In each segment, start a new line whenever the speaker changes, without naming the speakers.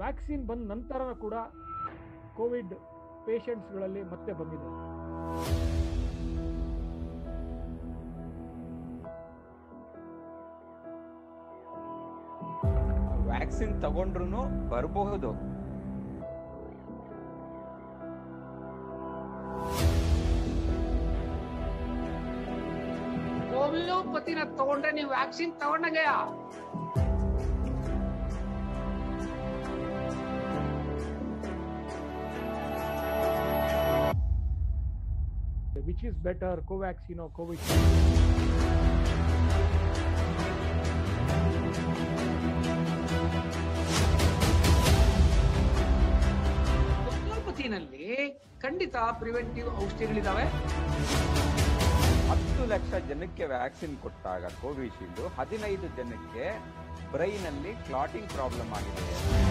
Vaccine ಬಂದ ನಂತರ ಕೂಡ ಕೋವಿಡ್ ಪೇಷಂಟ್ಸ್ಗಳಲ್ಲಿ ಮತ್ತೆ ಬಂದಿದೆ
ವ್ಯಾಕ್ಸಿನ್ ತಗೊಂಡ್ರು ಬರಬಹುದು
ಹೋಮಿಯೋಪತಿನ ತಗೊಂಡ್ರೆ ನೀವು ವ್ಯಾಕ್ಸಿನ್ ತಗೊಂಡಂಗೆಯ
which is better Covaxin Covid
ಹೋಮಿಯೋಪತಿನಲ್ಲಿ ಖಂಡಿತ ಪ್ರಿವೆಂಟಿವ್ ಔಷಧಿಗಳಿದಾವೆ
ಹತ್ತು ಲಕ್ಷ ಜನಕ್ಕೆ ವ್ಯಾಕ್ಸಿನ್ ಕೊಟ್ಟಾಗ ಕೋವಿಶೀಲ್ಡ್ ಹದಿನೈದು ಜನಕ್ಕೆ ಬ್ರೈನ್ ಅಲ್ಲಿ ಕ್ಲಾಟಿಂಗ್ ಪ್ರಾಬ್ಲಮ್ ಆಗಿದೆ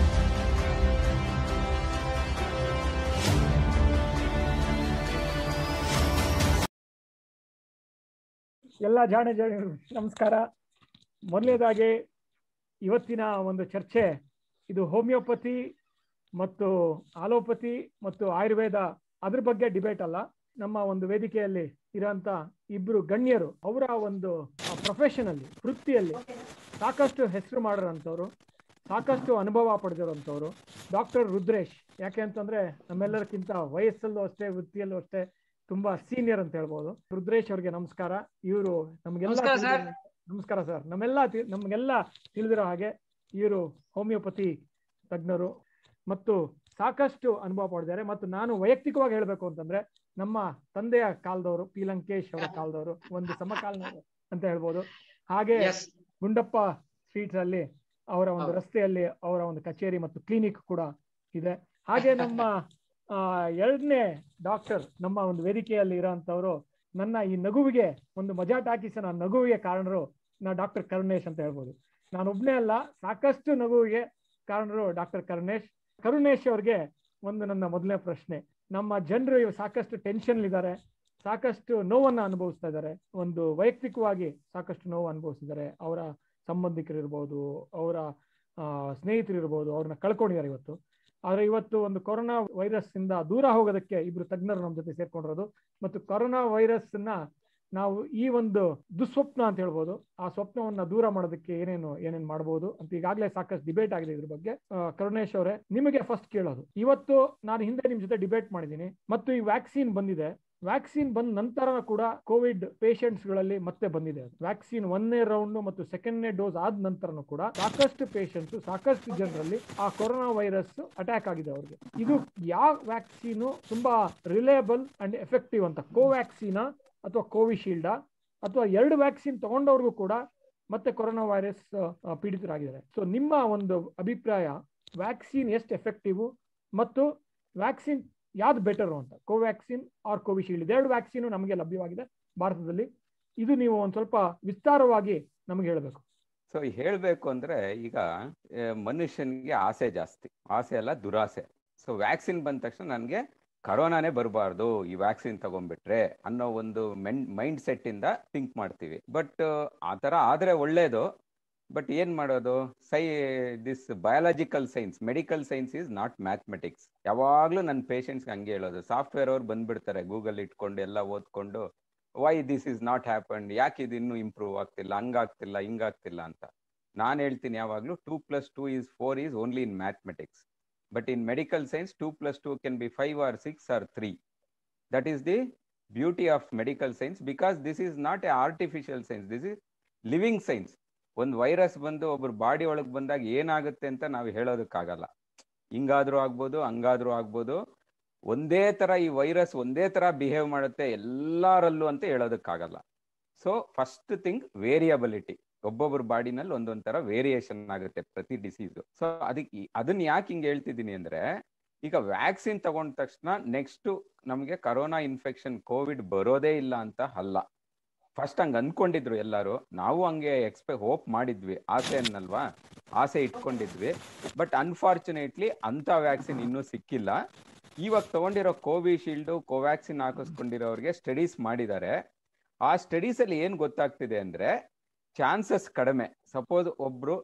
ಎಲ್ಲ ಜಾಣ ಜಾಣರು ನಮಸ್ಕಾರ ಮೊದಲನೇದಾಗಿ ಇವತ್ತಿನ ಒಂದು ಚರ್ಚೆ ಇದು ಹೋಮಿಯೋಪತಿ ಮತ್ತು ಆಲೋಪತಿ ಮತ್ತು ಆಯುರ್ವೇದ ಅದ್ರ ಬಗ್ಗೆ ಡಿಬೇಟ್ ಅಲ್ಲ ನಮ್ಮ ಒಂದು ವೇದಿಕೆಯಲ್ಲಿ ಇರೋಂಥ ಇಬ್ರು ಗಣ್ಯರು ಅವರ ಒಂದು ಪ್ರೊಫೆಷನ್ ಅಲ್ಲಿ ವೃತ್ತಿಯಲ್ಲಿ ಸಾಕಷ್ಟು ಹೆಸರು ಮಾಡಿರೋಂಥವ್ರು ಸಾಕಷ್ಟು ಅನುಭವ ಪಡೆದಿರೋಂಥವ್ರು ಡಾಕ್ಟರ್ ರುದ್ರೇಶ್ ಯಾಕೆ ಅಂತಂದ್ರೆ ನಮ್ಮೆಲ್ಲರಿಗಿಂತ ವಯಸ್ಸಲ್ಲೂ ಅಷ್ಟೇ ವೃತ್ತಿಯಲ್ಲೂ ಅಷ್ಟೇ ತುಂಬಾ ಸೀನಿಯರ್ ಅಂತ ಹೇಳ್ಬೋದು ರುದ್ರೇಶ್ ಅವ್ರಿಗೆ ನಮಸ್ಕಾರ ಇವರು ನಮ್ಗೆಲ್ಲ
ನಮಸ್ಕಾರ ಸರ್.
ನಮಸ್ಕಾರ ಸರ್ ನಮ್ಮೆಲ್ಲ ತಿ- ನಮ್ಗೆಲ್ಲ ತಿಳಿದಿರೋ ಹಾಗೆ ಇವರು ಹೋಮಿಯೋಪತಿ ತಜ್ಞರು ಮತ್ತು ಸಾಕಷ್ಟು ಅನುಭವ ಪಡೆದಿದ್ದಾರೆ ಮತ್ತು ನಾನು ವೈಯಕ್ತಿಕವಾಗಿ ಹೇಳ್ಬೇಕು ಅಂತಂದ್ರೆ ನಮ್ಮ ತಂದೆಯ ಕಾಲದವರು ಪಿ ಲಂಕೇಶ್ ಅವರ ಕಾಲದವರು ಒಂದು ಸಮಕಾಲೀನರು ಅಂತ ಹೇಳ್ಬೋದು ಹಾಗೆ
ಎಸ್
ಗುಂಡಪ್ಪ ಸ್ಟ್ರೀಟ್ ಅಲ್ಲಿ ಅವರ ಒಂದು
ಹೌದು.
ರಸ್ತೆಯಲ್ಲಿ ಅವರ ಒಂದು ಕಚೇರಿ ಮತ್ತು ಕ್ಲಿನಿಕ್ ಕೂಡ ಇದೆ ಹಾಗೆ ನಮ್ಮ ಆ, ಎರಡನೇ ಡಾಕ್ಟರ್ ನಮ್ಮ ಒಂದು ವೇದಿಕೆಯಲ್ಲಿ ಇರೋಂಥವ್ರು ನನ್ನ ಈ ನಗುವಿಗೆ ಒಂದು ಮಜಾ ಟಾಕಿಸಿನ ನಗುವಿಗೆ ಕಾರಣರು ನಾ ಡಾಕ್ಟರ್ ಕರುಣೇಶ್ ಅಂತ ಹೇಳ್ಬೋದು ನಾನು ಒಬ್ನೇ ಅಲ್ಲ ಸಾಕಷ್ಟು ನಗುವಿಗೆ ಕಾರಣರು ಡಾಕ್ಟರ್ ಕರುಣೇಶ್ ಕರುಣೇಶ್ ಅವ್ರಿಗೆ ಒಂದು ನನ್ನ ಮೊದಲನೇ ಪ್ರಶ್ನೆ ನಮ್ಮ ಜನರು ಇವ್ ಸಾಕಷ್ಟು ಟೆನ್ಷನ್ ಇದ್ದಾರೆ ಸಾಕಷ್ಟು ನೋವನ್ನ ಅನುಭವಿಸ್ತಾ ಇದ್ದಾರೆ ಒಂದು ವೈಯಕ್ತಿಕವಾಗಿ ಸಾಕಷ್ಟು ನೋವು ಅನುಭವಿಸಿದ್ದಾರೆ ಅವರ ಸಂಬಂಧಿಕರು ಇರ್ಬೋದು ಅವರ ಆ, ಸ್ನೇಹಿತರು ಇರ್ಬೋದು ಅವ್ರನ್ನ ಕಳ್ಕೊಂಡಿದ್ದಾರೆ ಇವತ್ತು ಆದ್ರೆ ಇವತ್ತು ಒಂದು ಕೊರೋನಾ ವೈರಸ್ ಇಂದ ದೂರ ಹೋಗೋದಕ್ಕೆ ಇಬ್ರು ತಜ್ಞರು ನಮ್ಮ ಜೊತೆ ಸೇರ್ಕೊಂಡಿರೋದು ಮತ್ತು ಕೊರೋನಾ ವೈರಸ್ ನ ನಾವು ಈ ಒಂದು ದುಸ್ವಪ್ನ ಅಂತ ಹೇಳ್ಬೋದು ಆ ಸ್ವಪ್ನವನ್ನ ದೂರ ಮಾಡೋದಕ್ಕೆ ಏನೇನು ಏನೇನ್ ಮಾಡಬಹುದು ಅಂತ ಈಗಾಗಲೇ ಸಾಕಷ್ಟು ಡಿಬೇಟ್ ಆಗಿದೆ ಇದ್ರ ಬಗ್ಗೆ ಆ, ಕರುಣೇಶ್ ಅವರೇ ನಿಮಗೆ ಫಸ್ಟ್ ಕೇಳೋದು ಇವತ್ತು ನಾನು ಹಿಂದೆ ನಿಮ್ ಜೊತೆ ಡಿಬೇಟ್ ಮಾಡಿದ್ದೀನಿ ಮತ್ತು ಈ ವ್ಯಾಕ್ಸಿನ್ ಬಂದಿದೆ ವ್ಯಾಕ್ಸಿನ್ ಬಂದ ನಂತರ ಕೂಡ ಕೋವಿಡ್ ಪೇಷಂಟ್ಸ್ ಗಳಲ್ಲಿ ಮತ್ತೆ ಬಂದಿದೆ ವ್ಯಾಕ್ಸಿನ್ ಒಂದನೇ ರೌಂಡ್ ಮತ್ತು ಸೆಕೆಂಡ್ನೇ ಡೋಸ್ ಆದ ನಂತರನು ಕೂಡ ಸಾಕಷ್ಟು ಪೇಷಂಟ್ಸ್ ಸಾಕಷ್ಟು ಜನರಲ್ಲಿ ಆ ಕೊರೋನಾ ವೈರಸ್ ಅಟ್ಯಾಕ್ ಆಗಿದೆ ಅವ್ರಿಗೆ ಇದು ಯಾವ ವ್ಯಾಕ್ಸಿನ್ ತುಂಬಾ ರಿಲೇಬಲ್ ಅಂಡ್ ಎಫೆಕ್ಟಿವ್ ಅಂತ ಕೋವ್ಯಾಕ್ಸಿನ ಅಥವಾ ಕೋವಿಶೀಲ್ಡಾ ಅಥವಾ ಎರಡು ವ್ಯಾಕ್ಸಿನ್ ತಗೊಂಡವ್ರಿಗೂ ಕೂಡ ಮತ್ತೆ ಕೊರೋನಾ ವೈರಸ್ ಪೀಡಿತರಾಗಿದ್ದಾರೆ ಸೊ ನಿಮ್ಮ ಒಂದು ಅಭಿಪ್ರಾಯ ವ್ಯಾಕ್ಸಿನ್ ಎಷ್ಟು ಎಫೆಕ್ಟಿವ್ ಮತ್ತು ವ್ಯಾಕ್ಸಿನ್ ಯಾವ್ದು ಬೆಟರ್ ಅಂತ ಕೋವ್ಯಾಕ್ಸಿನ್ ಆರ್ ಕೋವಿಶೀಲ್ಡ್ ಇದೆರಡು ವ್ಯಾಕ್ಸಿನ್ ನಮಗೆ ಲಭ್ಯವಾಗಿದೆ ಭಾರತದಲ್ಲಿ ಇದು ನೀವು ಒಂದ್ ಸ್ವಲ್ಪ ವಿಸ್ತಾರವಾಗಿ ನಮಗೆ ಹೇಳಬೇಕು
ಸೊ ಹೇಳ್ಬೇಕು ಅಂದ್ರೆ ಈಗ ಆ, ಮನುಷ್ಯನಿಗೆ ಆಸೆ ಜಾಸ್ತಿ ಆಸೆ ಅಲ್ಲ ದುರಾಸೆ ಸೊ ವ್ಯಾಕ್ಸಿನ್ ಬಂದ ತಕ್ಷಣ ನನಗೆ ಕರೋನಾನೇ ಬರಬಾರ್ದು ಈ ವ್ಯಾಕ್ಸಿನ್ ತಗೊಂಡ್ಬಿಟ್ರೆ ಅನ್ನೋ ಒಂದು ಮೆನ್ ಮೈಂಡ್ ಸೆಟ್ ಇಂದ ಥಿಂಕ್ ಮಾಡ್ತೀವಿ ಬಟ್ ಆ ಥರ ಆದ್ರೆ ಒಳ್ಳೇದು ಬಟ್ ಏನ್ ಮಾಡೋದು ಸೈ this biological science medical science is not mathematics ಯಾವಾಗ್ಲೂ ನನ್ನ ಪೇಷಂಟ್ಸ್ಗೆ ಹಂಗೆ ಹೇಳೋದು ಸಾಫ್ಟ್ವೇರ್ ಅವ್ರು ಬಂದ್ಬಿಡ್ತಾರೆ ಗೂಗಲ್ ಇಟ್ಕೊಂಡು ಎಲ್ಲ ಓದ್ಕೊಂಡು why this is not happen ಯಾಕೆ ಇದು ಇನ್ನೂ ಇಂಪ್ರೂವ್ ಆಗ್ತಿಲ್ಲ ಹಂಗಾಗ್ತಿಲ್ಲ ಹಿಂಗಾಗ್ತಿಲ್ಲ ಅಂತ ನಾನು ಹೇಳ್ತೀನಿ ಯಾವಾಗಲೂ two plus two is four is only in mathematics but in medical science two plus two can be five or six or three that is the beauty of medical science because this is not a artificial science this is living science ಒಂದು virus ಬಂದು ಒಬ್ಬರು body ಒಳಗೆ ಬಂದಾಗ ಏನಾಗುತ್ತೆ ಅಂತ ನಾವು ಹೇಳೋದಕ್ಕಾಗಲ್ಲ ಹಿಂಗಾದ್ರೂ ಆಗ್ಬೋದು ಹಂಗಾದ್ರೂ ಆಗ್ಬೋದು ಒಂದೇ ತರ ಈ ವೈರಸ್ ಒಂದೇ ತರ ಬಿಹೇವ್ ಮಾಡುತ್ತೆ ಎಲ್ಲರಲ್ಲೂ ಅಂತ ಹೇಳೋದಕ್ಕಾಗಲ್ಲ ಸೊ ಫಸ್ಟ್ ಥಿಂಗ್ ವೇರಿಯಬಿಲಿಟಿ ಒಬ್ಬೊಬ್ಬರ ಬಾಡಿನಲ್ಲಿ ಒಂದೊಂದ್ ತರ ವೇರಿಯೇಷನ್ ಆಗುತ್ತೆ ಪ್ರತಿ ಡಿಸೀಸ್ ಸೊ ಅದಕ್ಕೆ ಅದನ್ನ ಯಾಕೆ ಹಿಂಗೆ ಹೇಳ್ತಿದ್ದೀನಿ ಅಂದ್ರೆ ಈಗ ವ್ಯಾಕ್ಸಿನ್ ತಗೊಂಡ ತಕ್ಷಣ ನೆಕ್ಸ್ಟ್ ನಮಗೆ ಕರೋನಾ ಇನ್ಫೆಕ್ಷನ್ ಕೋವಿಡ್ ಬರೋದೇ ಇಲ್ಲ ಅಂತ ಅಲ್ಲ ಫಸ್ಟ್ ಹಂಗ ಅನ್ಕೊಂಡಿದ್ರು ಎಲ್ಲರೂ ನಾವು ಹಂಗೆ ಎಕ್ಸ್ಪೆ ಹೋಪ್ ಮಾಡಿದ್ವಿ ಆಸೆ ಅನ್ನಲ್ವಾ ಆಸೆ ಇಟ್ಕೊಂಡಿದ್ವಿ ಬಟ್ ಅನ್ಫಾರ್ಚುನೇಟ್ಲಿ ಅಂತ ವ್ಯಾಕ್ಸಿನ್ ಇನ್ನೂ ಸಿಕ್ಕಿಲ್ಲ ಇವಾಗ ತಗೊಂಡಿರೋ ಕೋವಿಶೀಲ್ಡ್ ಕೋವ್ಯಾಕ್ಸಿನ್ ಹಾಕಿಸ್ಕೊಂಡಿರೋರಿಗೆ ಸ್ಟಡೀಸ್ ಮಾಡಿದ್ದಾರೆ ಆ ಸ್ಟಡೀಸ್ ಅಲ್ಲಿ ಏನ್ ಗೊತ್ತಾಗ್ತಿದೆ ಅಂದ್ರೆ ಚಾನ್ಸಸ್ ಕಡಿಮೆ ಸಪೋಸ್ ಒಬ್ರು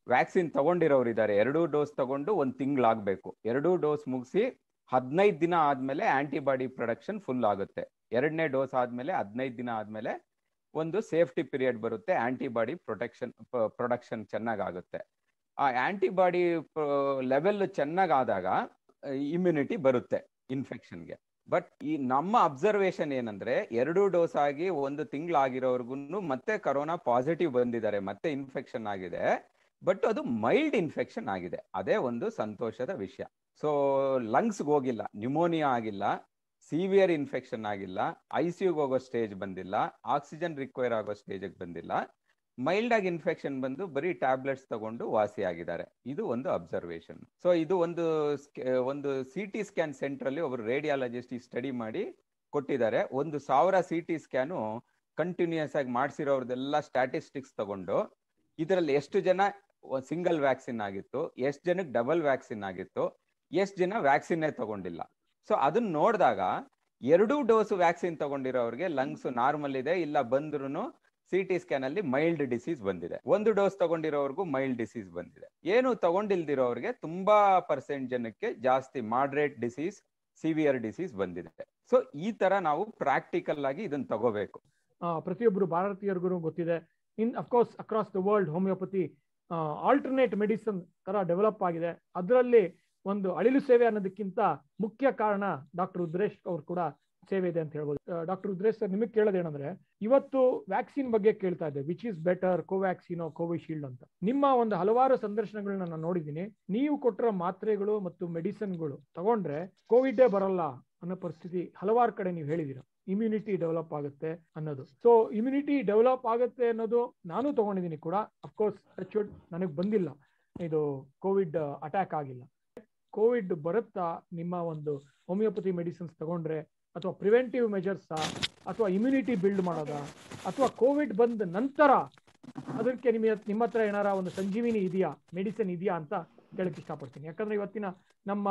ವ್ಯಾಕ್ಸಿನ್ ತಗೊಂಡಿರೋರು ಇದ್ದಾರೆ ಎರಡೂ ಡೋಸ್ ತಗೊಂಡು ಒಂದು ತಿಂಗಳಾಗಬೇಕು ಎರಡೂ ಡೋಸ್ ಮುಗಿಸಿ ಹದಿನೈದು ದಿನ ಆದ್ಮೇಲೆ ಆಂಟಿಬಾಡಿ ಪ್ರೊಡಕ್ಷನ್ ಫುಲ್ ಆಗುತ್ತೆ ಎರಡನೇ ಡೋಸ್ ಆದ್ಮೇಲೆ ಹದಿನೈದು ದಿನ ಆದ್ಮೇಲೆ ಒಂದು ಸೇಫ್ಟಿ ಪೀರಿಯಡ್ ಬರುತ್ತೆ ಆಂಟಿಬಾಡಿ ಪ್ರೊಟೆಕ್ಷನ್ ಪ್ರೊಡಕ್ಷನ್ ಚೆನ್ನಾಗಾಗುತ್ತೆ ಆ ಆಂಟಿಬಾಡಿ ಲೆವೆಲ್ ಚೆನ್ನಾಗಾದಾಗ ಇಮ್ಯುನಿಟಿ ಬರುತ್ತೆ ಇನ್ಫೆಕ್ಷನ್ಗೆ ಬಟ್ ಈ ನಮ್ಮ ಅಬ್ಸರ್ವೇಷನ್ ಏನಂದ್ರೆ ಎರಡು ಡೋಸ್ ಆಗಿ ಒಂದು ತಿಂಗಳಾಗಿರೋರ್ಗು ಮತ್ತೆ ಕರೋನಾ ಪಾಸಿಟಿವ್ ಬಂದಿದ್ದಾರೆ ಮತ್ತೆ ಇನ್ಫೆಕ್ಷನ್ ಆಗಿದೆ ಬಟ್ ಅದು ಮೈಲ್ಡ್ ಇನ್ಫೆಕ್ಷನ್ ಆಗಿದೆ ಅದೇ ಒಂದು ಸಂತೋಷದ ವಿಷಯ ಸೊ ಲಂಗ್ಸ್ಗೆ ಹೋಗಿಲ್ಲ ನ್ಯೂಮೋನಿಯಾ ಆಗಿಲ್ಲ ಸಿವಿಯರ್ ಇನ್ಫೆಕ್ಷನ್ ಆಗಿಲ್ಲ ಐ ಸಿ ಯುಗೆ ಹೋಗೋ ಸ್ಟೇಜ್ ಬಂದಿಲ್ಲ ಆಕ್ಸಿಜನ್ ರಿಕ್ವೈರ್ ಆಗೋ ಸ್ಟೇಜಿಗೆ ಬಂದಿಲ್ಲ ಮೈಲ್ಡ್ ಆಗಿ ಇನ್ಫೆಕ್ಷನ್ ಬಂದು ಬರೀ ಟ್ಯಾಬ್ಲೆಟ್ಸ್ ತಗೊಂಡು ವಾಸಿ ಆಗಿದ್ದಾರೆ ಇದು ಒಂದು ಅಬ್ಸರ್ವೇಷನ್ ಸೊ ಇದು ಒಂದು ಒಂದು ಸಿ ಟಿ ಸ್ಕ್ಯಾನ್ ಸೆಂಟರ್ ಅಲ್ಲಿ ಒಬ್ರು ರೇಡಿಯಾಲಜಿಸ್ಟ್ ಈ ಸ್ಟಡಿ ಮಾಡಿ ಕೊಟ್ಟಿದ್ದಾರೆ ಒಂದು ಸಾವಿರ ಸಿ ಟಿ ಸ್ಕ್ಯಾನು ಕಂಟಿನ್ಯೂಸ್ ಆಗಿ ಮಾಡಿಸಿರೋರ್ದೆಲ್ಲ ಸ್ಟ್ಯಾಟಿಸ್ಟಿಕ್ಸ್ ತಗೊಂಡು ಇದರಲ್ಲಿ ಎಷ್ಟು ಜನ ಸಿಂಗಲ್ ವ್ಯಾಕ್ಸಿನ್ ಆಗಿತ್ತು ಎಷ್ಟು ಜನಕ್ಕೆ ಡಬಲ್ ವ್ಯಾಕ್ಸಿನ್ ಆಗಿತ್ತು ಎಷ್ಟು ಜನ ವ್ಯಾಕ್ಸಿನ್ನೇ ತಗೊಂಡಿಲ್ಲ ಸೊ ಅದನ್ನ ನೋಡಿದಾಗ ಎರಡೂ ಡೋಸ್ ವ್ಯಾಕ್ಸಿನ್ ತಗೊಂಡಿರೋರಿಗೆ ಲಂಗ್ಸ್ ನಾರ್ಮಲ್ ಇದೆ ಇಲ್ಲ ಬಂದ್ರು ಸಿ ಟಿ ಸ್ಕ್ಯಾನ್ ಅಲ್ಲಿ ಮೈಲ್ಡ್ ಡಿಸೀಸ್ ಬಂದಿದೆ ಒಂದು ಡೋಸ್ ತಗೊಂಡಿರೋರ್ಗೂ ಮೈಲ್ಡ್ ಡಿಸೀಸ್ ಬಂದಿದೆ ಏನು ತಗೊಂಡಿಲ್ದಿರೋರಿಗೆ ತುಂಬಾ ಪರ್ಸೆಂಟ್ ಜನಕ್ಕೆ ಜಾಸ್ತಿ ಮಾಡ್ರೇಟ್ ಡಿಸೀಸ್ ಸಿವಿಯರ್ ಡಿಸೀಸ್ ಬಂದಿದೆ ಸೊ ಈ ತರ ನಾವು ಪ್ರಾಕ್ಟಿಕಲ್ ಆಗಿ ಇದನ್ನ ತಗೋಬೇಕು
ಪ್ರತಿಯೊಬ್ಬರು ಭಾರತೀಯರಿಗೂ ಗೊತ್ತಿದೆ in of course across the world homeopathy alternate medicine ತರ ಡೆವಲಪ್ ಆಗಿದೆ ಅದರಲ್ಲಿ ಒಂದು ಅಳಿಲು ಸೇವೆ ಅನ್ನೋದಕ್ಕಿಂತ ಮುಖ್ಯ ಕಾರಣ ಡಾಕ್ಟರ್ ರುದ್ರೇಶ್ ಅವ್ರು ಕೂಡ ಸೇವೆ ಇದೆ ಅಂತ ಹೇಳ್ಬೋದು ಡಾಕ್ಟರ್ ರುದ್ರೇಶ್ ಸರ್ ನಿಮಗೆ ಕೇಳೋದೇನಂದ್ರೆ ಇವತ್ತು ವ್ಯಾಕ್ಸಿನ್ ಬಗ್ಗೆ ಕೇಳ್ತಾ ಇದ್ದೆ which is better Covaxin Covishield ಅಂತ ನಿಮ್ಮ ಒಂದು ಹಲವಾರು ಸಂದರ್ಶನಗಳನ್ನ ನಾನು ನೋಡಿದ್ದೀನಿ ನೀವು ಕೊಟ್ಟಿರೋ ಮಾತ್ರೆಗಳು ಮತ್ತು ಮೆಡಿಸಿನ್ಗಳು ತಗೊಂಡ್ರೆ ಕೋವಿಡೇ ಬರಲ್ಲ ಅನ್ನೋ ಪರಿಸ್ಥಿತಿ ಹಲವಾರು ಕಡೆ ನೀವು ಹೇಳಿದೀರ ಇಮ್ಯುನಿಟಿ ಡೆವಲಪ್ ಆಗುತ್ತೆ ಅನ್ನೋದು ಸೊ ಇಮ್ಯುನಿಟಿ ಡೆವಲಪ್ ಆಗುತ್ತೆ ಅನ್ನೋದು ನಾನು ತಗೊಂಡಿದ್ದೀನಿ ಕೂಡ ಅಫ್ಕೋರ್ಸ್ ಟಚ್ವುಡ್ ನನಗೆ ಬಂದಿಲ್ಲ ಇದು ಕೋವಿಡ್ ಅಟ್ಯಾಕ್ ಆಗಿಲ್ಲ ಕೋವಿಡ್ ಬರುತ್ತಾ ನಿಮ್ಮ ಒಂದು ಹೋಮಿಯೋಪತಿ ಮೆಡಿಸಿನ್ಸ್ ತಗೊಂಡ್ರೆ ಅಥವಾ ಪ್ರಿವೆಂಟಿವ್ ಮೆಜರ್ಸ್ ಅಥವಾ ಇಮ್ಯುನಿಟಿ ಬಿಲ್ಡ್ ಮಾಡೋದ ಅಥವಾ ಕೋವಿಡ್ ಬಂದ ನಂತರ ಅದಕ್ಕೆ ನಿಮ್ಮ ನಿಮ್ಮ ಹತ್ರ ಏನಾರ ಒಂದು ಸಂಜೀವಿನಿ ಇದೆಯಾ ಮೆಡಿಸಿನ್ ಇದೆಯಾ ಅಂತ ಕೇಳಕ್ ಇಷ್ಟಪಡ್ತೀನಿ ಯಾಕಂದ್ರೆ ಇವತ್ತಿನ ನಮ್ಮ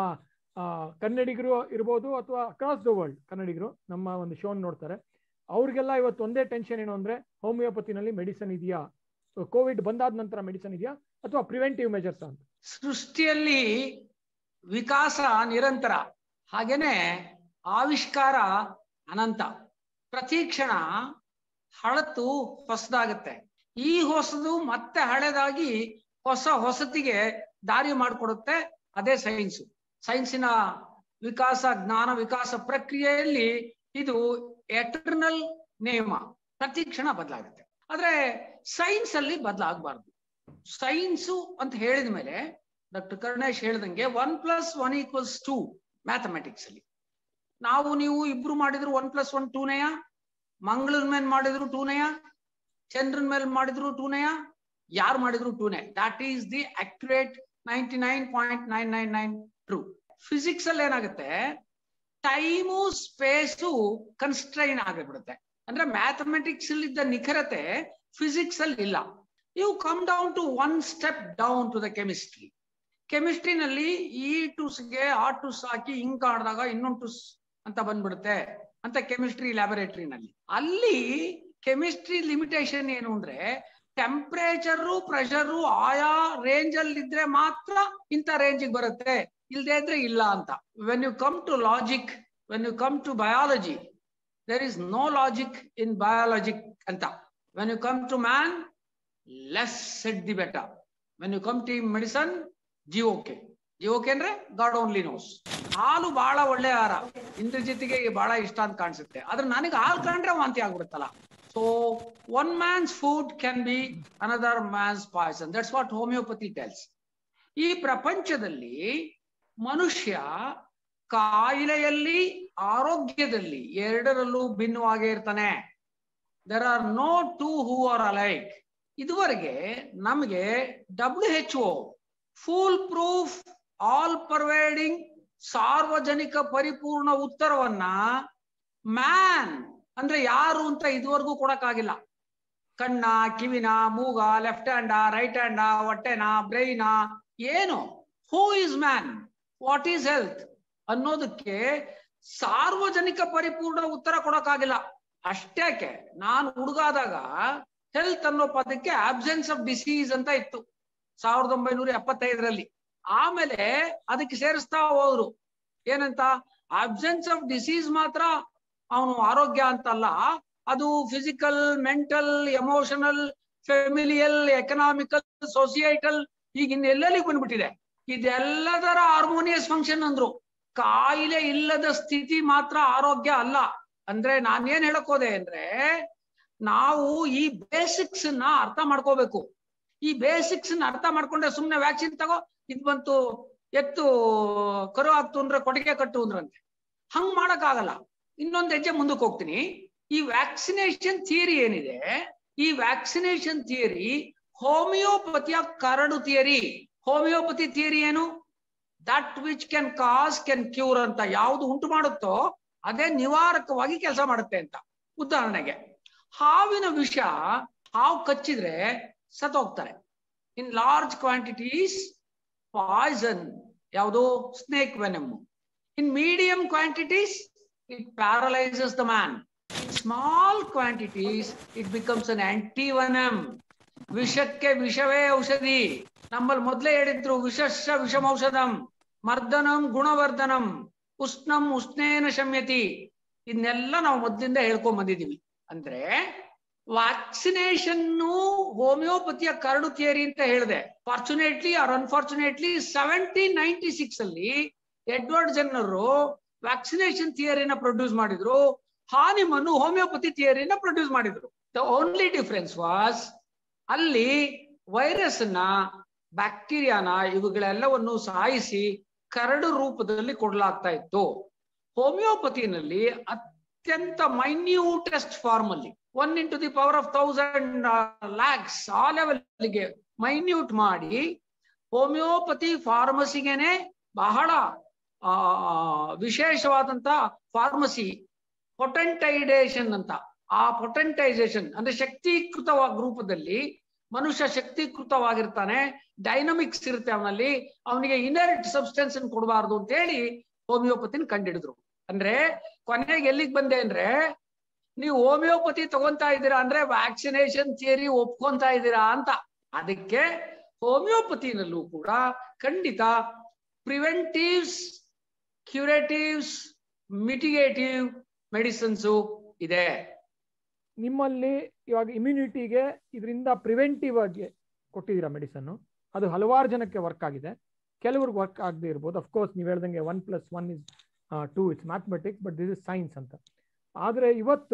ಕನ್ನಡಿಗರು ಇರ್ಬೋದು ಅಥವಾ ಅಕ್ರಾಸ್ ದ ವರ್ಲ್ಡ್ ಕನ್ನಡಿಗರು ನಮ್ಮ ಒಂದು ಶೋನ್ ನೋಡ್ತಾರೆ ಅವ್ರಿಗೆಲ್ಲ ಇವತ್ತು ಒಂದೇ ಟೆನ್ಷನ್ ಏನು ಅಂದ್ರೆ ಹೋಮಿಯೋಪತಿನಲ್ಲಿ ಮೆಡಿಸಿನ್ ಇದೆಯಾ ಕೋವಿಡ್ ಬಂದಾದ ನಂತರ ಮೆಡಿಸಿನ್ ಇದೆಯಾ ಅಥವಾ ಪ್ರಿವೆಂಟಿವ್ ಮೆಜರ್ಸ್ ಅಂತ
ಸೃಷ್ಟಿಯಲ್ಲಿ ವಿಕಾಸ ನಿರಂತರ ಹಾಗೇನೆ ಆವಿಷ್ಕಾರ ಅನಂತ ಪ್ರತಿ ಕ್ಷಣ ಹಳತು ಹೊಸದಾಗತ್ತೆ ಈ ಹೊಸದು ಮತ್ತೆ ಹಳೆದಾಗಿ ಹೊಸ ಹೊಸತಿಗೆ ದಾರಿ ಮಾಡಿಕೊಡುತ್ತೆ ಅದೇ ಸೈನ್ಸು ಸೈನ್ಸಿನ ವಿಕಾಸ ಜ್ಞಾನ ವಿಕಾಸ ಪ್ರಕ್ರಿಯೆಯಲ್ಲಿ ಇದು ಎಟರ್ನಲ್ ನೇಮ ಪ್ರತಿ ಕ್ಷಣ ಬದಲಾಗುತ್ತೆ ಆದ್ರೆ ಸೈನ್ಸ್ ಅಲ್ಲಿ ಬದಲಾಗಬಾರ್ದು ಸೈನ್ಸು ಅಂತ ಹೇಳಿದ ಮೇಲೆ ಡಾಕ್ಟರ್ ಕರುಣೇಶ್ ಹೇಳ್ದಂಗೆ one plus one equals two mathematics ಅಲ್ಲಿ ನಾವು ನೀವು ಇಬ್ರು ಮಾಡಿದ್ರು ಒನ್ ಪ್ಲಸ್ ಒನ್ ಟೂನೆಯ ಮಂಗಳದ ಮೇಲೆ ಮಾಡಿದ್ರು ಟೂನೆಯ ಚಂದ್ರನ ಮೇಲೆ ಮಾಡಿದ್ರು ಟೂನೆಯ ಯಾರು ಮಾಡಿದ್ರು ಟೂನೆ that is the accurate ninety nine point nine nine nine true physics ಅಲ್ಲಿ ಏನಾಗುತ್ತೆ ಟೈಮು ಸ್ಪೇಸು ಕನ್ಸ್ಟ್ರೈನ್ ಆಗಿಬಿಡುತ್ತೆ ಅಂದ್ರೆ ಮ್ಯಾಥಮೆಟಿಕ್ಸ್ ಇದ್ದ ನಿಖರತೆ ಫಿಸಿಕ್ಸ್ ಅಲ್ಲಿ ಇಲ್ಲ you come down to one step down to the chemistry ಕೆಮಿಸ್ಟ್ರಿನಲ್ಲಿ ಈ ಟುಸ್ಗೆ ಆ ಟುಸ್ ಹಾಕಿ ಇಂಕ್ ಆಡಿದಾಗ ಇನ್ನೊಂದು ಟುಸ್ ಅಂತ ಬಂದ್ಬಿಡುತ್ತೆ ಅಂತ ಕೆಮಿಸ್ಟ್ರಿ ಲ್ಯಾಬೊರೇಟರಿನಲ್ಲಿ ಅಲ್ಲಿ ಕೆಮಿಸ್ಟ್ರಿ ಲಿಮಿಟೇಷನ್ ಏನು ಅಂದ್ರೆ ಟೆಂಪರೇಚರು ಪ್ರೆಷರು ಆಯಾ ರೇಂಜ್ ಅಲ್ಲಿ ಇದ್ರೆ ಮಾತ್ರ ಇಂಥ ರೇಂಜಿಗೆ ಬರುತ್ತೆ ಇಲ್ದೇ ಇದ್ರೆ ಇಲ್ಲ ಅಂತ when you come to logic when you come to biology there is no logic in biologic ಅಂತ when you come to man less said the better when you come to medicine ಜಿಯೋಕೆ ಜಿಯೋಕೆ ಅಂದ್ರೆ ಗಾಡ್ ಓನ್ಲಿ ನೋಸ್ ಹಾಲು ಬಹಳ ಒಳ್ಳೆ ಆಹಾರ ಇಂದ್ರಜಿತಿಗೆ ಬಹಳ ಇಷ್ಟ ಅಂತ ಕಾಣಿಸುತ್ತೆ ಆದ್ರೆ ನನಗೆ ಹಾಲು ಕಂಡ್ರೆ ವಾಂತಿ ಆಗ್ಬಿಡುತ್ತಲ್ಲ so one man's food can be another man's poison that's what homeopathy tells ಈ ಪ್ರಪಂಚದಲ್ಲಿ ಮನುಷ್ಯ ಕಾಯಿಲೆಯಲ್ಲಿ ಆರೋಗ್ಯದಲ್ಲಿ ಎರಡರಲ್ಲೂ ಭಿನ್ನವಾಗೇ ಇರ್ತಾನೆ there are no two who are alike ಇದುವರೆಗೆ ನಮಗೆ W H O full proof all pervading ಸಾರ್ವಜನಿಕ ಪರಿಪೂರ್ಣ ಉತ್ತರವನ್ನ ಮ್ಯಾನ್ ಅಂದ್ರೆ ಯಾರು ಅಂತ ಇದುವರೆಗೂ ಕೊಡಕ್ಕಾಗಿಲ್ಲ ಕಣ್ಣ ಕಿವಿನ ಮೂಗ ಲೆಫ್ಟ್ ಹ್ಯಾಂಡ ರೈಟ್ ಹ್ಯಾಂಡ ಹೊಟ್ಟೆನ ಬ್ರೈನ ಏನು who is man what is health ಅನ್ನೋದಕ್ಕೆ ಸಾರ್ವಜನಿಕ ಪರಿಪೂರ್ಣ ಉತ್ತರ ಕೊಡಕ್ಕಾಗಿಲ್ಲ ಅಷ್ಟೇಕೆ ನಾನು ಹುಡುಗಾದಾಗ ಹೆಲ್ತ್ ಅನ್ನೋ ಪದಕ್ಕೆ ಆಬ್ಸೆನ್ಸ್ ಆಫ್ ಡಿಸೀಸ್ ಅಂತ ಇತ್ತು ಸಾವಿರದ ಒಂಬೈನೂರ ಎಪ್ಪತ್ತೈದರಲ್ಲಿ ಆಮೇಲೆ ಅದಕ್ಕೆ ಸೇರಿಸ್ತಾ ಹೋದ್ರು ಏನಂತ ಅಬ್ಸೆನ್ಸ್ ಆಫ್ ಡಿಸೀಸ್ ಮಾತ್ರ ಅವನು ಆರೋಗ್ಯ ಅಂತಲ್ಲ ಅದು physical mental emotional familial economical societal ಈಗ ಇನ್ನೆಲ್ಲಲ್ಲಿ ಬಂದ್ಬಿಟ್ಟಿದೆ ಇದೆಲ್ಲದರ ಹಾರ್ಮೋನಿಯಸ್ ಫಂಕ್ಷನ್ ಅಂದ್ರು ಕಾಯಿಲೆ ಇಲ್ಲದ ಸ್ಥಿತಿ ಮಾತ್ರ ಆರೋಗ್ಯ ಅಲ್ಲ ಅಂದ್ರೆ ನಾನೇನ್ ಹೇಳಕ್ ಹೋದೆ ಅಂದ್ರೆ ನಾವು ಈ ಬೇಸಿಕ್ಸ್ ನ ಅರ್ಥ ಮಾಡ್ಕೋಬೇಕು ಈ ಬೇಸಿಕ್ಸ್ ನ ಅರ್ಥ ಮಾಡ್ಕೊಂಡ್ರೆ ಸುಮ್ನೆ ವ್ಯಾಕ್ಸಿನ್ ತಗೋ ಇದ್ ಬಂತು ಎತ್ತು ಕರು ಆಗ್ತು ಅಂದ್ರೆ ಕೊಟ್ಟಿಗೆ ಕಟ್ಟು ಅಂದ್ರಂತೆ ಹಂಗ್ ಮಾಡಕ್ ಆಗಲ್ಲ ಇನ್ನೊಂದ್ ಹೆಜ್ಜೆ ಮುಂದಕ್ಕೆ ಹೋಗ್ತೀನಿ ಈ ವ್ಯಾಕ್ಸಿನೇಷನ್ ಥಿಯರಿ ಏನಿದೆ ಈ ವ್ಯಾಕ್ಸಿನೇಷನ್ ಥಿಯರಿ ಹೋಮಿಯೋಪತಿಯ ಕರಡು ಥಿಯರಿ ಹೋಮಿಯೋಪತಿ ಥಿಯರಿ ಏನು that which can cause can cure ಅಂತ ಯಾವುದು ಉಂಟು ಮಾಡುತ್ತೋ ಅದೇ ನಿವಾರಕವಾಗಿ ಕೆಲಸ ಮಾಡುತ್ತೆ ಅಂತ ಉದಾಹರಣೆಗೆ ಹಾವಿನ ವಿಷ ಹಾವು ಕಚ್ಚಿದ್ರೆ ಸತ್ತೋಗ್ತಾರೆ ಇನ್ ಲಾರ್ಜ್ ಕ್ವಾಂಟಿಟೀಸ್ ಪಾಯ್ಸನ್ ಯಾವುದು snake venom in medium quantities it paralyses the man small quantities it becomes an anti venom ವಿಷಕ್ಕೆ ವಿಷವೇ ಔಷಧಿ ನಮ್ಮಲ್ಲಿ ಮೊದಲೇ ಹೇಳಿದ್ರು ವಿಷಸ್ಸ ವಿಷಮೌಷಧಂ ಮರ್ದನಂ ಗುಣವರ್ಧನಂ ಉಷ್ಣಂ ಉಷ್ಣೇನ ಶಮ್ಯತಿ ಇದನ್ನೆಲ್ಲ ನಾವು ಮೊದಲಿಂದ ಹೇಳ್ಕೊಂಡ್ ಬಂದಿದೀವಿ ಅಂದ್ರೆ ವ್ಯಾಕ್ಸಿನೇಷನ್ ಹೋಮಿಯೋಪತಿಯ ಕರಡು ಥಿಯರಿ ಅಂತ ಹೇಳಿದೆ fortunately or unfortunately seventeen ninety six ಅಲ್ಲಿ ಎಡ್ವರ್ಡ್ ಜನರು ವ್ಯಾಕ್ಸಿನೇಷನ್ ಥಿಯರಿನ ಪ್ರೊಡ್ಯೂಸ್ ಮಾಡಿದ್ರು ಹಾನಿಮನ್ನು ಹೋಮಿಯೋಪತಿ ಥಿಯರಿನ ಪ್ರೊಡ್ಯೂಸ್ ಮಾಡಿದ್ರು ದ ಓನ್ಲಿ ಡಿಫರೆನ್ಸ್ ವಾಸ್ ಅಲ್ಲಿ ವೈರಸ್ ನ ಬ್ಯಾಕ್ಟೀರಿಯಾನ ಇವುಗಳೆಲ್ಲವನ್ನು ಸಾಯಿಸಿ ಕರಡು ರೂಪದಲ್ಲಿ ಕೊಡಲಾಗ್ತಾ ಇತ್ತು ಹೋಮಿಯೋಪತಿನಲ್ಲಿ ಅತ್ಯಂತ ಮೈನ್ಯೂಟೆಸ್ಟ್ ಫಾರ್ಮ್ ಅಲ್ಲಿ one into the power of thousand lakhs ಆ ಲೆವೆಲ್ಗೆ ಮೈನ್ಯೂಟ್ ಮಾಡಿ ಹೋಮಿಯೋಪತಿ ಫಾರ್ಮಸಿಗೆನೆ ಬಹಳ ಆ ವಿಶೇಷವಾದಂತ ಫಾರ್ಮಸಿ ಪೊಟೆಂಟೈಡೇಷನ್ ಅಂತ ಆ ಪೊಟೆಂಟೈಸೇಷನ್ ಅಂದ್ರೆ ಶಕ್ತೀಕೃತವಾದ ರೂಪದಲ್ಲಿ ಮನುಷ್ಯ ಶಕ್ತೀಕೃತವಾಗಿರ್ತಾನೆ ಡೈನಮಿಕ್ಸ್ ಇರುತ್ತೆ ಅವನಲ್ಲಿ ಅವನಿಗೆ ಇನರ್ಟ್ ಸಬ್ಸ್ಟೆನ್ಸ್ ಕೊಡಬಾರ್ದು ಅಂತ ಹೇಳಿ ಹೋಮಿಯೋಪತಿನ ಕಂಡಿಡಿದ್ರು ಅಂದ್ರೆ ಕೊನೆಗೆ ಎಲ್ಲಿಗೆ ಬಂದೆ ಅಂದ್ರೆ ನೀವು ಹೋಮಿಯೋಪತಿ ತಗೊಂತಾ ಇದ್ದೀರಾ ಅಂದ್ರೆ ವ್ಯಾಕ್ಸಿನೇಷನ್ ಥಿಯರಿ ಒಪ್ಕೊಂತಾ ಇದ್ದೀರಾ ಅಂತ ಅದಕ್ಕೆ ಹೋಮಿಯೋಪತಿನಲ್ಲೂ ಕೂಡ ಖಂಡಿತ ಪ್ರಿವೆಂಟಿವ್ಸ್ ಕ್ಯೂರೇಟಿವ್ಸ್ ಮಿಟಿಗೇಟಿವ್ ಮೆಡಿಸಿನ್ಸು ಇದೆ
ನಿಮ್ಮಲ್ಲಿ ಇವಾಗ ಇಮ್ಯುನಿಟಿಗೆ ಇದರಿಂದ ಪ್ರಿವೆಂಟಿವ್ ಆಗಿ ಕೊಟ್ಟಿದ್ದೀರಾ ಮೆಡಿಸನ್ ಅದು ಹಲವಾರು ಜನಕ್ಕೆ ವರ್ಕ್ ಆಗಿದೆ ಕೆಲವ್ರಿಗೆ ವರ್ಕ್ ಆಗದೆ ಇರ್ಬೋದು ಅಫ್ಕೋರ್ಸ್ ನೀವು ಹೇಳ್ದಂಗೆ one plus one is two it's mathematics but this is science ಅಂತ ಆದರೆ ಇವತ್ತು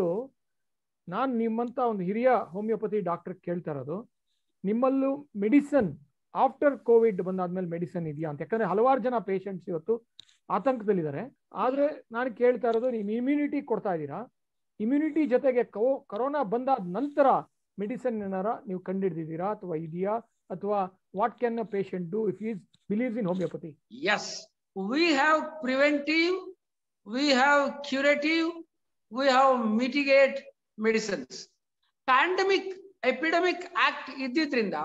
ನಾನು ನಿಮ್ಮಂಥ ಒಂದು ಹಿರಿಯ ಹೋಮಿಯೋಪತಿ ಡಾಕ್ಟರ್ ಕೇಳ್ತಾ ಇರೋದು ನಿಮ್ಮಲ್ಲೂ ಮೆಡಿಸನ್ ಆಫ್ಟರ್ ಕೋವಿಡ್ ಬಂದಾದ್ಮೇಲೆ ಮೆಡಿಸನ್ ಇದೆಯಾ ಅಂತ ಯಾಕಂದ್ರೆ ಹಲವಾರು ಜನ ಪೇಷಂಟ್ಸ್ ಇವತ್ತು ಆತಂಕದಲ್ಲಿದ್ದಾರೆ ಆದರೆ ನಾನು ಕೇಳ್ತಾ ಇರೋದು ನೀವು ಇಮ್ಯುನಿಟಿ ಕೊಡ್ತಾ ಇದ್ದೀರಾ ಇಮ್ಯುನಿಟಿ ಜೊತೆಗೆ ಕರೋನಾ ಬಂದಾದ ನಂತರ ಮೆಡಿಸಿನ್ ಏನಾರ ನೀವು ಕಂಡಿಡ್ದಿದ್ದೀರಾ ಅಥವಾ ಇದೆಯಾ ಅಥವಾ what can a patient do if is believes in homeopathy
as we have preventive we have curative we have mitigate medicines pandemic epidemic act ಇದ್ದಿದ್ರಿಂದ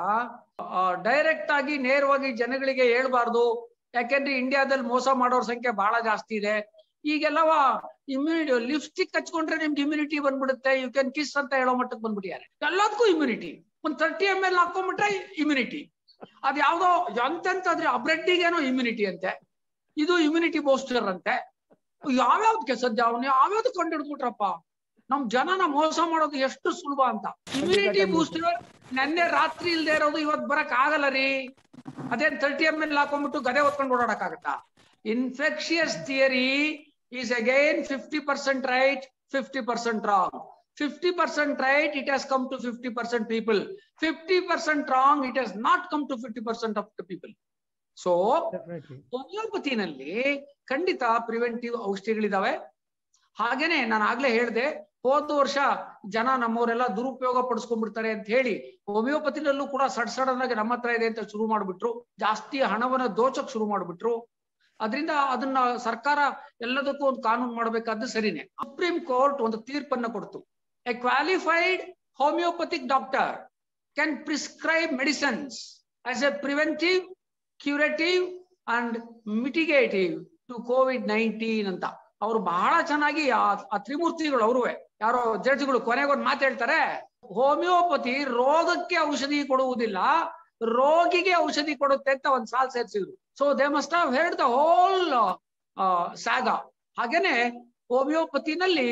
ಡೈರೆಕ್ಟ್ ಆಗಿ ನೇರವಾಗಿ ಜನಗಳಿಗೆ ಹೇಳ್ಬಾರ್ದು ಯಾಕೆಂದ್ರೆ ಇಂಡಿಯಾದಲ್ಲಿ ಮೋಸ ಮಾಡೋರ್ ಸಂಖ್ಯೆ ಬಹಳ ಜಾಸ್ತಿ ಇದೆ ಈಗೆಲ್ಲವ ಇಮ್ಯುನಿಟಿ ಲಿಪ್ಸ್ಟಿಕ್ ಹಚ್ಕೊಂಡ್ರೆ ನಿಮ್ಗೆ ಇಮ್ಯುನಿಟಿ ಬಂದ್ಬಿಡುತ್ತೆ ಯು ಕ್ಯಾನ್ ಕಿಸ್ ಅಂತ ಹೇಳೋ ಮಟ್ಟಕ್ಕೆ ಬಂದ್ಬಿಟ್ಟಿದ್ದಾರೆ ಎಲ್ಲದಕ್ಕೂ ಇಮ್ಯುನಿಟಿ ಒಂದ್ ತರ್ಟಿ ಎಮ್ ಎಲ್ ಹಾಕೊಂಡ್ಬಿಟ್ರೆ ಇಮ್ಯುನಿಟಿ ಅದ್ ಯಾವ್ದೋ ಎಂತೆಂತಾದ್ರೆ ಆ ಬ್ರೆಡ್ಡಿಗೇನೋ ಇಮ್ಯುನಿಟಿ ಅಂತೆ ಇದು ಇಮ್ಯುನಿಟಿ ಬೂಸ್ಟರ್ ಅಂತೆ ಯಾವ್ಯಾವ್ದಕ್ಕೆ ಸದ್ಯ ಅವನು ಯಾವ್ಯಾವ್ದು ಕಂಡು ಹಿಡ್ಬಿಟ್ರಪ್ಪ ನಮ್ ಜನನ ಮೋಸ ಮಾಡೋದು ಎಷ್ಟು ಸುಲಭ ಅಂತ ಇಮ್ಯುನಿಟಿ ಬೂಸ್ಟರ್ ನೆನ್ನೆ ರಾತ್ರಿ ಇಲ್ದೇ ಇರೋದು ಇವತ್ ಬರಕ್ ಆಗಲ್ಲ ರೀ ಅದೇನ್ ತರ್ಟಿ ಎಮ್ ಎಲ್ ಹಾಕೊಂಡ್ಬಿಟ್ಟು ಗದೆ ಹೊತ್ಕೊಂಡು ಓಡಾಡಕ್ ಆಗತ್ತಾ infectious theory is again fifty percent right fifty percent wrong fifty percent right it has come to fifty percent people fifty percent wrong it has not come to fifty percent of the people so ಹೋಮಿಯೋಪತಿನಲ್ಲಿ ಖಂಡಿತ preventive ಔಷಧಿಗಳಿದಾವೆ ಹಾಗೇನೆ ನಾನು ಆಗ್ಲೇ ಹೇಳ್ದೆ ಹೋದ ವರ್ಷ ಜನ ನಮ್ಮವರೆಲ್ಲ ದುರುಪಯೋಗ ಪಡಿಸ್ಕೊಂಡ್ಬಿಡ್ತಾರೆ ಅಂತ ಹೇಳಿ ಹೋಮಿಯೋಪತಿನಲ್ಲೂ ಕೂಡ ಸಡ್ ಸಡನ್ ಆಗಿ ನಮ್ಮ ಹತ್ರ ಇದೆ ಅಂತ ಶುರು ಮಾಡ್ಬಿಟ್ರು ಜಾಸ್ತಿ ಹಣವನ್ನ ದೋಚಕ್ ಶುರು ಮಾಡ್ಬಿಟ್ರು ಅದರಿಂದ ಅದನ್ನ ಸರ್ಕಾರ ಎಲ್ಲದಕ್ಕೂ ಒಂದು ಕಾನೂನು ಮಾಡಬೇಕಾದ್ದು ಸರಿನೇ ಸುಪ್ರೀಂ ಕೋರ್ಟ್ ಒಂದು ತೀರ್ಪನ್ನ ಕೊಡ್ತು a qualified homeopathic doctor can prescribe medicines as a preventive curative and mitigative to covid nineteen ಅಂತ ಅವ್ರು ಬಹಳ ಚೆನ್ನಾಗಿ ಆ ತ್ರಿಮೂರ್ತಿಗಳು ಅವ್ರುವೆ ಯಾರೋ ಜಡ್ಜ್ಗಳು ಕೊನೆಗೊಂದು ಮಾತು ಹೇಳ್ತಾರೆ ಹೋಮಿಯೋಪತಿ ರೋಗಕ್ಕೆ ಔಷಧಿ ಕೊಡುವುದಿಲ್ಲ ರೋಗಿಗೆ ಔಷಧಿ ಕೊಡುತ್ತೆ ಅಂತ ಒಂದ್ ಸಾಲ್ ಸೇರ್ಸಿದ್ರು so they must have heard the whole saga ಹಾಗೇನೆ ಹೋಮಿಯೋಪತಿನಲ್ಲಿ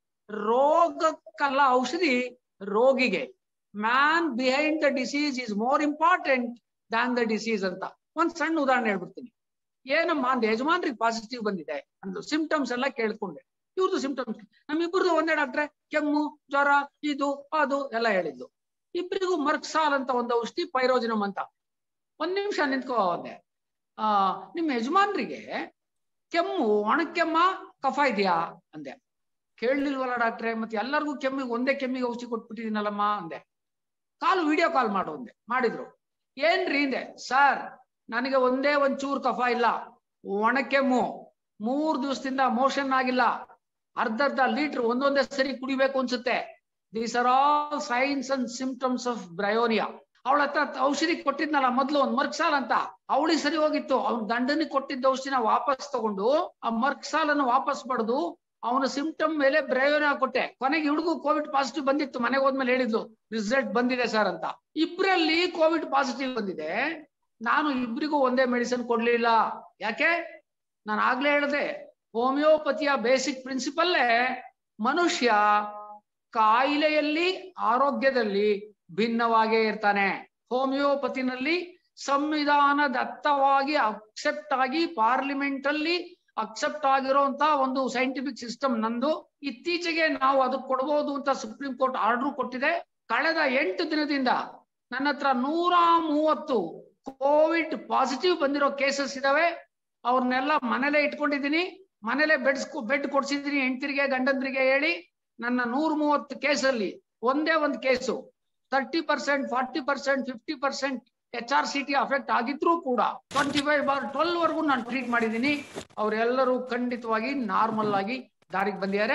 ರೋಗಕ್ಕಲ್ಲ ಔಷಧಿ ರೋಗಿಗೆ man behind the disease is more important than the disease ಅಂತ ಒಂದ್ ಸಣ್ಣ ಉದಾಹರಣೆ ಹೇಳ್ಬಿಡ್ತೀನಿ ಏನಮ್ಮ ಅಂದ್ ಯಜಮಾನ್ರಿಗೆ ಪಾಸಿಟಿವ್ ಬಂದಿದೆ ಅಂದ್ರು ಸಿಂಪ್ಟಮ್ಸ್ ಎಲ್ಲ ಕೇಳ್ಕೊಂಡೆ ಇವ್ರದ್ದು ಸಿಂಪ್ಟಮ್ಸ್ ನಮ್ಮಿಬ್ಬರದು ಒಂದೇ ಡಾಕ್ಟ್ರೆ ಕೆಮ್ಮು ಜ್ವರ ಇದು ಅದು ಎಲ್ಲ ಹೇಳಿದ್ದು ಇಬ್ಬರಿಗೂ ಮರ್ಕ್ಸಾಲ್ ಅಂತ ಒಂದು ಔಷಧಿ ಪೈರೋಜಿನಮ್ ಅಂತ ಒಂದ್ ನಿಮಿಷ ನಿಂತ್ಕೋ ಅಂದೆ ಆ ನಿಮ್ ಯಜಮಾನ್ರಿಗೆ ಕೆಮ್ಮು ಒಣಕೆಮ್ಮ ಕಫ ಇದೆಯಾ ಅಂದೆ ಕೇಳಲಿಲ್ವಲ್ಲ ಡಾಕ್ಟ್ರೆ ಮತ್ತೆ ಎಲ್ಲರಿಗೂ ಕೆಮ್ಮಿಗೆ ಒಂದೇ ಕೆಮ್ಮಿಗೆ ಔಷಧಿ ಕೊಟ್ಬಿಟ್ಟಿದ್ದೀನಲ್ಲಮ್ಮ ಅಂದೆ ಕಾಲ್ ವಿಡಿಯೋ ಕಾಲ್ ಮಾಡು ಅಂದೆ ಮಾಡಿದ್ರು ಏನ್ರಿ ಅಂದೆ ಸರ್ ನನಗೆ ಒಂದೇ ಒಂದ್ ಚೂರ್ ಕಫ ಇಲ್ಲ ಒಣಕೆಮ್ಮು ಮೂರ್ ದಿವಸದಿಂದ ಮೋಷನ್ ಆಗಿಲ್ಲ ಅರ್ಧ ಅರ್ಧ ಲೀಟರ್ ಒಂದೊಂದೇ ಸರಿ ಕುಡಿಬೇಕು ಅನ್ಸುತ್ತೆ these are all signs and symptoms of bryonia ಅವಳ ಹತ್ರ ಔಷಧಿ ಕೊಟ್ಟಿದ್ನಲ್ಲ ಮೊದ್ಲು ಒಂದ್ ಮರ್ಕ್ಸಾಲ್ ಅಂತ ಅವಳಿಗೆ ಸರಿ ಹೋಗಿತ್ತು ಅವ್ನ ಗಂಡನಿಗೆ ಕೊಟ್ಟಿದ್ದ ಔಷಧಿನ ವಾಪಸ್ ತಗೊಂಡು ಆ ಮರ್ಕ್ಸಾಲ್ ಅನ್ನು ವಾಪಸ್ ಪಡೆದು ಅವನ ಸಿಂಪ್ಟಮ್ ಮೇಲೆ ಬ್ರಯೋನಿಯಾ ಕೊಟ್ಟೆ ಕೊನೆಗೆ ಹುಡುಗು ಕೋವಿಡ್ ಪಾಸಿಟಿವ್ ಬಂದಿತ್ತು ಮನೆಗೆ ಹೋದ್ಮೇಲೆ ಹೇಳಿದ್ಲು ರಿಸಲ್ಟ್ ಬಂದಿದೆ ಸರ್ ಅಂತ ಇಬ್ರಲ್ಲಿ ಕೋವಿಡ್ ಪಾಸಿಟಿವ್ ಬಂದಿದೆ ನಾನು ಇಬ್ರಿಗೂ ಒಂದೇ ಮೆಡಿಸಿನ್ ಕೊಡ್ಲಿಲ್ಲ ಯಾಕೆ ನಾನು ಆಗ್ಲೇ ಹೇಳಿದೆ ಹೋಮಿಯೋಪತಿಯ ಬೇಸಿಕ್ ಪ್ರಿನ್ಸಿಪಲ್ಲೇ ಮನುಷ್ಯ ಕಾಯಿಲೆಯಲ್ಲಿ ಆರೋಗ್ಯದಲ್ಲಿ ಭಿನ್ನವಾಗೇ ಇರ್ತಾನೆ ಹೋಮಿಯೋಪತಿನಲ್ಲಿ ಸಂವಿಧಾನದತ್ತವಾಗಿ ಅಕ್ಸೆಪ್ಟ್ ಆಗಿ ಪಾರ್ಲಿಮೆಂಟ್ ಅಲ್ಲಿ ಅಕ್ಸೆಪ್ಟ್ ಆಗಿರುವಂತ ಒಂದು ಸೈಂಟಿಫಿಕ್ ಸಿಸ್ಟಮ್ ನಂದು ಇತ್ತೀಚೆಗೆ ನಾವು ಅದಕ್ಕೆ ಕೊಡಬಹುದು ಅಂತ ಸುಪ್ರೀಂ ಕೋರ್ಟ್ ಆರ್ಡರ್ ಕೊಟ್ಟಿದೆ ಕಳೆದ ಎಂಟು ದಿನದಿಂದ ನನ್ನ ಹತ್ರ ನೂರ ಮೂವತ್ತು ಕೋವಿಡ್ ಪಾಸಿಟಿವ್ ಬಂದಿರೋ ಕೇಸಸ್ ಇದಾವೆ ಅವ್ರನ್ನೆಲ್ಲ ಮನೇಲೆ ಇಟ್ಕೊಂಡಿದ್ದೀನಿ ಮನೇಲೆ ಬೆಡ್ಸ್ ಬೆಡ್ ಕೊಡ್ಸಿದ್ದೀನಿ ಹೆಂಡತಿರಿಗೆ ಗಂಡಂದ್ರಿಗೆ ಹೇಳಿ ನನ್ನ ನೂರ ಮೂವತ್ತು ಕೇಸಲ್ಲಿ ಒಂದೇ ಒಂದು case thirty percent forty percent fifty percent H R C T affect ಆಗಿದ್ರೂ ಕೂಡ ಟ್ವೆಂಟಿ ಫೈವ್ ಬಾರ್ ಟ್ವೆಲ್ ವರ್ಗು ನಾನು ಟ್ರೀಟ್ ಮಾಡಿದ್ದೀನಿ ಅವರೆಲ್ಲರೂ ಖಂಡಿತವಾಗಿ ನಾರ್ಮಲ್ ಆಗಿ ದಾರಿಗೆ ಬಂದಿದ್ದಾರೆ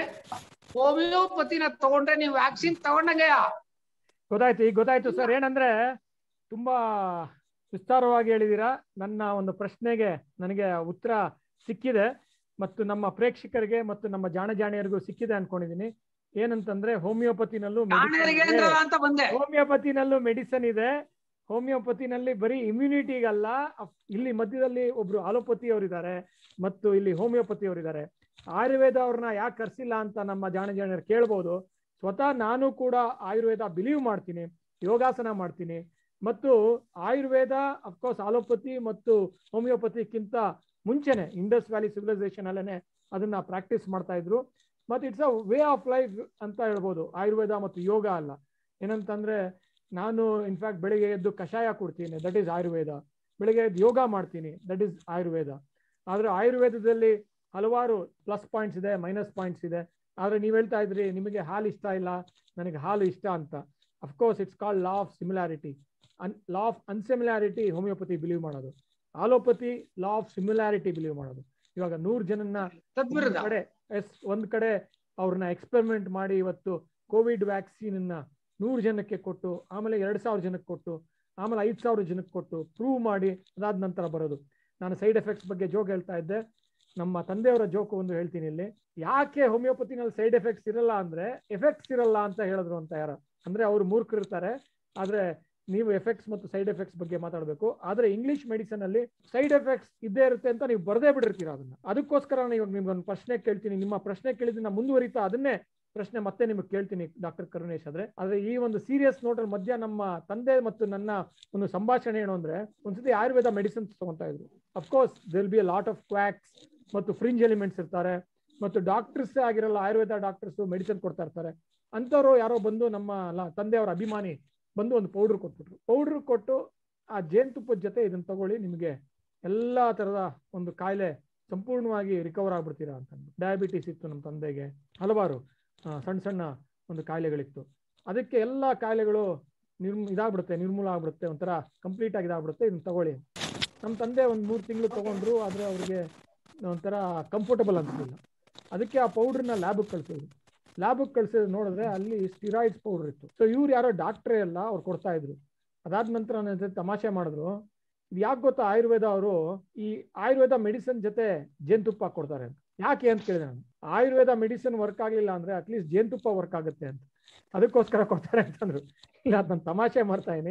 ಹೋಮಿಯೋಪತಿನ ತಗೊಂಡ್ರೆ ನೀವು ವ್ಯಾಕ್ಸಿನ್ ತಗೊಂಡಂಗೆಯಾ
ಗೊತ್ತಾಯ್ತು ಈಗ ಗೊತ್ತಾಯ್ತು ಸರ್ ಏನಂದ್ರೆ ತುಂಬಾ ವಿಸ್ತಾರವಾಗಿ ಹೇಳಿದೀರಾ ನನ್ನ ಒಂದು ಪ್ರಶ್ನೆಗೆ ನನಗೆ ಉತ್ತರ ಸಿಕ್ಕಿದೆ ಮತ್ತು ನಮ್ಮ ಪ್ರೇಕ್ಷಕರಿಗೆ ಮತ್ತು ನಮ್ಮ ಜಾಣ ಜಾಣಿಯರಿಗೂ ಸಿಕ್ಕಿದೆ ಅನ್ಕೊಂಡಿದೀನಿ ಏನಂತಂದ್ರೆ ಹೋಮಿಯೋಪತಿನಲ್ಲೂ
ಜಾಣರಿಗೆ ಅಂದ್ರಲ್ಲ ಅಂತ ಬಂದೆ
ಹೋಮಿಯೋಪತಿನಲ್ಲೂ ಮೆಡಿಸನ್ ಇದೆ ಹೋಮಿಯೋಪತಿನಲ್ಲಿ ಬರೀ ಇಮ್ಯುನಿಟಿಗಲ್ಲ ಅಫ್- ಇಲ್ಲಿ ಮಧ್ಯದಲ್ಲಿ ಒಬ್ರು ಅಲೋಪತಿ ಅವರಿದ್ದಾರೆ ಮತ್ತು ಇಲ್ಲಿ ಹೋಮಿಯೋಪತಿ ಅವರಿದ್ದಾರೆ ಆಯುರ್ವೇದ ಅವ್ರನ್ನ ಯಾಕೆ ಕರ್ಸಿಲ್ಲ ಅಂತ ನಮ್ಮ ಜಾಣ ಜಾಣಿಯರು ಕೇಳ್ಬೋದು ಸ್ವತಃ ನಾನು ಕೂಡ ಆಯುರ್ವೇದ ಬಿಲೀವ್ ಮಾಡ್ತೀನಿ ಯೋಗಾಸನ ಮಾಡ್ತೀನಿ ಮತ್ತು ಆಯುರ್ವೇದ ಅಫ್ಕೋರ್ಸ್ ಆಲೋಪತಿ ಮತ್ತು ಹೋಮಿಯೋಪತಿಕ್ಕಿಂತ ಮುಂಚೆನೆ ಇಂಡಸ್ ವ್ಯಾಲಿ ಸಿವಿಲೈಸೇಷನ್ ಅಲ್ಲೇನೆ ಅದನ್ನ ಪ್ರಾಕ್ಟೀಸ್ ಮಾಡ್ತಾ ಇದ್ರು ಮತ್ತೆ it's a way of life ಅಂತ ಹೇಳ್ಬೋದು ಆಯುರ್ವೇದ ಮತ್ತು ಯೋಗ ಅಲ್ಲ ಏನಂತಂದ್ರೆ ನಾನು ಇನ್ಫ್ಯಾಕ್ಟ್ ಬೆಳಿಗ್ಗೆ ಎದ್ದು ಕಷಾಯ ಕೊಡ್ತೀನಿ ದಟ್ ಈಸ್ ಆಯುರ್ವೇದ ಬೆಳಿಗ್ಗೆ ಎದ್ದು ಯೋಗ ಮಾಡ್ತೀನಿ ದಟ್ ಈಸ್ ಆಯುರ್ವೇದ ಆದ್ರೆ ಆಯುರ್ವೇದದಲ್ಲಿ ಹಲವಾರು ಪ್ಲಸ್ ಪಾಯಿಂಟ್ಸ್ ಇದೆ ಮೈನಸ್ ಪಾಯಿಂಟ್ಸ್ ಇದೆ ಆದ್ರೆ ನೀವ್ ಹೇಳ್ತಾ ಇದ್ರಿ ನಿಮಗೆ ಹಾಲು ಇಷ್ಟ ಇಲ್ಲ ನನಗೆ ಹಾಲು ಇಷ್ಟ ಅಂತ of course it's called law of similarity and law of unsimilarity homeopathy believe ಮಾಡೋದು allopathy law of similarity believe ಮಾಡೋದು ಇವಾಗ ನೂರ್ ಜನನ್ನ
ತದ್ವಿರುದ್ಧ
ಒಂದ್ ಕಡೆ ಎಸ್ ಒಂದ್ ಕಡೆ ಅವ್ರನ್ನ ಎಕ್ಸ್ಪೆರಿಮೆಂಟ್ ಮಾಡಿ ಇವತ್ತು ಕೋವಿಡ್ ವ್ಯಾಕ್ಸಿನ್ ಅನ್ನ ನೂರು ಜನಕ್ಕೆ ಕೊಟ್ಟು ಆಮೇಲೆ ಎರಡ್ ಸಾವಿರ ಜನಕ್ಕೆ ಕೊಟ್ಟು ಆಮೇಲೆ ಐದ್ ಸಾವಿರ ಜನಕ್ಕೆ ಕೊಟ್ಟು ಪ್ರೂವ್ ಮಾಡಿ ಅದಾದ ನಂತರ ಬರೋದು ನಾನು ಸೈಡ್ ಎಫೆಕ್ಟ್ಸ್ ಬಗ್ಗೆ ಜೋಕ್ ಹೇಳ್ತಾ ಇದ್ದೆ ನಮ್ಮ ತಂದೆಯವರ ಜೋಕ್ ಒಂದು ಹೇಳ್ತೀನಿ ಇಲ್ಲಿ ಯಾಕೆ ಹೋಮಿಯೋಪತಿನಲ್ಲಿ ಸೈಡ್ ಎಫೆಕ್ಟ್ಸ್ ಇರಲ್ಲ ಅಂದ್ರೆ ಎಫೆಕ್ಟ್ಸ್ ಇರಲ್ಲ ಅಂತ ಹೇಳಿದ್ರು ಅಂತ ಯಾರ ಅಂದ್ರೆ ಅವ್ರು ಮೂರ್ಖರಿರ್ತಾರೆ ಆದ್ರೆ ನೀವು ಎಫೆಕ್ಟ್ಸ್ ಮತ್ತು ಸೈಡ್ ಎಫೆಕ್ಟ್ಸ್ ಬಗ್ಗೆ ಮಾತಾಡಬೇಕು ಆದ್ರೆ ಇಂಗ್ಲಿಷ್ ಮೆಡಿಸನ್ ಅಲ್ಲಿ ಸೈಡ್ ಎಫೆಕ್ಟ್ಸ್ ಇದ್ದೇ ಇರುತ್ತೆ ಅಂತ ನೀವು ಬರದೇ ಬಿಡಿರ್ತೀರ ಅದನ್ನ ಅದಕ್ಕೋಸ್ಕರ ನಾನು ಇವಾಗ ನಿಮ್ಗೆ ಒಂದು ಪ್ರಶ್ನೆ ಕೇಳ್ತೀನಿ ನಿಮ್ಮ ಪ್ರಶ್ನೆ ಕೇಳಿದ್ರೆ ಮುಂದುವರಿತಾ ಅದನ್ನೇ ಪ್ರಶ್ನೆ ಮತ್ತೆ ನಿಮಗೆ ಕೇಳ್ತೀನಿ ಡಾಕ್ಟರ್ ಕರುಣೇಶ್ ಆದ್ರೆ ಆದ್ರೆ ಈ ಒಂದು ಸೀರಿಯಸ್ ನೋಟಲ್ ಮಧ್ಯ ನಮ್ಮ ತಂದೆ ಮತ್ತು ನನ್ನ ಒಂದು ಸಂಭಾಷಣೆ ಏನು ಅಂದ್ರೆ ಒಂದ್ಸತಿ ಆಯುರ್ವೇದ ಮೆಡಿಸಿನ್ಸ್ ತಗೊಂತಾ ಇದ್ರು of course there'll be a lot of quacks ಮತ್ತು ಫ್ರಿಂಜ್ ಎಲಿಮೆಂಟ್ಸ್ ಇರ್ತಾರೆ ಮತ್ತು ಡಾಕ್ಟರ್ಸ್ ಆಗಿರಲ್ಲ ಆಯುರ್ವೇದ ಡಾಕ್ಟರ್ಸ್ ಮೆಡಿಸಿನ್ ಕೊಡ್ತಾ ಇರ್ತಾರೆ ಅಂಥವ್ರು ಯಾರೋ ಬಂದು ನಮ್ಮ ಲ- ತಂದೆಯವರ ಅಭಿಮಾನಿ ಬಂದು ಒಂದು ಪೌಡರ್ ಕೊಟ್ಬಿಟ್ರು ಪೌಡರ್ ಕೊಟ್ಟು ಆ ಜೇನುತುಪ್ಪದ ಜೊತೆ ಇದನ್ನ ತಗೊಳ್ಳಿ ನಿಮಗೆ ಎಲ್ಲಾ ತರದ ಒಂದು ಕಾಯಿಲೆ ಸಂಪೂರ್ಣವಾಗಿ ರಿಕವರ್ ಆಗ್ಬಿಡ್ತೀರಾ ಅಂತ ಡಯಾಬಿಟಿಸ್ ಇತ್ತು ನಮ್ಮ ತಂದೆಗೆ ಹಲವಾರು ಆ, ಸಣ್ಣ ಸಣ್ಣ ಒಂದು ಕಾಯಿಲೆಗಳಿತ್ತು ಅದಕ್ಕೆ ಎಲ್ಲ ಕಾಯಿಲೆಗಳು ನಿರ್ಮ್ ಇದಾಗ್ಬಿಡುತ್ತೆ ನಿರ್ಮೂಲ ಆಗ್ಬಿಡುತ್ತೆ ಒಂಥರ ಕಂಪ್ಲೀಟ್ ಆಗಿ ಇದಾಗ್ಬಿಡುತ್ತೆ ಇದನ್ನ ತಗೊಳ್ಳಿ ನಮ್ಮ ತಂದೆ ಒಂದು ಮೂರು ತಿಂಗಳು ತಗೊಂಡ್ರು ಆದ್ರೆ ಅವ್ರಿಗೆ ಒಂಥರ ಕಂಫರ್ಟಬಲ್ ಅನ್ಸಲಿಲ್ಲ ಅದಕ್ಕೆ ಆ ಪೌಡ್ರನ್ನ ಲ್ಯಾಬ್ಗೆ ಕಳ್ಸಿದ್ರು ಲ್ಯಾಬ್ಗೆ ಕಳ್ಸಿದ್ ನೋಡಿದ್ರೆ ಅಲ್ಲಿ ಸ್ಟಿರಾಯ್ಡ್ಸ್ ಪೌಡರ್ ಇತ್ತು ಸೊ ಇವ್ರು ಯಾರೋ ಡಾಕ್ಟ್ರೇ ಎಲ್ಲ ಅವ್ರು ಕೊಡ್ತಾ ಇದ್ರು ಅದಾದ ನಂತರ ನನ್ನ ಜೊತೆ ತಮಾಷೆ ಮಾಡಿದ್ರು ಇದು ಯಾಕೆ ಗೊತ್ತಾ ಆಯುರ್ವೇದ ಅವರು ಈ ಆಯುರ್ವೇದ ಮೆಡಿಸಿನ್ ಜೊತೆ ಜೇನುತುಪ್ಪ ಕೊಡ್ತಾರೆ ಅಂತ ಯಾಕೆ ಅಂತ ಕೇಳಿದೆ ನಾನು ಆಯುರ್ವೇದ ಮೆಡಿಸಿನ್ ವರ್ಕ್ ಆಗ್ಲಿಲ್ಲ ಅಂದ್ರೆ ಅಟ್ಲೀಸ್ಟ್ ಜೇನುತುಪ್ಪ ವರ್ಕ್ ಆಗುತ್ತೆ ಅಂತ ಅದಕ್ಕೋಸ್ಕರ ಕೊಡ್ತಾರೆ ಅಂತಂದ್ರು ಇಲ್ಲ ಅದ್ ನಾನು ತಮಾಷೆ ಮಾಡ್ತಾ ಇದೀನಿ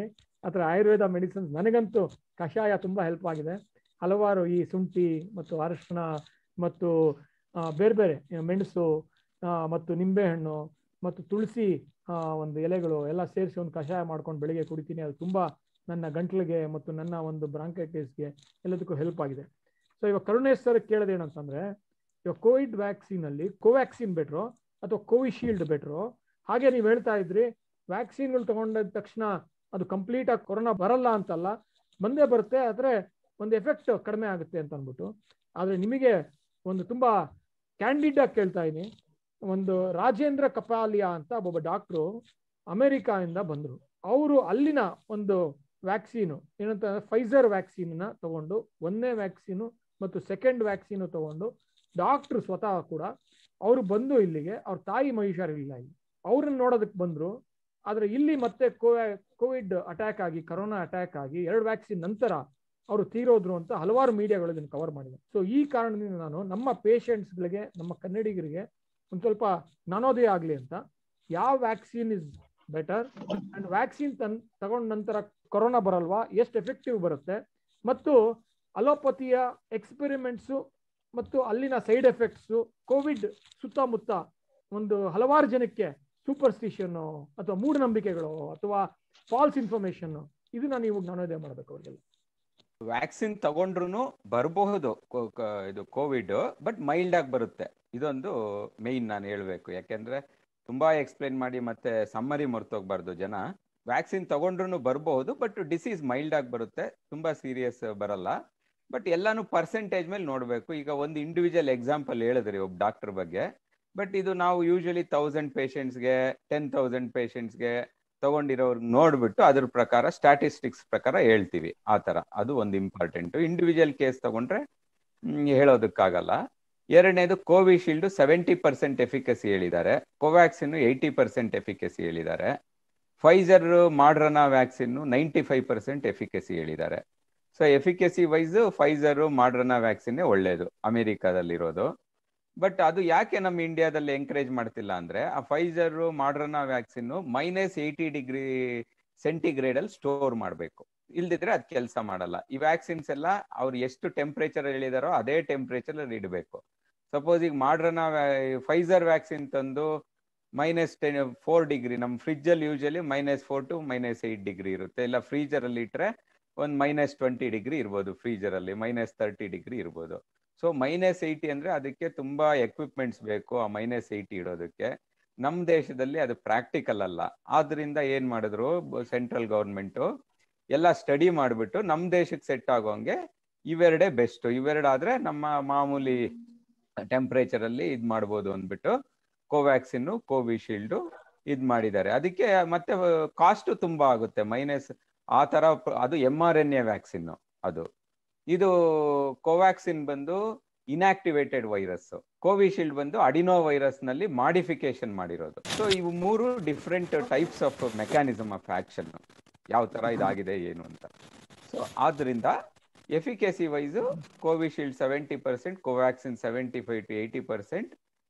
ಆತರ ಆಯುರ್ವೇದ ಮೆಡಿಸಿನ್ಸ್ ನನಗಂತೂ ಕಷಾಯ ತುಂಬಾ ಹೆಲ್ಪ್ ಆಗಿದೆ ಹಲವಾರು ಈ ಶುಂಠಿ ಮತ್ತು ಅರಿಶಿನ ಮತ್ತು ಆ, ಬೇರೆ ಬೇರೆ ಮೆಣಸು ಆ, ಮತ್ತು ನಿಂಬೆಹಣ್ಣು ಮತ್ತು ತುಳಸಿ ಆ, ಒಂದು ಎಲೆಗಳು ಎಲ್ಲ ಸೇರಿಸಿ ಒಂದು ಕಷಾಯ ಮಾಡ್ಕೊಂಡು ಬೆಳಿಗ್ಗೆ ಕುಡಿತೀನಿ ಅದು ತುಂಬಾ ನನ್ನ ಗಂಟ್ಲಿಗೆ ಮತ್ತು ನನ್ನ ಒಂದು ಬ್ರಾಂಕೈಟಿಸ್ಗೆ ಎಲ್ಲದಕ್ಕೂ ಹೆಲ್ಪ್ ಆಗಿದೆ ಸೊ ಇವಾಗ ಕರುಣೇಶ್ ಸರ್ ಕೇಳೋದೇನಂತಂದ್ರೆ ಇವಾಗ ಕೋವಿಡ್ ವ್ಯಾಕ್ಸಿನ್ ಅಲ್ಲಿ ಕೋವ್ಯಾಕ್ಸಿನ್ ಬೆಟ್ರು ಅಥವಾ ಕೋವಿಶೀಲ್ಡ್ ಬೆಟ್ರು ಹಾಗೆ ನೀವು ಹೇಳ್ತಾ ಇದ್ರಿ ವ್ಯಾಕ್ಸಿನ್ಗಳು ತಗೊಂಡ ತಕ್ಷಣ ಅದು ಕಂಪ್ಲೀಟ್ ಆಗಿ ಕೊರೋನಾ ಬರಲ್ಲ ಅಂತಲ್ಲ ಬಂದೇ ಬರುತ್ತೆ ಆದ್ರೆ ಒಂದು ಎಫೆಕ್ಟ್ ಕಡಿಮೆ ಆಗುತ್ತೆ ಅಂತ ಅಂದ್ಬಿಟ್ಟು ಆದ್ರೆ ನಿಮಗೆ ಒಂದು ತುಂಬಾ ಕ್ಯಾಂಡಿಡ್ ಆಗಿ ಕೇಳ್ತಾ ಇದೀನಿ ಒಂದು ರಾಜೇಂದ್ರ ಕಪಾಲಿಯಾ ಅಂತ ಒಬ್ಬ ಡಾಕ್ಟ್ರು ಅಮೆರಿಕಾದಿಂದ ಬಂದ್ರು ಅವರು ಅಲ್ಲಿನ ಒಂದು ವ್ಯಾಕ್ಸಿನು ಏನಂತ ಫೈಸರ್ ವ್ಯಾಕ್ಸಿನ್ನ ತಗೊಂಡು ಒಂದನೇ ವ್ಯಾಕ್ಸಿನು ಮತ್ತು ಸೆಕೆಂಡ್ ವ್ಯಾಕ್ಸಿನು ತಗೊಂಡು ಡಾಕ್ಟ್ರು ಸ್ವತಃ ಕೂಡ ಅವರು ಬಂದು ಇಲ್ಲಿಗೆ ಅವ್ರ ತಾಯಿ ಮಹಿಷಾರಿಲ್ಲ ಇಲ್ಲಿ ಅವ್ರನ್ನ ನೋಡೋದಕ್ಕೆ ಬಂದ್ರು ಆದ್ರೆ ಇಲ್ಲಿ ಮತ್ತೆ ಕೋವಿಡ್ ಅಟ್ಯಾಕ್ ಆಗಿ ಕರೋನಾ ಅಟ್ಯಾಕ್ ಆಗಿ ಎರಡು ವ್ಯಾಕ್ಸಿನ್ ನಂತರ ಅವರು ತೀರೋದ್ರು ಅಂತ ಹಲವಾರು ಮೀಡಿಯಾಗಳು ಇದನ್ನು ಕವರ್ ಮಾಡಿದೆ ಸೊ ಈ ಕಾರಣದಿಂದ ನಾನು ನಮ್ಮ ಪೇಷಂಟ್ಸ್ಗಳಿಗೆ ನಮ್ಮ ಕನ್ನಡಿಗರಿಗೆ ಒಂದು ಸ್ವಲ್ಪ ಜ್ಞಾನೋದಯ ಆಗಲಿ ಅಂತ ಯಾವ vaccine is better and vaccine ತನ್ ತಗೊಂಡ ನಂತರ ಕೊರೋನಾ ಬರಲ್ವಾ ಎಷ್ಟು ಎಫೆಕ್ಟಿವ್ ಬರುತ್ತೆ ಮತ್ತು ಅಲೋಪತಿಯ ಎಕ್ಸ್ಪೆರಿಮೆಂಟ್ಸು ಮತ್ತು ಅಲ್ಲಿನ ಸೈಡ್ ಎಫೆಕ್ಟ್ಸು ಕೋವಿಡ್ ಸುತ್ತಮುತ್ತ ಒಂದು ಹಲವಾರು ಜನಕ್ಕೆ ಸೂಪರ್ಸ್ಟಿಷನ್ ಅಥವಾ ಮೂಢನಂಬಿಕೆಗಳು ಅಥವಾ ಫಾಲ್ಸ್ ಇನ್ಫಾರ್ಮೇಶನ್ ಇದನ್ನ ನೀವು ಜ್ಞಾನೋದಯ ಮಾಡಬೇಕು ಅವರಿಗೆಲ್ಲ
ವ್ಯಾಕ್ಸಿನ್ ತಗೊಂಡ್ರು ಬರಬಹುದು ಇದು ಕೋವಿಡ್ ಬಟ್ ಮೈಲ್ಡ್ ಆಗಿ ಬರುತ್ತೆ ಇದೊಂದು ಮೇಯ್ನ್ ನಾನು ಹೇಳ್ಬೇಕು ಯಾಕೆಂದ್ರೆ ತುಂಬಾ ಎಕ್ಸ್ಪ್ಲೈನ್ ಮಾಡಿ ಮತ್ತೆ ಸಮ್ಮರಿ ಮರ್ತೋಗ್ಬಾರ್ದು ಜನ ವ್ಯಾಕ್ಸಿನ್ ತಗೊಂಡ್ರು ಬರಬಹುದು ಬಟ್ ಡಿಸೀಸ್ ಮೈಲ್ಡ್ ಆಗಿ ಬರುತ್ತೆ ತುಂಬಾ ಸೀರಿಯಸ್ ಬರಲ್ಲ ಬಟ್ ಎಲ್ಲಾನು ಪರ್ಸೆಂಟೇಜ್ ಮೇಲೆ ನೋಡಬೇಕು ಈಗ ಒಂದು ಇಂಡಿವಿಜುವಲ್ ಎಕ್ಸಾಂಪಲ್ ಹೇಳಿದ್ರಿ ಒಬ್ಬ ಡಾಕ್ಟರ್ ಬಗ್ಗೆ ಬಟ್ ಇದು ನಾವು ಯೂಶಲಿ ತೌಸಂಡ್ ಪೇಷಂಟ್ಸ್ಗೆ ಟೆನ್ ತೌಸಂಡ್ ಪೇಷಂಟ್ಸ್ಗೆ ತಗೊಂಡಿರೋರ್ ನೋಡ್ಬಿಟ್ಟು ಅದ್ರ ಪ್ರಕಾರ ಸ್ಟ್ಯಾಟಿಸ್ಟಿಕ್ಸ್ ಪ್ರಕಾರ ಹೇಳ್ತೀವಿ ಆ ತರ ಅದು ಒಂದು ಇಂಪಾರ್ಟೆಂಟ್ ಇಂಡಿವಿಜುವಲ್ ಕೇಸ್ ತಗೊಂಡ್ರೆ ಹ್ಮ್, ಹೇಳೋದಕ್ಕಾಗಲ್ಲ ಎರಡನೇದು ಕೋವಿಶೀಲ್ಡ್ ಸೆವೆಂಟಿ ಪರ್ಸೆಂಟ್ ಎಫಿಕಸಿ ಹೇಳಿದ್ದಾರೆ ಕೋವ್ಯಾಕ್ಸಿನ್ ಏಯ್ಟಿ ಪರ್ಸೆಂಟ್ ಎಫಿಕಸಿ ಹೇಳಿದ್ದಾರೆ Pfizer Moderna vaccine ninety five percent efficacy ಹೇಳಿದ್ದಾರೆ so efficacy wise Pfizer Moderna vaccine ಒಳ್ಳೇದು ಅಮೆರಿಕಾದಲ್ಲಿರೋದು ಬಟ್ ಅದು ಯಾಕೆ ನಮ್ಮ ಇಂಡಿಯಾದಲ್ಲಿ ಎಂಕರೇಜ್ ಮಾಡ್ತಿಲ್ಲ ಅಂದ್ರೆ ಆ Pfizer Moderna vaccine minus eighty degree centigrade ಅಲ್ಲಿ ಸ್ಟೋರ್ ಮಾಡಬೇಕು ಇಲ್ದಿದ್ರೆ ಅದ್ ಕೆಲಸ ಮಾಡಲ್ಲ ಈ ವ್ಯಾಕ್ಸಿನ್ಸ್ ಎಲ್ಲ ಅವ್ರು ಎಷ್ಟು ಟೆಂಪರೇಚರ್ ಹೇಳಿದಾರೋ ಅದೇ ಟೆಂಪರೇಚರ್ ಅಲ್ಲಿ ಇಡಬೇಕು ಸಪೋಸ್ ಈಗ ಮಾಡ್ರನಾ ಫೈಸರ್ ವ್ಯಾಕ್ಸಿನ್ ತಂದು ಮೈನಸ್ ಟೆನ್ ಫೋರ್ ಡಿಗ್ರಿ ನಮ್ಮ ಫ್ರಿಜ್ ಅಲ್ಲಿ usually minus four to minus eight degree ಇರುತ್ತೆ ಇಲ್ಲ ಫ್ರೀಜರ್ ಅಲ್ಲಿ ಇಟ್ರೆ ಒಂದು ಮೈನಸ್ ಟ್ವೆಂಟಿ ಡಿಗ್ರಿ ಇರ್ಬೋದು ಫ್ರೀಜರ್ ಅಲ್ಲಿ ಮೈನಸ್ ತರ್ಟಿ ಡಿಗ್ರಿ ಇರ್ಬೋದು ಸೊ ಮೈನಸ್ ಏಯ್ಟಿ ಅಂದ್ರೆ ಅದಕ್ಕೆ ತುಂಬಾ ಎಕ್ವಿಪ್ಮೆಂಟ್ಸ್ ಬೇಕು ಆ ಮೈನಸ್ ಏಯ್ಟಿ ಇಡೋದಕ್ಕೆ ನಮ್ಮ ದೇಶದಲ್ಲಿ ಅದು ಪ್ರಾಕ್ಟಿಕಲ್ ಅಲ್ಲ ಆದ್ರಿಂದ ಏನ್ ಮಾಡಿದ್ರು ಸೆಂಟ್ರಲ್ ಗೌರ್ಮೆಂಟ್ ಎಲ್ಲ ಸ್ಟಡಿ ಮಾಡಿಬಿಟ್ಟು ನಮ್ಮ ದೇಶಕ್ಕೆ ಸೆಟ್ ಆಗೋಂಗೆ ಇವೆರಡೇ ಬೆಸ್ಟ್ ಇವೆರಡಾದ್ರೆ ನಮ್ಮ ಮಾಮೂಲಿ ಟೆಂಪರೇಚರ್ ಅಲ್ಲಿ ಇದ್ ಮಾಡ್ಬೋದು ಅಂದ್ಬಿಟ್ಟು ಕೋವ್ಯಾಕ್ಸಿನ್ ಕೋವಿಶೀಲ್ಡ್ ಇದ್ ಮಾಡಿದ್ದಾರೆ ಅದಕ್ಕೆ ಮತ್ತೆ ಕಾಸ್ಟ್ ತುಂಬಾ ಆಗುತ್ತೆ ಮೈನಸ್ ಆ ತರ ಪ- ಅದು M R N A vaccine ಅದು ಇದು ಕೋವ್ಯಾಕ್ಸಿನ್ ಬಂದು ಇನ್ಆಕ್ಟಿವೇಟೆಡ್ ವೈರಸ್ ಕೋವಿಶೀಲ್ಡ್ ಬಂದು ಅಡಿನೋ ವೈರಸ್ ನಲ್ಲಿ ಮಾಡಿಫಿಕೇಶನ್ ಮಾಡಿರೋದು ಸೊ ಇವು ಮೂರು different types of mechanism of action ಯಾವ ತರ ಇದಾಗಿದೆ ಏನು ಅಂತ ಸೊ ಆದ್ರಿಂದ efficacy wise Covishield seventy percent Covaxin seventy five to eighty percent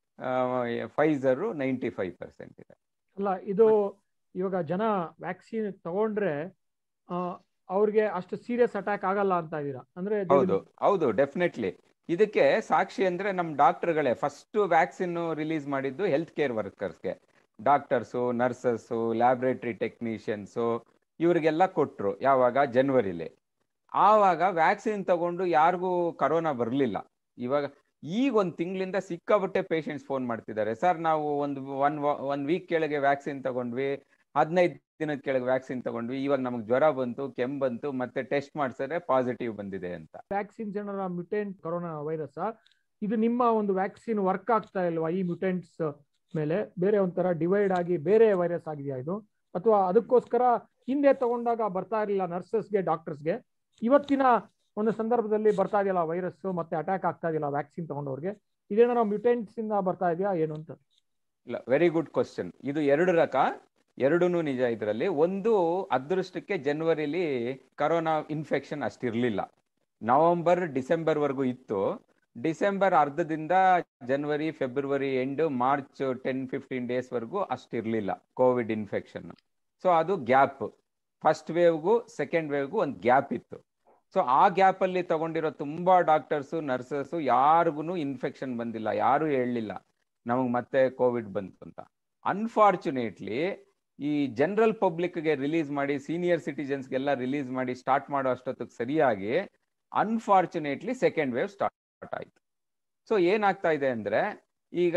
Pfizer ninety five percent ಇದೆ
ಅಲ್ಲ ಇದು ಇವಾಗ ಜನ ವ್ಯಾಕ್ಸಿನ್ ತಗೊಂಡ್ರೆ ಆ, ಅವ್ರಿಗೆ ಅಷ್ಟು ಸೀರಿಯಸ್ ಅಟ್ಯಾಕ್ ಆಗಲ್ಲ ಅಂತ ಇದೀರಾ ಅಂದ್ರೆ they will-
ಹೌದು ಹೌದು ಡೆಫಿನೆಟ್ಲಿ ಇದಕ್ಕೆ ಸಾಕ್ಷಿ ಅಂದ್ರೆ ನಮ್ ಡಾಕ್ಟರ್ಗಳೇ ಫಸ್ಟ್ ವ್ಯಾಕ್ಸಿನ್ ರಿಲೀಸ್ ಮಾಡಿದ್ದು ಹೆಲ್ತ್ ಕೇರ್ ವರ್ಕರ್ಸ್ಗೆ ಡಾಕ್ಟರ್ಸು ನರ್ಸಸ್ಸು ಲ್ಯಾಬ್ರೇಟರಿ ಟೆಕ್ನಿಷಿಯನ್ಸು ಇವ್ರಿಗೆಲ್ಲ ಕೊಟ್ರು ಯಾವಾಗ ಜನವರಿಲಿ ಆವಾಗ ವ್ಯಾಕ್ಸಿನ್ ತಗೊಂಡು ಯಾರಿಗೂ ಕರೋನಾ ಬರಲಿಲ್ಲ ಇವಾಗ ಈಗ ಒಂದು ತಿಂಗಳಿಂದ ಸಿಕ್ಕಾಪಟ್ಟೆ ಪೇಷಂಟ್ಸ್ ಫೋನ್ ಮಾಡ್ತಿದ್ದಾರೆ ಸರ್ ನಾವು ಒಂದು ಒನ್ ಒನ್ ವೀಕ್ ಕೆಳಗೆ ವ್ಯಾಕ್ಸಿನ್ ತಗೊಂಡ್ವಿ ಹದಿನೈದು ದಿನದ ಕೆಳಗೆ ವ್ಯಾಕ್ಸಿನ್ ತಗೊಂಡ್ವಿ ಇವಾಗ ನಮಗೆ ಜ್ವರ ಬಂತು ಕೆಮ್ಮು ಬಂತು ಮತ್ತೆ ಟೆಸ್ಟ್ ಮಾಡಿಸಿದ್ರೆ ಪಾಸಿಟಿವ್ ಬಂದಿದೆ ಅಂತ
ವ್ಯಾಕ್ಸಿನ್ ಜನರ ಮ್ಯುಟೆಂಟ್ ಕೊರೋನಾ ವೈರಸ್ ಇದು ನಿಮ್ಮ ಒಂದು ವ್ಯಾಕ್ಸಿನ್ ವರ್ಕ್ ಆಗ್ತಾ ಇಲ್ವಾ ಈ ಮ್ಯುಟೆಂಟ್ಸ್ ಮೇಲೆ ಬೇರೆ ಒಂಥರ ಡಿವೈಡ್ ಆಗಿ ಬೇರೆ ವೈರಸ್ ಆಗಿದೆಯಾ ಇದು ಅಥವಾ ಅದಕ್ಕೋಸ್ಕರ ಹಿಂದೆ ತಗೊಂಡಾಗ ಬರ್ತಾ ಇರಲಿಲ್ಲ ನರ್ಸಸ್ಗೆ ಡಾಕ್ಟರ್ಸ್ಗೆ ಇವತ್ತಿನ ಒಂದು ಸಂದರ್ಭದಲ್ಲಿ ಬರ್ತಾ ಇದೆಯಲ್ಲ ವೈರಸ್ ಮತ್ತೆ ಅಟ್ಯಾಕ್ ಆಗ್ತಾ ಇದೆಯಲ್ಲ ವ್ಯಾಕ್ಸಿನ್ ತಗೊಂಡವ್ರಿಗೆ ಇದೇನಾರ ಮ್ಯುಟೆಂಟ್ಸ್ ಇಂದ ಬರ್ತಾ ಇದೆಯಾ ಏನು ಅಂತ
ಇಲ್ಲ ವೆರಿ ಗುಡ್ ಕ್ವಶನ್ ಇದು ಎರಡು ರಕ ಎರಡೂ ನಿಜ ಇದರಲ್ಲಿ ಒಂದು ಅದೃಷ್ಟಕ್ಕೆ ಜನವರಿಲಿ ಕರೋನಾ ಇನ್ಫೆಕ್ಷನ್ ಅಷ್ಟಿರ್ಲಿಲ್ಲ ನವೆಂಬರ್ ಡಿಸೆಂಬರ್ ವರೆಗೂ ಇತ್ತು ಡಿಸೆಂಬರ್ ಅರ್ಧದಿಂದ January February end March ten fifteen days ವರೆಗೂ ಅಷ್ಟಿರ್ಲಿಲ್ಲ ಕೋವಿಡ್ ಇನ್ಫೆಕ್ಷನ್ ಸೊ ಅದು ಗ್ಯಾಪ್ ಫಸ್ಟ್ ವೇವ್ಗೂ ಸೆಕೆಂಡ್ ವೇವ್ಗೂ ಒಂದು ಗ್ಯಾಪ್ ಇತ್ತು ಸೊ ಆ ಗ್ಯಾಪ್ ಅಲ್ಲಿ ತಗೊಂಡಿರೋ ತುಂಬಾ ಡಾಕ್ಟರ್ಸು ನರ್ಸಸ್ಸು ಯಾರಿಗೂ ಇನ್ಫೆಕ್ಷನ್ ಬಂದಿಲ್ಲ ಯಾರು ಹೇಳಲಿಲ್ಲ ನಮಗೆ ಮತ್ತೆ ಕೋವಿಡ್ ಬಂತು ಅಂತ ಅನ್ಫಾರ್ಚುನೇಟ್ಲಿ ಈ ಜನರಲ್ ಪಬ್ಲಿಕ್ಗೆ ರಿಲೀಸ್ ಮಾಡಿ ಸೀನಿಯರ್ ಸಿಟಿಜನ್ಸ್ಗೆಲ್ಲ ರಿಲೀಸ್ ಮಾಡಿ ಸ್ಟಾರ್ಟ್ ಮಾಡೋ ಅಷ್ಟೊತ್ತಿಗೆ ಸರಿಯಾಗಿ ಅನ್ಫಾರ್ಚುನೇಟ್ಲಿ ಸೆಕೆಂಡ್ ವೇವ್ ಸ್ಟಾರ್ಟ್ ಆಯ್ತು ಸೊ ಏನಾಗ್ತಾ ಇದೆ ಅಂದ್ರೆ ಈಗ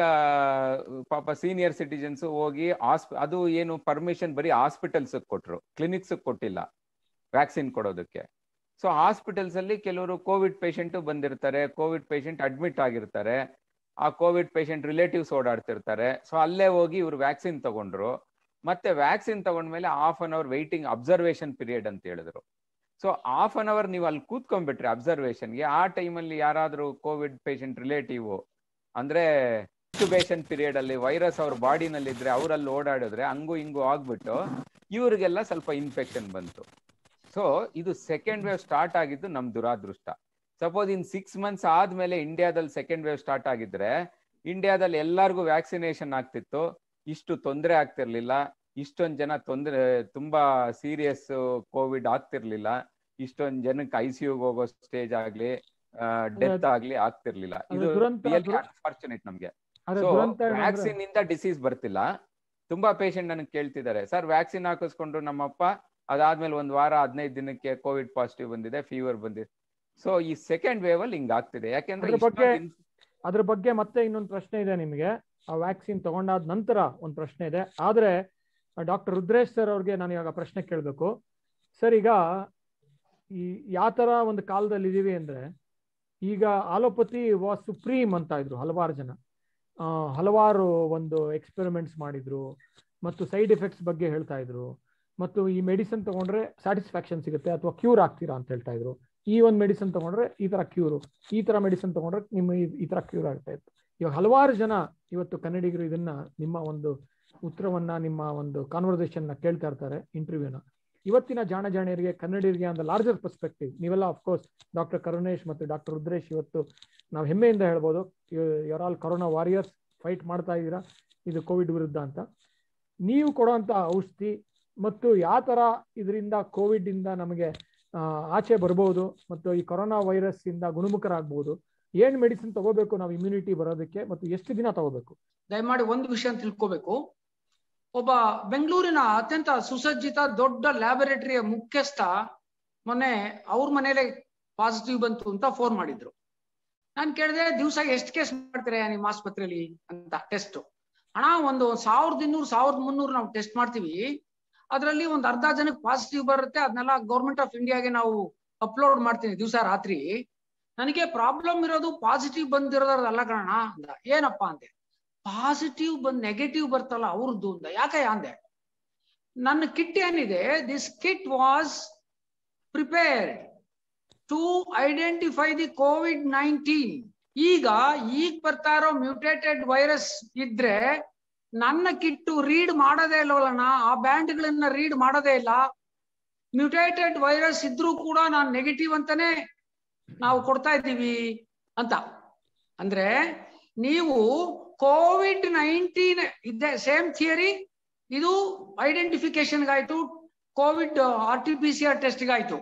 ಪಾಪ ಸೀನಿಯರ್ ಸಿಟಿಜನ್ಸ್ ಹೋಗಿ ಆಸ್ಪ್ ಅದು ಏನು ಪರ್ಮಿಷನ್ ಬರೀ ಹಾಸ್ಪಿಟಲ್ಸ್ ಕೊಟ್ರು ಕ್ಲಿನಿಕ್ಸ್ ಕೊಟ್ಟಿಲ್ಲ ವ್ಯಾಕ್ಸಿನ್ ಕೊಡೋದಕ್ಕೆ ಸೊ ಹಾಸ್ಪಿಟಲ್ಸ್ ಅಲ್ಲಿ ಕೆಲವರು ಕೋವಿಡ್ ಪೇಷಂಟ್ ಬಂದಿರ್ತಾರೆ ಕೋವಿಡ್ ಪೇಷಂಟ್ ಅಡ್ಮಿಟ್ ಆಗಿರ್ತಾರೆ ಆ ಕೋವಿಡ್ ಪೇಷಂಟ್ ರಿಲೇಟಿವ್ಸ್ ಓಡಾಡ್ತಿರ್ತಾರೆ ಸೊ ಅಲ್ಲೇ ಹೋಗಿ ಇವ್ರು ವ್ಯಾಕ್ಸಿನ್ ತಗೊಂಡ್ರು ಮತ್ತೆ ವ್ಯಾಕ್ಸಿನ್ ತಗೊಂಡ್ಮೇಲೆ half an hour waiting observation period ಅಂತ ಹೇಳಿದ್ರು ಸೊ ಹಾಫ್ ಅನ್ ಅವರ್ ನೀವು ಅಲ್ಲಿ ಕೂತ್ಕೊಂಡ್ಬಿಟ್ರಿ ಅಬ್ಸರ್ವೇಷನ್ಗೆ ಆ ಟೈಮಲ್ಲಿ ಯಾರಾದರೂ ಕೋವಿಡ್ ಪೇಷಂಟ್ ರಿಲೇಟಿವ್ ಅಂದ್ರೆ ಇನ್ಕ್ಯುಬೇಷನ್ ಪೀರಿಯಡ್ ಅಲ್ಲಿ ವೈರಸ್ ಅವ್ರ ಬಾಡಿನಲ್ಲಿ ಇದ್ರೆ ಅವರಲ್ಲಿ ಓಡಾಡಿದ್ರೆ ಹಂಗು ಹಿಂಗು ಆಗ್ಬಿಟ್ಟು ಇವ್ರಿಗೆಲ್ಲ ಸ್ವಲ್ಪ ಇನ್ಫೆಕ್ಷನ್ ಬಂತು ಸೊ ಇದು ಸೆಕೆಂಡ್ ವೇವ್ ಸ್ಟಾರ್ಟ್ ಆಗಿದ್ದು ನಮ್ ದುರಾದೃಷ್ಟ ಸಪೋಸ್ ಇನ್ ಸಿಕ್ಸ್ ಮಂತ್ಸ್ ಆದ್ಮೇಲೆ ಇಂಡಿಯಾದಲ್ಲಿ ಸೆಕೆಂಡ್ ವೇವ್ ಸ್ಟಾರ್ಟ್ ಆಗಿದ್ರೆ ಇಂಡಿಯಾದಲ್ಲಿ ಎಲ್ಲರಿಗೂ ವ್ಯಾಕ್ಸಿನೇಷನ್ ಆಗ್ತಿತ್ತು ಇಷ್ಟು ತೊಂದರೆ ಆಗ್ತಿರ್ಲಿಲ್ಲ ಇಷ್ಟೊಂದು ಜನ ತೊಂದರೆ ತುಂಬಾ ಸೀರಿಯಸ್ ಕೋವಿಡ್ ಆಗ್ತಿರ್ಲಿಲ್ಲ ಇಷ್ಟೊಂದು ಜನಕ್ಕೆ ಐ ಸಿ ಯುಗೆ ಹೋಗೋ ಸ್ಟೇಜ್ ಆಗ್ಲಿ ಡೆತ್ ಆಗ್ಲಿ ಆಗ್ತಿರ್ಲಿಲ್ಲ ಇದು
ದುರಂತ-
ರಿಯಲಿ
ದುರ-
ಅನ್ಫಾರ್ಚುನೇಟ್ ನಮ್ಗೆ
ಆದ್ರೆ
ಸೊ
ದುರಂತ ಏನಂದ್ರೆ-
ವ್ಯಾಕ್ಸಿನ್ ಇಂದ ಡಿಸೀಸ್ ಬರ್ತಿಲ್ಲ ತುಂಬಾ ಪೇಷಂಟ್ ನನಗೆ ಕೇಳ್ತಿದ್ದಾರೆ ಸರ್ ವ್ಯಾಕ್ಸಿನ್ ಹಾಕಿಸ್ಕೊಂಡ್ರು ನಮ್ಮಪ್ಪ ಅದಾದ್ಮೇಲೆ ಒಂದ್ ವಾರ ಹದಿನೈದು ದಿನಕ್ಕೆ ಕೋವಿಡ್ ಪಾಸಿಟಿವ್ ಬಂದಿದೆ ಫೀವರ್ ಬಂದಿದೆ ಸೊ ಈ ಸೆಕೆಂಡ್ ವೇವ್ ಅಲ್ಲಿ ಹಿಂಗ್ ಆಗ್ತಿದೆ ಯಾಕೆಂದ್ರೆ
ಅದ್ರ ಬಗ್ಗೆ-
ಇಷ್ಟೊಂದ್ ಇನ್-
ಅದ್ರ ಬಗ್ಗೆ ಮತ್ತೆ ಇನ್ನೊಂದು ಪ್ರಶ್ನೆ ಇದೆ ನಿಮಗೆ ಆ ವ್ಯಾಕ್ಸಿನ್ ತಗೊಂಡಾದ ನಂತರ ಒಂದು ಪ್ರಶ್ನೆ ಇದೆ ಆದ್ರೆ ಡಾಕ್ಟರ್ ರುದ್ರೇಶ್ ಸರ್ ಅವ್ರಿಗೆ ನಾನು ಇವಾಗ ಪ್ರಶ್ನೆ ಕೇಳಬೇಕು ಸರ್ ಈಗ ಈ ಯಾವ ತರ ಒಂದು ಕಾಲದಲ್ಲಿ ಇದೀವಿ ಅಂದ್ರೆ ಈಗ ಆಲೋಪತಿ ವಾಸ್ ಸುಪ್ರೀಮ್ ಅಂತ ಇದ್ರು ಹಲವಾರು ಜನ ಆ, ಹಲವಾರು ಒಂದು ಎಕ್ಸ್ಪೆರಿಮೆಂಟ್ಸ್ ಮಾಡಿದ್ರು ಮತ್ತು ಸೈಡ್ ಎಫೆಕ್ಟ್ಸ್ ಬಗ್ಗೆ ಹೇಳ್ತಾ ಇದ್ರು ಮತ್ತು ಈ ಮೆಡಿಸಿನ್ ತಗೊಂಡ್ರೆ ಸ್ಯಾಟಿಸ್ಫ್ಯಾಕ್ಷನ್ ಸಿಗುತ್ತೆ ಅಥವಾ ಕ್ಯೂರ್ ಆಗ್ತೀರಾ ಅಂತ ಹೇಳ್ತಾ ಇದ್ರು ಈ ಒಂದು ಮೆಡಿಸಿನ್ ತಗೊಂಡ್ರೆ ಈ ತರ ಕ್ಯೂರು ಈ ತರ ಮೆಡಿಸಿನ್ ತಗೊಂಡ್ರೆ ನಿಮ್ಮ ಈ- ಈ ತರ ಕ್ಯೂರ್ ಆಗ್ತಾ ಇತ್ತು ಇವಾಗ ಹಲವಾರು ಜನ ಇವತ್ತು ಕನ್ನಡಿಗರು ಇದನ್ನ ನಿಮ್ಮ ಒಂದು ಉತ್ತರವನ್ನ ನಿಮ್ಮ ಒಂದು ಕಾನ್ವರ್ಸೇಷನ್ ನ ಕೇಳ್ತಾ ಇರ್ತಾರೆ ಇಂಟರ್ವ್ಯೂನ ಇವತ್ತಿನ ಜಾಣ ಜಾಣಿಯರಿಗೆ ಕನ್ನಡಿಗರಿಗೆ ಒಂದು ಲಾರ್ಜರ್ ಪರ್ಸ್ಪೆಕ್ಟಿವ್ ನೀವೆಲ್ಲ ಅಫ್ಕೋರ್ಸ್ ಡಾಕ್ಟರ್ ಕರುಣೇಶ್ ಮತ್ತು ಡಾಕ್ಟರ್ ರುದ್ರೇಶ್ ಇವತ್ತು ನಾವು ಹೆಮ್ಮೆಯಿಂದ ಹೇಳ್ಬೋದು you're all corona warriors fight ಮಾಡ್ತಾ ಇದ್ದೀರಾ ಇದು ಕೋವಿಡ್ ವಿರುದ್ಧ ಅಂತ ನೀವು ಕೊಡುವಂತ ಔಷಧಿ ಮತ್ತು ಯಾವ ತರ ಇದರಿಂದ ಕೋವಿಡ್ ಇಂದ ನಮಗೆ ಆ, ಆಚೆ ಬರ್ಬೋದು ಮತ್ತು ಈ ಕೊರೋನಾ ವೈರಸ್ ಇಂದ ಗುಣಮುಖರಾಗಬಹುದು ಏನ್ ಮೆಡಿಸಿನ್ ತಗೋಬೇಕು ನಾವು ಇಮ್ಯುನಿಟಿ ಬರೋದಕ್ಕೆ ಮತ್ತು ಎಷ್ಟು ದಿನ ತಗೋಬೇಕು
ದಯಮಾಡಿ ಒಂದು ವಿಷಯ ತಿಳ್ಕೋಬೇಕು ಒಬ್ಬ ಬೆಂಗಳೂರಿನ ಅತ್ಯಂತ ಸುಸಜ್ಜಿತ ದೊಡ್ಡ ಲ್ಯಾಬೊರೇಟರಿಯ ಮುಖ್ಯಸ್ಥ ಮೊನ್ನೆ ಅವ್ರ ಮನೇಲೆ ಪಾಸಿಟಿವ್ ಬಂತು ಅಂತ ಫೋನ್ ಮಾಡಿದ್ರು ನಾನು ಕೇಳಿದೆ ದಿವಸ ಎಷ್ಟು ಕೇಸ್ ಮಾಡ್ತೀರಾ ನಿಮ್ಮ ಆಸ್ಪತ್ರೆಯಲ್ಲಿ ಅಂತ ಟೆಸ್ಟ್ ಹಣ ಒಂದು ಸಾವಿರದ ಇನ್ನೂರು ಸಾವಿರದ ಮುನ್ನೂರು ನಾವು ಟೆಸ್ಟ್ ಮಾಡ್ತೀವಿ ಅದರಲ್ಲಿ ಒಂದು ಅರ್ಧ ಜನಕ್ಕೆ ಪಾಸಿಟಿವ್ ಬರುತ್ತೆ ಅದನ್ನೆಲ್ಲ ಗೌರ್ಮೆಂಟ್ ಆಫ್ ಇಂಡಿಯಾಗೆ ನಾವು ಅಪ್ಲೋಡ್ ಮಾಡ್ತೀನಿ ದಿವಸ ರಾತ್ರಿ ನನಗೆ ಪ್ರಾಬ್ಲಮ್ ಇರೋದು ಪಾಸಿಟಿವ್ ಬಂದಿರೋದಲ್ಲ ಕಾರಣ ಅಂದ ಏನಪ್ಪಾ ಅಂದೆ ಪಾಸಿಟಿವ್ ಬಂದ್ ನೆಗೆಟಿವ್ ಬರ್ತಲ್ಲ ಅವ್ರದ್ದು ಅಂತ ಯಾಕೆ ಅಂದೆ ನನ್ನ ಕಿಟ್ ಏನಿದೆ this kit was prepared to identify the covid nineteen ಈಗ ಈಗ ಬರ್ತಾ ಇರೋ ಮ್ಯೂಟೇಟೆಡ್ ವೈರಸ್ ಇದ್ರೆ ನನ್ನ ಕಿಟ್ಟು ರೀಡ್ ಮಾಡೋದೇ ಇಲ್ಲವಲ್ಲಣ್ಣ ಆ ಬ್ಯಾಂಡ್ಗಳನ್ನ ರೀಡ್ ಮಾಡೋದೇ ಇಲ್ಲ ಮ್ಯೂಟೇಟೆಡ್ ವೈರಸ್ ಇದ್ರೂ ಕೂಡ ನಾನು ನೆಗೆಟಿವ್ ಅಂತಾನೆ ನಾವು ಕೊಡ್ತಾ ಇದ್ದೀವಿ ಅಂತ ಅಂದ್ರೆ ನೀವು ಕೋವಿಡ್ ನೈನ್ಟೀನ್ ಇದ್ದೆ ಸೇಮ್ ಥಿಯರಿ ಇದು ಐಡೆಂಟಿಫಿಕೇಶನ್ಗಾಯ್ತು covid R T P C R ಟೆಸ್ಟ್ಗಾಯ್ತು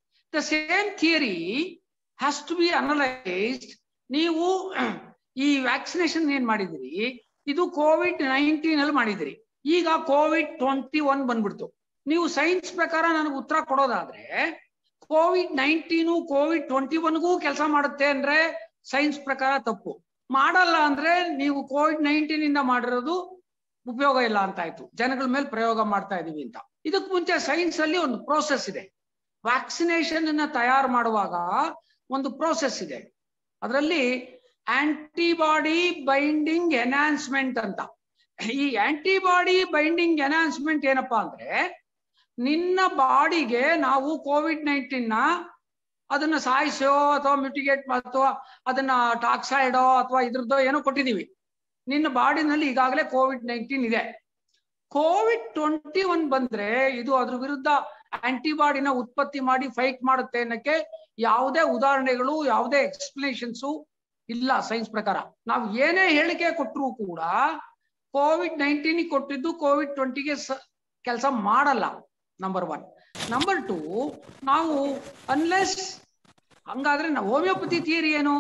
the same theory has to be analysed ನೀವು ಈ ವ್ಯಾಕ್ಸಿನೇಷನ್ ಏನ್ ಮಾಡಿದಿರಿ ಇದು ಕೋವಿಡ್ ನೈನ್ಟೀನ್ ಅಲ್ಲಿ ಮಾಡಿದಿರಿ ಈಗ ಕೋವಿಡ್ ಟ್ವೆಂಟಿ ಒನ್ ಬಂದ್ಬಿಡ್ತು ನೀವು ಸೈನ್ಸ್ ಪ್ರಕಾರ ನನಗೆ ಉತ್ತರ ಕೊಡೋದಾದ್ರೆ ಕೋವಿಡ್ ನೈನ್ಟೀನು ಕೋವಿಡ್ ಟ್ವೆಂಟಿ ಒನ್ಗೂ ಕೆಲಸ ಮಾಡುತ್ತೆ ಅಂದ್ರೆ ಸೈನ್ಸ್ ಪ್ರಕಾರ ತಪ್ಪು ಮಾಡಲ್ಲ ಅಂದ್ರೆ ನೀವು ಕೋವಿಡ್ ನೈನ್ಟೀನ್ ಇಂದ ಮಾಡಿರೋದು ಉಪಯೋಗ ಇಲ್ಲ ಅಂತ ಆಯ್ತು ಜನಗಳ ಮೇಲೆ ಪ್ರಯೋಗ ಮಾಡ್ತಾ ಇದೀವಿ ಅಂತ ಇದಕ್ ಮುಂಚೆ ಸೈನ್ಸ್ ಅಲ್ಲಿ ಒಂದು ಪ್ರೋಸೆಸ್ ಇದೆ ವ್ಯಾಕ್ಸಿನೇಷನ್ ಅನ್ನ ತಯಾರು ಮಾಡುವಾಗ ಒಂದು ಪ್ರೋಸೆಸ್ ಇದೆ ಅದರಲ್ಲಿ ಆಂಟಿಬಾಡಿ ಬೈಂಡಿಂಗ್ ಎನ್ಹಾನ್ಸ್ಮೆಂಟ್ ಅಂತ ಈ ಆಂಟಿಬಾಡಿ ಬೈಂಡಿಂಗ್ ಎನ್ಹಾನ್ಸ್ಮೆಂಟ್ ಏನಪ್ಪಾ ಅಂದ್ರೆ ನಿನ್ನ ಬಾಡಿಗೆ ನಾವು ಕೋವಿಡ್ ನೈನ್ಟೀನ್ ನ ಅದನ್ನ ಸಾಯಿಸೋ ಅಥವಾ ಮಿಟಿಗೇಟ್ ಅಥವಾ ಅದನ್ನ ಟಾಕ್ಸೈಡೋ ಅಥವಾ ಇದ್ರದ್ದೋ ಏನೋ ಕೊಟ್ಟಿದೀವಿ ನಿನ್ನ ಬಾಡಿನಲ್ಲಿ ಈಗಾಗಲೇ ಕೋವಿಡ್ ನೈನ್ಟೀನ್ ಇದೆ ಕೋವಿಡ್ ಟ್ವೆಂಟಿ ಒನ್ ಬಂದ್ರೆ ಇದು ಅದ್ರ ವಿರುದ್ಧ ಆಂಟಿಬಾಡಿನ ಉತ್ಪತ್ತಿ ಮಾಡಿ ಫೈಟ್ ಮಾಡುತ್ತೆ ಅನ್ನಕ್ಕೆ ಯಾವುದೇ ಉದಾಹರಣೆಗಳು ಯಾವುದೇ ಎಕ್ಸ್ಪ್ಲನೇಷನ್ಸು ಇಲ್ಲ ಸೈನ್ಸ್ ಪ್ರಕಾರ ನಾವು ಏನೇ ಹೇಳಿಕೆ ಕೊಟ್ಟರು ಕೂಡ ಕೋವಿಡ್ ನೈನ್ಟೀನ್ ಕೊಟ್ಟಿದ್ದು ಕೋವಿಡ್ ಟ್ವೆಂಟಿಗೆ ಕೆಲಸ ಮಾಡಲ್ಲ ನಂಬರ್ ಒನ್ ನಂಬರ್ ಟು ನಾವು ಅನ್ಲೆಸ್ ಹಂಗಾದ್ರೆ ನಾವು ಹೋಮಿಯೋಪತಿ ಥಿಯರಿ ಏನು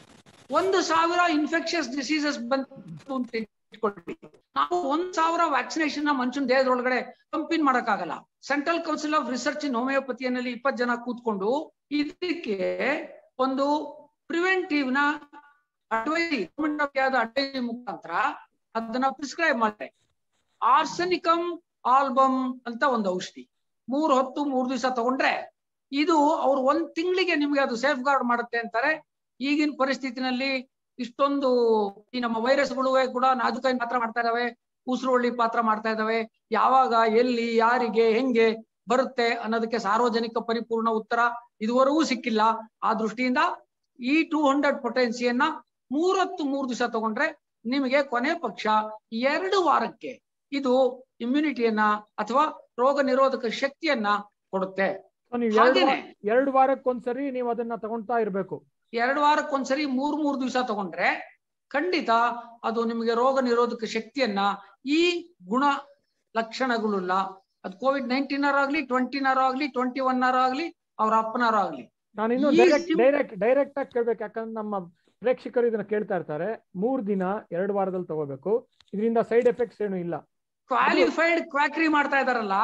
ಒಂದು ಸಾವಿರ ಇನ್ಫೆಕ್ಷಸ್ ಡಿಸೀಸಸ್ ಬಂತು ಅಂತ ಇಟ್ಕೊಳ್ರಿ ನಾವು ಒಂದ್ ಸಾವಿರ ವ್ಯಾಕ್ಸಿನೇಷನ್ ಮನುಷ್ಯನ ದೇಹದೊಳಗಡೆ ಕಂಪಿನ್ ಮಾಡಕ್ಕಾಗಲ್ಲ central council of research in ಹೋಮಿಯೋಪತಿಯಲ್ಲಿ ಇಪ್ಪತ್ತು ಜನ ಕೂತ್ಕೊಂಡು ಇದಕ್ಕೆ ಒಂದು ಪ್ರಿವೆಂಟಿವ್ ನ ಅಡ್ವೈಸಿ ಅಡ್ವೈಸಿ ಮುಖಾಂತರ ಅದನ್ನ ಪ್ರಿಸ್ಕ್ರೈಬ್ ಮಾಡ್ತಾರೆ ಆರ್ಸೆನಿಕಮ್ ಆಲ್ಬಮ್ ಅಂತ ಒಂದು ಔಷಧಿ ಮೂರ್ ಹೊತ್ತು ಮೂರ್ ದಿವಸ ತಗೊಂಡ್ರೆ ಇದು ಅವ್ರು ಒಂದ್ ತಿಂಗಳಿಗೆ ನಿಮ್ಗೆ ಅದು ಸೇಫ್ ಗಾರ್ಡ್ ಮಾಡುತ್ತೆ ಅಂತಾರೆ ಈಗಿನ ಪರಿಸ್ಥಿತಿನಲ್ಲಿ ಇಷ್ಟೊಂದು ಈ ನಮ್ಮ ವೈರಸ್ಗಳು ಕೂಡ ನಾಜುಕಾಯಿ ಪಾತ್ರ ಮಾಡ್ತಾ ಇದಾವೆ ಉಸಿರುವಳ್ಳಿ ಪಾತ್ರ ಮಾಡ್ತಾ ಇದಾವೆ ಯಾವಾಗ ಎಲ್ಲಿ ಯಾರಿಗೆ ಹೆಂಗೆ ಬರುತ್ತೆ ಅನ್ನೋದಕ್ಕೆ ಸಾರ್ವಜನಿಕ ಪರಿಪೂರ್ಣ ಉತ್ತರ ಇದುವರೆಗೂ ಸಿಕ್ಕಿಲ್ಲ ಆ ದೃಷ್ಟಿಯಿಂದ ಈ ಟೂ ಹಂಡ್ರೆಡ್ ಪೊಟೆನ್ಸಿಯನ್ನ ಮೂರತ್ತು ಮೂರು ದಿವಸ ತಗೊಂಡ್ರೆ ನಿಮಗೆ ಕೊನೆ ಪಕ್ಷ ಎರಡು ವಾರಕ್ಕೆ ಇದು ಇಮ್ಯುನಿಟಿಯನ್ನ ಅಥವಾ ರೋಗ ನಿರೋಧಕ ಶಕ್ತಿಯನ್ನ ಕೊಡುತ್ತೆ
So ನೀವು ಎರಡು
ಹಾಗೇನೆ
ಎರಡು ವಾರಕ್ಕೊಂದ್ಸರಿ ನೀವು ಅದನ್ನ ತಗೊಂತಾ ಇರ್ಬೇಕು
ಎರಡು ವಾರಕ್ಕೊಂದ್ಸರಿ ಮೂರ್ ಮೂರ್ ದಿವಸ ತಗೊಂಡ್ರೆ ಖಂಡಿತ ಅದು ನಿಮಗೆ ರೋಗ ನಿರೋಧಕ ಶಕ್ತಿಯನ್ನ ಈ ಗುಣ ಲಕ್ಷಣಗಳುಲ್ಲ ಅದು ಕೋವಿಡ್ ನೈನ್ಟೀನ್ ಆಗ್ಲಿ ಟ್ವೆಂಟಿನಾರು ಆಗ್ಲಿ ಟ್ವೆಂಟಿ ಒನ್ ಆಗ್ಲಿ ಅವ್ರ ಅಪ್ಪನಾರು ಆಗ್ಲಿ
ನಾನು ಇನ್ನು
ಈ
ಡೈರೆಕ್ಟ್
sim-
ಡೈರೆಕ್ಟ್ ಡೈರೆಕ್ಟ್ ಆಗಿ ಕೇಳ್ಬೇಕು ಯಾಕಂದ್ರೆ ನಮ್ಮ ಪ್ರೇಕ್ಷಕರು ಇದನ್ನ ಕೇಳ್ತಾ ಇರ್ತಾರೆ ಮೂರ್ ದಿನ ಎರಡು ವಾರದಲ್ಲಿ ತಗೋಬೇಕು ಇದರಿಂದ ಸೈಡ್ ಎಫೆಕ್ಟ್ಸ್ ಏನು ಇಲ್ಲ
ಕ್ವಾಲಿಫೈಡ್ ಕ್ವಾಕ್ರಿ ಮಾಡ್ತಾ ಇದಾರಲ್ಲ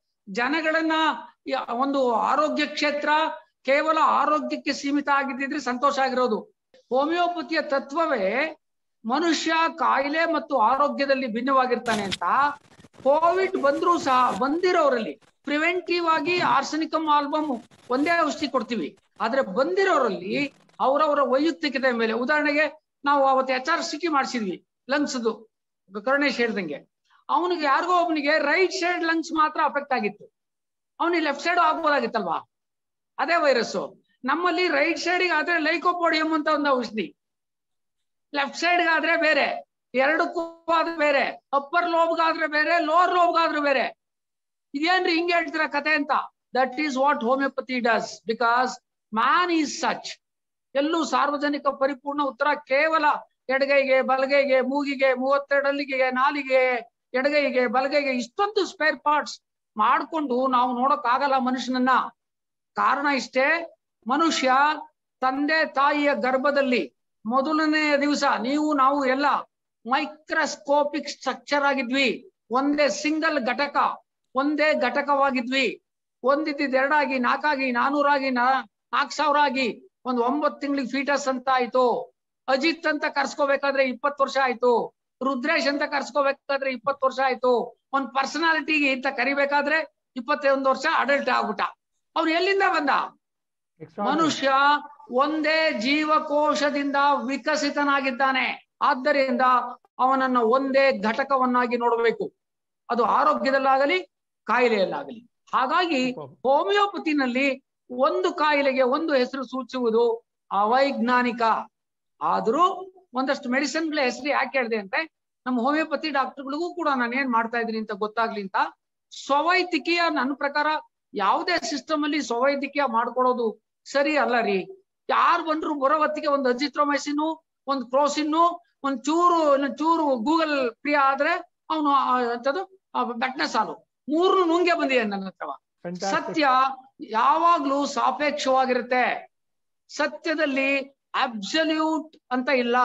ಜನಗಳನ್ನ ಯ- ಒಂದು ಆರೋಗ್ಯ ಕ್ಷೇತ್ರ ಕೇವಲ ಆರೋಗ್ಯಕ್ಕೆ ಸೀಮಿತ ಆಗಿದ್ದಿದ್ರೆ ಸಂತೋಷ ಆಗಿರೋದು ಹೋಮಿಯೋಪತಿಯ ತತ್ವವೇ ಮನುಷ್ಯ ಕಾಯಿಲೆ ಮತ್ತು ಆರೋಗ್ಯದಲ್ಲಿ ಭಿನ್ನವಾಗಿರ್ತಾನೆ ಅಂತ ಕೋವಿಡ್ ಬಂದ್ರೂ ಸಹ ಬಂದಿರೋರಲ್ಲಿ ಪ್ರಿವೆಂಟಿವ್ ಆಗಿ ಆರ್ಸನಿಕಮ್ ಆಲ್ಬಮ್ ಒಂದೇ ಔಷಧಿ ಕೊಡ್ತೀವಿ ಆದ್ರೆ ಬಂದಿರೋರಲ್ಲಿ ಅವರವರ ವೈಯಕ್ತಿಕತೆ ಮೇಲೆ ಉದಾಹರಣೆಗೆ ನಾವು ಅವತ್ತು ಎಚ್ ಆರ್ ಸಿಕ್ಕಿ ಮಾಡಿಸಿದ್ವಿ ಲಂಗ್ಸ್ದು ಕರುಣೇಶ್ ಹೇಳ್ದಂಗೆ ಅವನಿಗೆ ಯಾರಿಗೋ ಒಬ್ಬನಿಗೆ ರೈಟ್ ಸೈಡ್ ಲಂಗ್ಸ್ ಮಾತ್ರ ಅಫೆಕ್ಟ್ ಆಗಿತ್ತು ಅವನಿಗೆ ಲೆಫ್ಟ್ ಸೈಡ್ ಆಗ್ಬೋದಾಗಿತ್ತಲ್ವಾ ಅದೇ ವೈರಸ್ ನಮ್ಮಲ್ಲಿ ರೈಟ್ ಸೈಡ್ಗೆ ಆದ್ರೆ ಲೈಕೋಪೋಡಿಯಂ ಅಂತ ಒಂದು ಔಷಧಿ ಲೆಫ್ಟ್ ಸೈಡ್ಗೆ ಆದ್ರೆ ಬೇರೆ ಎರಡಕ್ಕೂ ಆದ್ರೆ ಬೇರೆ ಅಪ್ಪರ್ ಲೋಬ್ಗಾದ್ರೆ ಬೇರೆ ಲೋವರ್ ಲೋಬ್ಗಾದ್ರೆ ಬೇರೆ ಇದೇನ್ರಿ ಹಿಂಗೆ ಹೇಳ್ತೀರಾ ಕತೆ ಅಂತ that is what homeopathy does because man is such ಎಲ್ಲೂ ಸಾರ್ವಜನಿಕ ಪರಿಪೂರ್ಣ ಉತ್ತರ ಕೇವಲ ಎಡಗೈಗೆ ಬಲಗೈಗೆ ಮೂಗಿಗೆ ಮೂವತ್ತೆರಡಲ್ಲಿಗೆ ನಾಲಿಗೆ ಎಡಗೈಗೆ ಬಲಗೈಗೆ ಇಷ್ಟೊಂದು ಸ್ಪೇರ್ ಪಾರ್ಟ್ಸ್ ಮಾಡ್ಕೊಂಡು ನಾವು ನೋಡಕ್ ಆಗಲ್ಲ ಮನುಷ್ಯನನ್ನ ಕಾರಣ ಇಷ್ಟೇ ಮನುಷ್ಯ ತಂದೆ ತಾಯಿಯ ಗರ್ಭದಲ್ಲಿ ಮೊದಲನೆಯ ದಿವಸ ನೀವು ನಾವು ಎಲ್ಲ ಮೈಕ್ರೋಸ್ಕೋಪಿಕ್ ಸ್ಟ್ರಕ್ಚರ್ ಆಗಿದ್ವಿ ಒಂದೇ ಸಿಂಗಲ್ ಘಟಕ ಒಂದೇ ಘಟಕವಾಗಿದ್ವಿ ಒಂದಿದ್ದಿದ್ ಎರಡಾಗಿ ನಾಲ್ಕಾಗಿ ನಾನೂರಾಗಿ ನಾಲ್ಕು ಸಾವಿರ ಆಗಿ ಒಂದ್ ಒಂಬತ್ತು ತಿಂಗಳಿಗೆ ಫೀಟಸ್ ಅಂತ ಆಯ್ತು ಅಜಿತ್ ಅಂತ ಕರ್ಸ್ಕೋಬೇಕಾದ್ರೆ ಇಪ್ಪತ್ತು ವರ್ಷ ಆಯ್ತು ರುದ್ರೇಶ್ ಅಂತ ಕರ್ಸ್ಕೋಬೇಕಾದ್ರೆ ಇಪ್ಪತ್ತು ವರ್ಷ ಆಯ್ತು ಒಂದ್ ಪರ್ಸನಾಲಿಟಿಗೆ ಅಂತ ಕರಿಬೇಕಾದ್ರೆ ಇಪ್ಪತ್ತೊಂದು ವರ್ಷ ಅಡಲ್ಟ್ ಆಗ್ಬಿಟ್ಟ ಅವ್ನು ಎಲ್ಲಿಂದ ಬಂದ ಮನುಷ್ಯ ಒಂದೇ ಜೀವಕೋಶದಿಂದ ವಿಕಸಿತನಾಗಿದ್ದಾನೆ ಆದ್ದರಿಂದ ಅವನನ್ನ ಒಂದೇ ಘಟಕವನ್ನಾಗಿ ನೋಡಬೇಕು ಅದು ಆರೋಗ್ಯದಲ್ಲಾಗಲಿ ಕಾಯಿಲೆಯಲ್ಲಾಗಲಿ ಹಾಗಾಗಿ ಹೋಮಿಯೋಪತಿನಲ್ಲಿ ಒಂದು ಕಾಯಿಲೆಗೆ ಒಂದು ಹೆಸರು ಸೂಚಿಸುವುದು ಅವೈಜ್ಞಾನಿಕ ಆದ್ರೂ ಒಂದಷ್ಟು ಮೆಡಿಸಿನ್ಗಳ ಹೆಸರು ಯಾಕೆ ಹೇಳಿದೆ ಅಂದ್ರೆ ನಮ್ಮ ಹೋಮಿಯೋಪತಿ ಡಾಕ್ಟರ್ಗಳಿಗೂ ಕೂಡ ನಾನು ಏನ್ ಮಾಡ್ತಾ ಇದ್ದೀನಿ ಅಂತ ಗೊತ್ತಾಗ್ಲಿ ಅಂತ ಸ್ವವೈದ್ಯಕೀಯ ನನ್ನ ಪ್ರಕಾರ ಯಾವುದೇ ಸಿಸ್ಟಮ್ ಅಲ್ಲಿ ಸ್ವವೈದ್ಯಕೀಯ ಮಾಡ್ಕೊಳ್ಳೋದು ಸರಿ ಅಲ್ಲ ರೀ ಯಾರು ಬಂದ್ರು ಬರೋ ಹೊತ್ತಿಗೆ ಒಂದು ಅಜಿತ್ರೋಮೈಸಿನ್ ಒಂದು ಕ್ರೋಸಿನ್ನು ಒಂದ್ ಚೂರು ಒಂದ್ ಚೂರು ಗೂಗಲ್ ಪ್ರಿಯ ಆದ್ರೆ ಅವನು ಅಂತದ್ದು ಬೆಟ್ನ ಸಾಲು ಮೂರು ನುಂಗೆ ಬಂದಿದೆ ನನ್ನ ಹತ್ರ ಸತ್ಯ ಯಾವಾಗ್ಲೂ ಸಾಪೇಕ್ಷವಾಗಿರುತ್ತೆ ಸತ್ಯದಲ್ಲಿ ಅಬ್ಸಲ್ಯೂಟ್ ಅಂತ ಇಲ್ಲ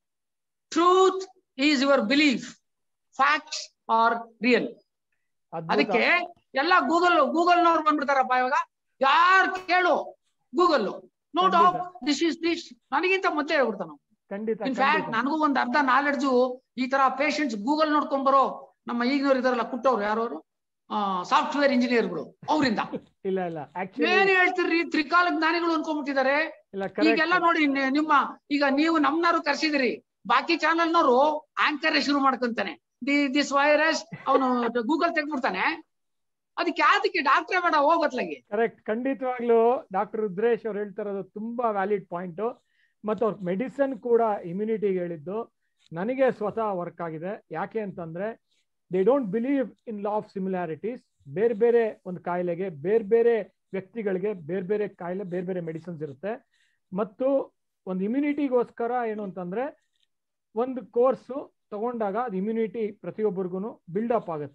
truth is your belief facts are real ಅದಕ್ಕೆ ಎಲ್ಲ ಗೂಗಲ್ ಗೂಗಲ್ ನವ್ರು ಬಂದ್ಬಿಡ್ತಾರಪ್ಪ ಇವಾಗ ಯಾರು ಕೇಳು Google no doubt this is this ನನಗಿಂತ ಮೊದಲೇ ಹೇಳ್ಬಿಡ್ತಾನ
ಖಂಡಿತ
ಇನ್ಫ್ಯಾಕ್ಟ್ ನನಗೂ ಒಂದ್ ಅರ್ಧ ನಾಲೆಡ್ಜು ಈ ತರ ಪೇಷಂಟ್ಸ್ ಗೂಗಲ್ ನೋಡ್ಕೊಂಡ್ ಬರೋ ನಮ್ಮ ಈಗಿನವ್ರು ಇದಾರಲ್ಲ ಕುಟ್ಟವ್ರು ಯಾರವರು ಸಾಫ್ಟ್ವೇರ್ ಇಂಜಿನಿಯರ್ಗಳು ಅವರಿಂದ
ಇಲ್ಲ ಇಲ್ಲ
ಏನ್
ಆಕ್ಚುಲಿ
ಹೇಳ್ತೀರಿ ತ್ರಿಕಾಲ ಜ್ಞಾನಿಗಳು ಅನ್ಕೊಂಡ್ಬಿಟ್ಟಿದ್ದಾರೆ
ಇಲ್ಲ
ಈಗೆಲ್ಲ
ಕರೆಕ್ಟ್
ನೋಡಿ ನಿ- ನಿಮ್ಮ ಈಗ ನೀವು ನಮ್ನಾರು ಕರ್ಸಿದಿರಿ ಬಾಕಿ ಚಾನಲ್ನವರು ಆಂಕರ್ ಶುರು ಮಾಡ್ಕೊಂತಾನೆ ದಿ ದಿಸ್ ವೈರಸ್ ಅವನು ಗೂಗಲ್ ತೆಗ್ದ್ಬಿಡ್ತಾನೆ ಅದಕ್ಕೆ ಯಾವ್ದಕ್ಕೆ ಡಾಕ್ಟ್ರೇ ಬೇಡ ಹೋಗತ್ಲಾಗಿ
ಕರೆಕ್ಟ್ ಖಂಡಿತವಾಗ್ಲೂ ಡಾಕ್ಟರ್ ರುದ್ರೇಶ್ ಅವ್ರು ಹೇಳ್ತಾ ಇರೋದು ತುಂಬಾ ವ್ಯಾಲಿಡ್ ಪಾಯಿಂಟ್ ಮತ್ತು ಅವ್ರ ಮೆಡಿಸನ್ ಕೂಡ ಇಮ್ಯುನಿಟಿಗೆ ಹೇಳಿದ್ದು ನನಗೆ ಸ್ವತಃ ವರ್ಕ್ ಆಗಿದೆ ಯಾಕೆ ಅಂತಂದ್ರೆ they don't believe in law of similarities ಬೇರೆ ಬೇರೆ ಒಂದು ಕಾಯಿಲೆಗೆ ಬೇರೆ ಬೇರೆ ವ್ಯಕ್ತಿಗಳಿಗೆ ಬೇರೆ ಬೇರೆ ಕಾಯಿಲೆ ಬೇರೆ ಬೇರೆ ಮೆಡಿಸಿನ್ಸ್ ಇರುತ್ತೆ ಮತ್ತು ಒಂದು ಇಮ್ಯುನಿಟಿಗೋಸ್ಕರ ಏನು ಅಂತಂದ್ರೆ ಒಂದು ಕೋರ್ಸು ತಗೊಂಡಾಗ ಅದು ಇಮ್ಯುನಿಟಿ ಪ್ರತಿಯೊಬ್ಬರಿಗೂ ಬಿಲ್ಡಪ್ ಆಗುತ್ತೆ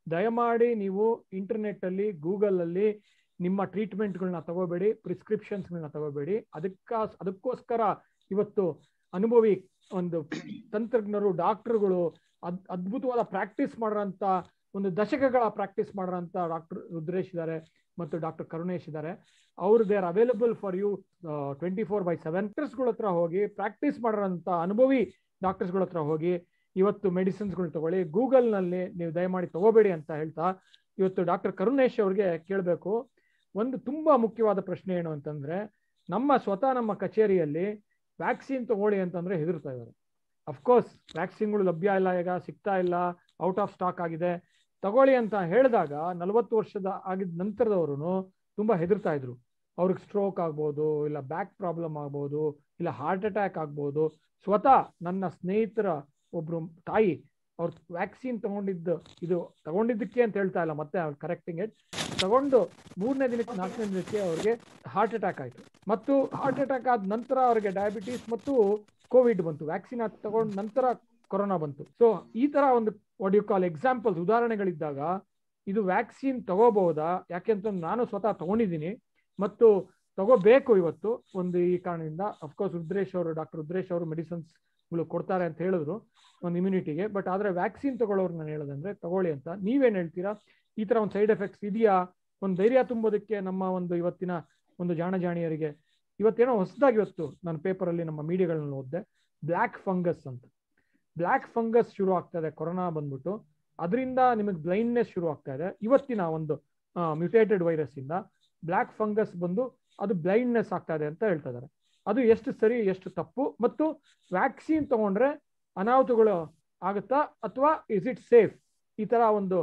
ದಯಮಾಡಿ ನೀವು ಇಂಟರ್ನೆಟ್ ಅಲ್ಲಿ ಗೂಗಲ್ ಅಲ್ಲಿ ನಿಮ್ಮ ಟ್ರೀಟ್ಮೆಂಟ್ಗಳನ್ನ ತಗೋಬೇಡಿ ಪ್ರಿಸ್ಕ್ರಿಪ್ಷನ್ಸ್ಗಳನ್ನ ತಗೋಬೇಡಿ ಅದಕ್ಕ ಅದಕ್ಕೋಸ್ಕರ ಇವತ್ತು ಅನುಭವಿ ಒಂದು ತಂತ್ರಜ್ಞರು ಡಾಕ್ಟರ್ಗಳು ಅದ್ ಅದ್ಭುತವಾದ ಪ್ರಾಕ್ಟೀಸ್ ಮಾಡೋಂಥ ಒಂದು ದಶಕಗಳ ಪ್ರಾಕ್ಟೀಸ್ ಮಾಡೋಂಥ ಡಾಕ್ಟರ್ ರುದ್ರೇಶ್ ಇದ್ದಾರೆ ಮತ್ತು ಡಾಕ್ಟರ್ ಕರುಣೇಶ್ ಇದ್ದಾರೆ ಅವ್ರು they are available for you twenty four by seven ಡಾಕ್ಟರ್ಸ್ಗಳ ಹತ್ರ ಹೋಗಿ ಪ್ರಾಕ್ಟೀಸ್ ಮಾಡೋಂಥ ಅನುಭವಿ ಡಾಕ್ಟರ್ಸ್ಗಳ ಹತ್ರ ಹೋಗಿ ಇವತ್ತು ಮೆಡಿಸಿನ್ಸ್ಗಳು ತಗೊಳ್ಳಿ ಗೂಗಲ್ನಲ್ಲಿ ನೀವು ದಯಮಾಡಿ ತಗೋಬೇಡಿ ಅಂತ ಹೇಳ್ತಾ ಇವತ್ತು ಡಾಕ್ಟರ್ ಕರುಣೇಶ್ ಅವ್ರಿಗೆ ಕೇಳಬೇಕು ಒಂದು ತುಂಬಾ ಮುಖ್ಯವಾದ ಪ್ರಶ್ನೆ ಏನು ಅಂತಂದ್ರೆ ನಮ್ಮ ಸ್ವತಃ ನಮ್ಮ ಕಚೇರಿಯಲ್ಲಿ ವ್ಯಾಕ್ಸಿನ್ ತಗೊಳ್ಳಿ ಅಂತಂದ್ರೆ ಹೆದರ್ತಾ ಇದ್ದಾರೆ ಅಫ್ಕೋರ್ಸ್ ವ್ಯಾಕ್ಸಿನ್ಗಳು ಲಭ್ಯ ಇಲ್ಲ ಈಗ ಸಿಗ್ತಾ ಇಲ್ಲ ಔಟ್ ಆಫ್ ಸ್ಟಾಕ್ ಆಗಿದೆ ತಗೊಳ್ಳಿ ಅಂತ ಹೇಳಿದಾಗ ನಲವತ್ತು ವರ್ಷದ ಆಗಿದ ನಂತರದವರು ತುಂಬಾ ಹೆದರ್ತಾ ಇದ್ರು ಅವ್ರಿಗೆ ಸ್ಟ್ರೋಕ್ ಆಗ್ಬೋದು ಇಲ್ಲ ಬ್ಯಾಕ್ ಪ್ರಾಬ್ಲಮ್ ಆಗ್ಬೋದು ಇಲ್ಲ ಹಾರ್ಟ್ ಅಟ್ಯಾಕ್ ಆಗ್ಬೋದು ಸ್ವತಃ ನನ್ನ ಸ್ನೇಹಿತರ ಒಬ್ರು ತಾಯಿ ಅವ್ರು ವ್ಯಾಕ್ಸಿನ್ ತಗೊಂಡಿದ್ದು ಇದು ತಗೊಂಡಿದ್ದಕ್ಕೆ ಅಂತ ಹೇಳ್ತಾ ಇಲ್ಲ ಮತ್ತೆ ಅವ್ರು ಕರೆಕ್ಟಿಂಗ್ ಇಟ್ ತಗೊಂಡು ಮೂರನೇ ದಿನಕ್ಕೆ ನಾಲ್ಕನೇ ದಿನಕ್ಕೆ ಅವ್ರಿಗೆ ಹಾರ್ಟ್ ಅಟ್ಯಾಕ್ ಆಯ್ತು ಮತ್ತು ಹಾರ್ಟ್ ಅಟ್ಯಾಕ್ ಆದ ನಂತರ ಅವ್ರಿಗೆ ಡಯಾಬಿಟೀಸ್ ಮತ್ತು ಕೋವಿಡ್ ಬಂತು ವ್ಯಾಕ್ಸಿನ್ ತಗೊಂಡ ನಂತರ ಕೊರೋನಾ ಬಂತು ಸೊ ಈ ತರ ಒಂದು ವಾಟ್ ಯು ಕಾಲ್ ಎಕ್ಸಾಂಪಲ್ಸ್ ಉದಾಹರಣೆಗಳಿದ್ದಾಗ ಇದು ವ್ಯಾಕ್ಸಿನ್ ತಗೋಬಹುದಾ ಯಾಕೆಂತ ನಾನು ಸ್ವತಃ ತಗೊಂಡಿದ್ದೀನಿ ಮತ್ತು ತಗೋಬೇಕು ಇವತ್ತು ಒಂದು ಈ ಕಾರಣದಿಂದ ಅಫ್ಕೋರ್ಸ್ ರುದ್ರೇಶ್ ಅವರು ಡಾಕ್ಟರ್ ರುದ್ರೇಶ್ ಅವರು ಮೆಡಿಸಿನ್ಸ್ ಗಳು ಕೊಡ್ತಾರೆ ಅಂತ ಹೇಳಿದ್ರು ಒಂದು ಇಮ್ಯುನಿಟಿಗೆ ಬಟ್ ಆದ್ರೆ ವ್ಯಾಕ್ಸಿನ್ ತಗೊಳ್ಳೋರು ನಾನು ಹೇಳೋದಂದ್ರೆ ತಗೊಳ್ಳಿ ಅಂತ ನೀವೇನ್ ಹೇಳ್ತೀರಾ ಈ ತರ ಒಂದು ಸೈಡ್ ಎಫೆಕ್ಟ್ಸ್ ಇದೆಯಾ ಒಂದು ಧೈರ್ಯ ತುಂಬೋದಕ್ಕೆ ನಮ್ಮ ಒಂದು ಇವತ್ತಿನ ಒಂದು ಜಾಣ ಜಾಣಿಯರಿಗೆ ಇವತ್ತೇನೋ ಹೊಸದಾಗಿ ಇವತ್ತು ನಾನು ಪೇಪರಲ್ಲಿ ನಮ್ಮ ಮೀಡಿಯಾಗಳನ್ನ ಓದಿದೆ ಬ್ಲ್ಯಾಕ್ ಫಂಗಸ್ ಅಂತ ಬ್ಲ್ಯಾಕ್ ಫಂಗಸ್ ಶುರು ಆಗ್ತಾ ಇದೆ ಕೊರೋನಾ ಬಂದ್ಬಿಟ್ಟು ಅದರಿಂದ ನಿಮಗೆ ಬ್ಲೈಂಡ್ನೆಸ್ ಶುರು ಆಗ್ತಾ ಇದೆ ಇವತ್ತಿನ ಒಂದು ಮ್ಯೂಟೇಟೆಡ್ ವೈರಸ್ ಇಂದ ಬ್ಲ್ಯಾಕ್ ಫಂಗಸ್ ಬಂದು ಅದು ಬ್ಲೈಂಡ್ನೆಸ್ ಆಗ್ತಾ ಇದೆ ಅಂತ ಹೇಳ್ತಾ ಇದ್ದಾರೆ ಅದು ಎಷ್ಟು ಸರಿ ಎಷ್ಟು ತಪ್ಪು ಮತ್ತು ವ್ಯಾಕ್ಸಿನ್ ತಗೊಂಡ್ರೆ ಅನಾಹುತಗಳು ಆಗುತ್ತಾ ಅಥವಾ ಇಸ್ ಇಟ್ ಸೇಫ್ ಈ ತರ ಒಂದು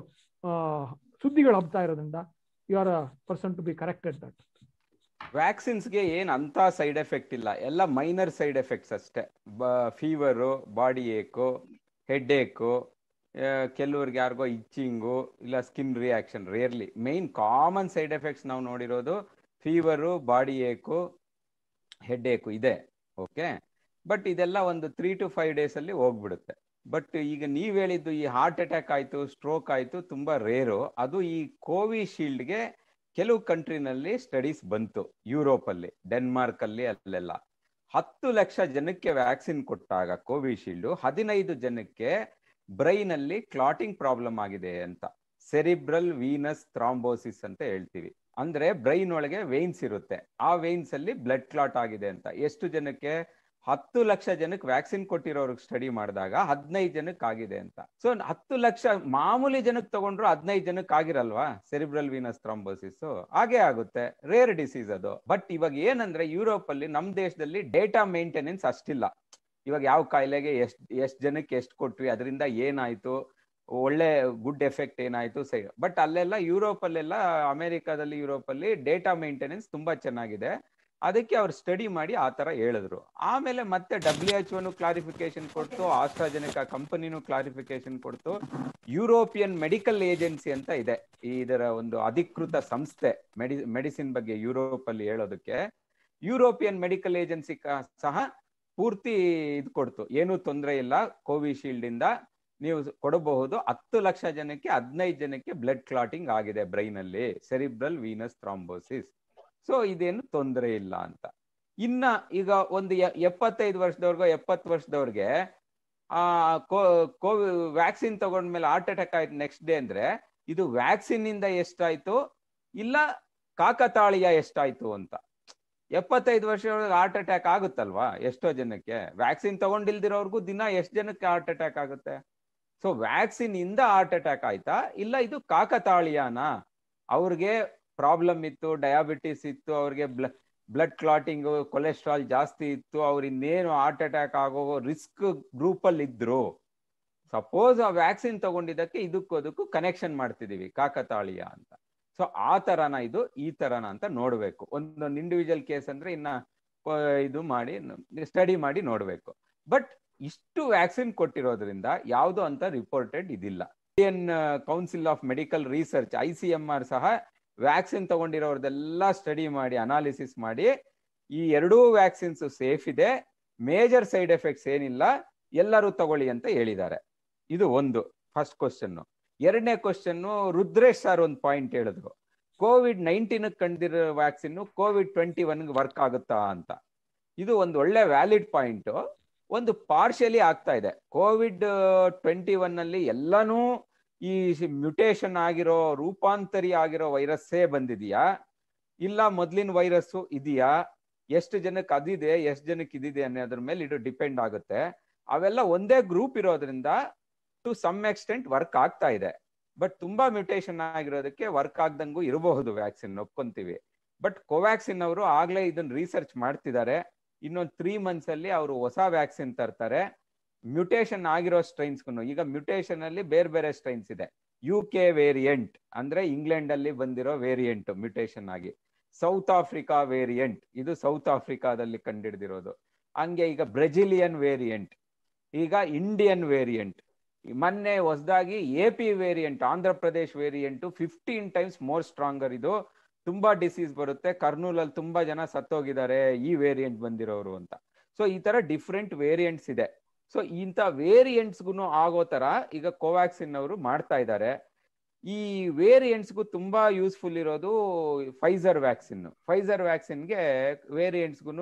ಸುದ್ದಿಗಳು ಹಬ್ತಾ ಇರೋದ್ರಿಂದ you are person to be corrected that
ವ್ಯಾಕ್ಸಿನ್ಸ್ಗೆ ಏನ್ ಅಂತ ಸೈಡ್ ಎಫೆಕ್ಟ್ ಇಲ್ಲ ಎಲ್ಲ ಮೈನರ್ ಸೈಡ್ ಎಫೆಕ್ಟ್ಸ್ ಅಷ್ಟೇ fever body ache head ache ಕೆಲವ್ರಿಗೆ ಯಾರಿಗೋ ಇಚ್ಚಿಂಗು ಇಲ್ಲ skin reaction rarely main common side effects ನಾವು ನೋಡಿರೋದು fever body ache head ache ಇದೆ ಓಕೆ ಬಟ್ ಇದೆಲ್ಲ ಒಂದು ತ್ರೀ ಟು ಫೈವ್ ಡೇಸ್ ಅಲ್ಲಿ ಹೋಗ್ಬಿಡುತ್ತೆ ಬಟ್ ಈಗ ನೀವ್ ಹೇಳಿದ್ದು ಈ ಹಾರ್ಟ್ ಅಟ್ಯಾಕ್ ಆಯ್ತು ಸ್ಟ್ರೋಕ್ ಆಯ್ತು ತುಂಬಾ ರೇರು ಅದು ಈ ಕೋವಿಶೀಲ್ಡ್ಗೆ ಕೆಲವು ಕಂಟ್ರಿನಲ್ಲಿ ಸ್ಟಡೀಸ್ ಬಂತು ಯುರೋಪ್ ಅಲ್ಲಿ ಡೆನ್ಮಾರ್ಕ್ ಅಲ್ಲಿ ಅಲ್ಲೆಲ್ಲ ಹತ್ತು ಲಕ್ಷ ಜನಕ್ಕೆ ವ್ಯಾಕ್ಸಿನ್ ಕೊಟ್ಟಾಗ ಕೋವಿಶೀಲ್ಡ್ ಹದಿನೈದು ಜನಕ್ಕೆ ಬ್ರೈನ್ ಅಲ್ಲಿ ಕ್ಲಾಟಿಂಗ್ ಪ್ರಾಬ್ಲಮ್ ಆಗಿದೆ ಅಂತ ಸೆರಿಬ್ರಲ್ ವೀನಸ್ ಥ್ರಾಂಬೋಸಿಸ್ ಅಂತ ಹೇಳ್ತೀವಿ ಅಂದ್ರೆ ಬ್ರೈನ್ ಒಳಗೆ ವೇನ್ಸ್ ಇರುತ್ತೆ ಆ ವೇನ್ಸ್ ಅಲ್ಲಿ ಬ್ಲಡ್ ಕ್ಲಾಟ್ ಆಗಿದೆ ಅಂತ ಎಷ್ಟು ಜನಕ್ಕೆ ಹತ್ತು ಲಕ್ಷ ಜನಕ್ಕೆ ವ್ಯಾಕ್ಸಿನ್ ಕೊಟ್ಟಿರೋರ್ಗೆ ಸ್ಟಡಿ ಮಾಡಿದಾಗ ಹದಿನೈದು ಜನಕ್ಕೆ ಆಗಿದೆ ಅಂತ ಸೊ ಹತ್ತು ಲಕ್ಷ ಮಾಮೂಲಿ ಜನಕ್ಕೆ ತಗೊಂಡ್ರು ಹದಿನೈದು ಜನಕ್ಕೆ ಆಗಿರಲ್ವಾ ಸೆರಿಬ್ರಲ್ ವೀನಸ್ ಥ್ರಾಂಬೋಸಿಸ್ ಹಾಗೆ ಆಗುತ್ತೆ ರೇರ್ ಡಿಸೀಸ್ ಅದು ಬಟ್ ಇವಾಗ ಏನಂದ್ರೆ ಯುರೋಪ್ ಅಲ್ಲಿ ನಮ್ ದೇಶದಲ್ಲಿ ಡೇಟಾ ಮೇಂಟೆನೆನ್ಸ್ ಅಷ್ಟಿಲ್ಲ ಇವಾಗ ಯಾವ ಕಾಯಿಲೆಗೆ ಎಷ್ಟ್ ಎಷ್ಟ್ ಜನಕ್ಕೆ ಎಷ್ಟು ಕೊಟ್ವಿ ಅದರಿಂದ ಏನಾಯ್ತು ಒಳ್ಳೆ ಗುಡ್ ಎಫೆಕ್ಟ್ ಏನಾಯ್ತು ಸರಿ ಬಟ್ ಅಲ್ಲೆಲ್ಲ ಯುರೋಪ್ ಅಲ್ಲೆಲ್ಲ ಅಮೆರಿಕಾದಲ್ಲಿ ಯುರೋಪ್ ಅಲ್ಲಿ ಡೇಟಾ ಮೇಂಟೆನೆನ್ಸ್ ತುಂಬಾ ಚೆನ್ನಾಗಿದೆ ಅದಕ್ಕೆ ಅವ್ರು ಸ್ಟಡಿ ಮಾಡಿ ಆ ತರ ಹೇಳಿದ್ರು ಆಮೇಲೆ ಮತ್ತೆ ಡಬ್ಲ್ಯೂ ಎಚ್ ಒನು ಕ್ಲಾರಿಫಿಕೇಶನ್ ಕೊಡ್ತು ಆಸ್ಟ್ರಾಜೆನಿಕಾ ಕಂಪನಿನೂ ಕ್ಲಾರಿಫಿಕೇಶನ್ ಕೊಡ್ತು ಯುರೋಪಿಯನ್ ಮೆಡಿಕಲ್ ಏಜೆನ್ಸಿ ಅಂತ ಇದೆ ಇದರ ಒಂದು ಅಧಿಕೃತ ಸಂಸ್ಥೆ ಮೆಡಿ ಮೆಡಿಸಿನ್ ಬಗ್ಗೆ ಯುರೋಪ್ ಅಲ್ಲಿ ಹೇಳೋದಕ್ಕೆ ಯುರೋಪಿಯನ್ ಮೆಡಿಕಲ್ ಏಜೆನ್ಸಿ ಸಹ ಪೂರ್ತಿ ಇದು ಕೊಡ್ತು ಏನೂ ತೊಂದರೆ ಇಲ್ಲ ಕೋವಿಶೀಲ್ಡ್ ಇಂದ ನೀವು ಕೊಡಬಹುದು ಹತ್ತು ಲಕ್ಷ ಜನಕ್ಕೆ ಹದಿನೈದು ಜನಕ್ಕೆ ಬ್ಲಡ್ ಕ್ಲಾಟಿಂಗ್ ಆಗಿದೆ ಬ್ರೈನ್ ಅಲ್ಲಿ ಸೆರಿಬ್ರಲ್ ವೀನಸ್ ಥ್ರಾಂಬೋಸಿಸ್ ಸೊ ಇದೇನು ತೊಂದರೆ ಇಲ್ಲ ಅಂತ ಇನ್ನ ಈಗ ಒಂದು ಎಪ್ಪತ್ತೈದು ವರ್ಷದವ್ರಿಗೋ ಎಪ್ಪತ್ತು ವರ್ಷದವ್ರಿಗೆ ಆ ಕೋವಿ ವ್ಯಾಕ್ಸಿನ್ ತಗೊಂಡ್ಮೇಲೆ ಹಾರ್ಟ್ ಅಟ್ಯಾಕ್ ಆಯ್ತು ನೆಕ್ಸ್ಟ್ ಡೇ ಅಂದ್ರೆ ಇದು ವ್ಯಾಕ್ಸಿನ್ ಇಂದ ಎಷ್ಟಾಯ್ತು ಇಲ್ಲ ಕಾಕತಾಳೀಯ ಎಷ್ಟಾಯ್ತು ಅಂತ ಎಪ್ಪತ್ತೈದು ವರ್ಷದೊಳಗೆ ಹಾರ್ಟ್ ಅಟ್ಯಾಕ್ ಆಗುತ್ತಲ್ವಾ ಎಷ್ಟೋ ಜನಕ್ಕೆ ವ್ಯಾಕ್ಸಿನ್ ತಗೊಂಡಿಲ್ದಿರೋರ್ಗು ದಿನ ಎಷ್ಟು ಜನಕ್ಕೆ ಹಾರ್ಟ್ ಅಟ್ಯಾಕ್ ಆಗುತ್ತೆ ಸೊ ವ್ಯಾಕ್ಸಿನ್ ಇಂದ ಹಾರ್ಟ್ ಅಟ್ಯಾಕ್ ಆಯ್ತಾ ಇಲ್ಲ ಇದು ಕಾಕತಾಳೀಯನ ಅವ್ರಿಗೆ ಪ್ರಾಬ್ಲಮ್ ಇತ್ತು ಡಯಾಬಿಟಿಸ್ ಇತ್ತು ಅವ್ರಿಗೆ ಬ್ಲ ಬ್ಲಡ್ ಕ್ಲಾಟಿಂಗ್ ಕೊಲೆಸ್ಟ್ರಾಲ್ ಜಾಸ್ತಿ ಇತ್ತು ಅವ್ರ ಇನ್ನೇನು ಹಾರ್ಟ್ ಅಟ್ಯಾಕ್ ಆಗೋ ರಿಸ್ಕ್ ಗ್ರೂಪ್ ಅಲ್ಲಿ ಇದ್ರು ಸಪೋಸ್ ಆ ವ್ಯಾಕ್ಸಿನ್ ತಗೊಂಡಿದ್ದಕ್ಕೆ ಇದಕ್ಕೂ ಅದಕ್ಕೂ ಕನೆಕ್ಷನ್ ಮಾಡ್ತಿದೀವಿ ಕಾಕತಾಳೀಯ ಅಂತ ಸೊ ಆ ತರನ ಇದು ಈ ತರನ ಅಂತ ನೋಡ್ಬೇಕು ಒಂದೊಂದು ಇಂಡಿವಿಜುವಲ್ ಕೇಸ್ ಅಂದ್ರೆ ಇನ್ನ ಇದು ಮಾಡಿ ಸ್ಟಡಿ ಮಾಡಿ ನೋಡ್ಬೇಕು ಬಟ್ ಇಷ್ಟು ವ್ಯಾಕ್ಸಿನ್ ಕೊಟ್ಟಿರೋದ್ರಿಂದ ಯಾವುದು ಅಂತ ರಿಪೋರ್ಟೆಡ್ ಇದಿಲ್ಲ Indian council of medical research I C M R ಸಹ ವ್ಯಾಕ್ಸಿನ್ ತಗೊಂಡಿರೋರ್ದೆಲ್ಲ ಸ್ಟಡಿ ಮಾಡಿ ಅನಾಲಿಸಿಸ್ ಮಾಡಿ ಈ ಎರಡೂ ವ್ಯಾಕ್ಸಿನ್ಸ್ ಸೇಫ್ ಇದೆ ಮೇಜರ್ ಸೈಡ್ ಎಫೆಕ್ಟ್ಸ್ ಏನಿಲ್ಲ ಎಲ್ಲರೂ ತಗೊಳ್ಳಿ ಅಂತ ಹೇಳಿದ್ದಾರೆ ಇದು ಒಂದು ಫಸ್ಟ್ ಕ್ವಶನ್ ಎರಡನೇ ಕ್ವಶನ್ ರುದ್ರೇಶ್ ಸರ್ ಒಂದು ಪಾಯಿಂಟ್ ಹೇಳಿದ್ರು ಕೋವಿಡ್ ನೈನ್ಟೀನ್ ಕಂಡಿರೋ ವ್ಯಾಕ್ಸಿನ್ ಕೋವಿಡ್ ಟ್ವೆಂಟಿ ಒನ್ಗೆ ವರ್ಕ್ ಆಗುತ್ತಾ ಅಂತ ಇದು ಒಂದು ಒಳ್ಳೆ ವ್ಯಾಲಿಡ್ ಪಾಯಿಂಟ್ ಒಂದು ಪಾರ್ಷಿಯಲಿ ಆಗ್ತಾ ಇದೆ ಕೋವಿಡ್ ಟ್ವೆಂಟಿ ಒನ್ ಅಲ್ಲಿ ಎಲ್ಲಾನು ಈ ಮ್ಯುಟೇಷನ್ ಆಗಿರೋ ರೂಪಾಂತರಿ ಆಗಿರೋ ವೈರಸ್ಸೇ ಬಂದಿದೆಯಾ ಇಲ್ಲ ಮೊದ್ಲಿನ ವೈರಸ್ಸು ಇದೆಯಾ ಎಷ್ಟು ಜನಕ್ಕೆ ಅದಿದೆ ಎಷ್ಟು ಜನಕ್ಕೆ ಇದಿದೆ ಅನ್ನೋದ್ರ ಮೇಲೆ ಇದು ಡಿಪೆಂಡ್ ಆಗುತ್ತೆ ಅವೆಲ್ಲ ಒಂದೇ ಗ್ರೂಪ್ ಇರೋದ್ರಿಂದ ಟು ಸಮ್ ಎಕ್ಸ್ಟೆಂಟ್ ವರ್ಕ್ ಆಗ್ತಾ ಇದೆ ಬಟ್ ತುಂಬಾ ಮ್ಯುಟೇಷನ್ ಆಗಿರೋದಕ್ಕೆ ವರ್ಕ್ ಆಗ್ದಂಗೂ ಇರಬಹುದು ವ್ಯಾಕ್ಸಿನ್ ಒಪ್ಕೊಂತೀವಿ ಬಟ್ ಕೋವ್ಯಾಕ್ಸಿನ್ ಅವರು ಆಗ್ಲೇ ಇದನ್ನ ರಿಸರ್ಚ್ ಮಾಡ್ತಿದ್ದಾರೆ ಇನ್ನೊಂದು ತ್ರೀ ಮಂತ್ಸ್ ಅಲ್ಲಿ ಅವರು ಹೊಸ ವ್ಯಾಕ್ಸಿನ್ ತರ್ತಾರೆ ಮ್ಯುಟೇಷನ್ ಆಗಿರೋ ಸ್ಟ್ರೈನ್ಸ್ಗೂ ಈಗ ಮ್ಯುಟೇಷನ್ ಅಲ್ಲಿ ಬೇರೆ ಬೇರೆ ಸ್ಟ್ರೈನ್ಸ್ ಇದೆ ಯು ಕೆ ವೇರಿಯಂಟ್ ಅಂದ್ರೆ ಇಂಗ್ಲೆಂಡ್ ಅಲ್ಲಿ ಬಂದಿರೋ ವೇರಿಯಂಟ್ ಮ್ಯುಟೇಷನ್ ಆಗಿ ಸೌತ್ ಆಫ್ರಿಕಾ ವೇರಿಯಂಟ್ ಇದು ಸೌತ್ ಆಫ್ರಿಕಾದಲ್ಲಿ ಕಂಡಿಡ್ದಿರೋದು ಹಂಗೆ ಈಗ ಬ್ರೆಜಿಲಿಯನ್ ವೇರಿಯಂಟ್ ಈಗ ಇಂಡಿಯನ್ ವೇರಿಯಂಟ್ ಮೊನ್ನೆ ಹೊಸದಾಗಿ A P variant Andhra Pradesh variant fifteen times more stronger ಇದು ತುಂಬಾ ಡಿಸೀಸ್ ಬರುತ್ತೆ ಕರ್ನೂಲಲ್ಲಿ ತುಂಬಾ ಜನ ಸತ್ತೋಗಿದ್ದಾರೆ ಈ ವೇರಿಯಂಟ್ ಬಂದಿರೋರು ಅಂತ ಸೊ ಈ ತರ ಡಿಫ್ರೆಂಟ್ ವೇರಿಯಂಟ್ಸ್ ಇದೆ ಸೊ ಇಂಥ ವೇರಿಯಂಟ್ಸ್ಗೂ ಆಗೋ ತರ ಈಗ ಕೋವ್ಯಾಕ್ಸಿನ್ ಅವರು ಮಾಡ್ತಾ ಇದ್ದಾರೆ ಈ ವೇರಿಯಂಟ್ಸ್ಗೂ ತುಂಬಾ ಯೂಸ್ಫುಲ್ ಇರೋದು ಫೈಸರ್ ವ್ಯಾಕ್ಸಿನ್ ಫೈಸರ್ ವ್ಯಾಕ್ಸಿನ್ಗೆ ವೇರಿಯಂಟ್ಸ್ಗೂ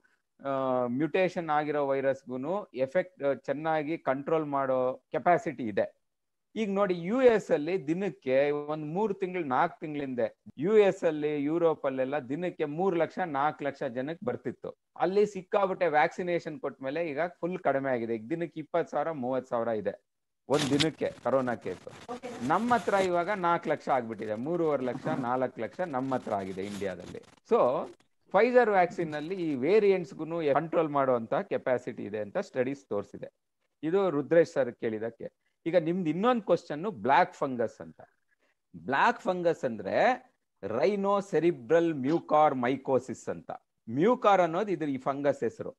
ಮ್ಯುಟೇಷನ್ ಆಗಿರೋ ವೈರಸ್ಗೂ ಎಫೆಕ್ಟ್ ಚೆನ್ನಾಗಿ ಕಂಟ್ರೋಲ್ ಮಾಡೋ ಕೆಪಾಸಿಟಿ ಇದೆ ಈಗ ನೋಡಿ ಯು ಎಸ್ ಅಲ್ಲಿ ದಿನಕ್ಕೆ ಒಂದ್ ಮೂರ್ ತಿಂಗಳು ನಾಲ್ಕು ತಿಂಗಳಿಂದ ಯು ಎಸ್ ಅಲ್ಲಿ ಯುರೋಪ್ ಅಲ್ಲೆಲ್ಲ ದಿನಕ್ಕೆ ಮೂರ್ ಲಕ್ಷ ನಾಲ್ಕು ಲಕ್ಷ ಜನಕ್ಕೆ ಬರ್ತಿತ್ತು ಅಲ್ಲಿ ಸಿಕ್ಕಾಬಿಟ್ಟೆ ವ್ಯಾಕ್ಸಿನೇಷನ್ ಕೊಟ್ಮೇಲೆ ಈಗ ಫುಲ್ ಕಡಿಮೆ ಆಗಿದೆ ಈಗ ದಿನಕ್ಕೆ ಇಪ್ಪತ್ ಸಾವಿರ ಮೂವತ್ ಸಾವಿರ ಇದೆ ಒಂದ್ ದಿನಕ್ಕೆ ಕರೋನಾ ಕೇಸು ನಮ್ಮ ಹತ್ರ ಇವಾಗ ನಾಲ್ಕು ಲಕ್ಷ ಆಗ್ಬಿಟ್ಟಿದೆ ಮೂರುವರೆ ಲಕ್ಷ ನಾಲ್ಕು ಲಕ್ಷ ನಮ್ಮ ಹತ್ರ ಆಗಿದೆ ಇಂಡಿಯಾದಲ್ಲಿ ಸೊ ಫೈಸರ್ ವ್ಯಾಕ್ಸಿನ್ ಅಲ್ಲಿ ಈ ವೇರಿಯಂಟ್ಸ್ಗೂ ಕಂಟ್ರೋಲ್ ಮಾಡುವಂತ ಕೆಪಾಸಿಟಿ ಇದೆ ಅಂತ ಸ್ಟಡೀಸ್ ತೋರಿಸಿದೆ ಇದು ರುದ್ರೇಶ್ ಸರ್ ಕೇಳಿದಕ್ಕೆ ಈಗ ನಿಮ್ದು ಇನ್ನೊಂದು ಕ್ವಶನ್ ಬ್ಲಾಕ್ ಫಂಗಸ್ ಅಂತ ಬ್ಲಾಕ್ ಫಂಗಸ್ ಅಂದ್ರೆ ರೈನೋ ಸೆರಿಬ್ರಲ್ ಮ್ಯೂಕಾರ್ ಮೈಕೋಸಿಸ್ ಅಂತ ಮ್ಯೂಕಾರ್ ಅನ್ನೋದು ಇದ್ರ ಈ ಫಂಗಸ್ ಹೆಸರು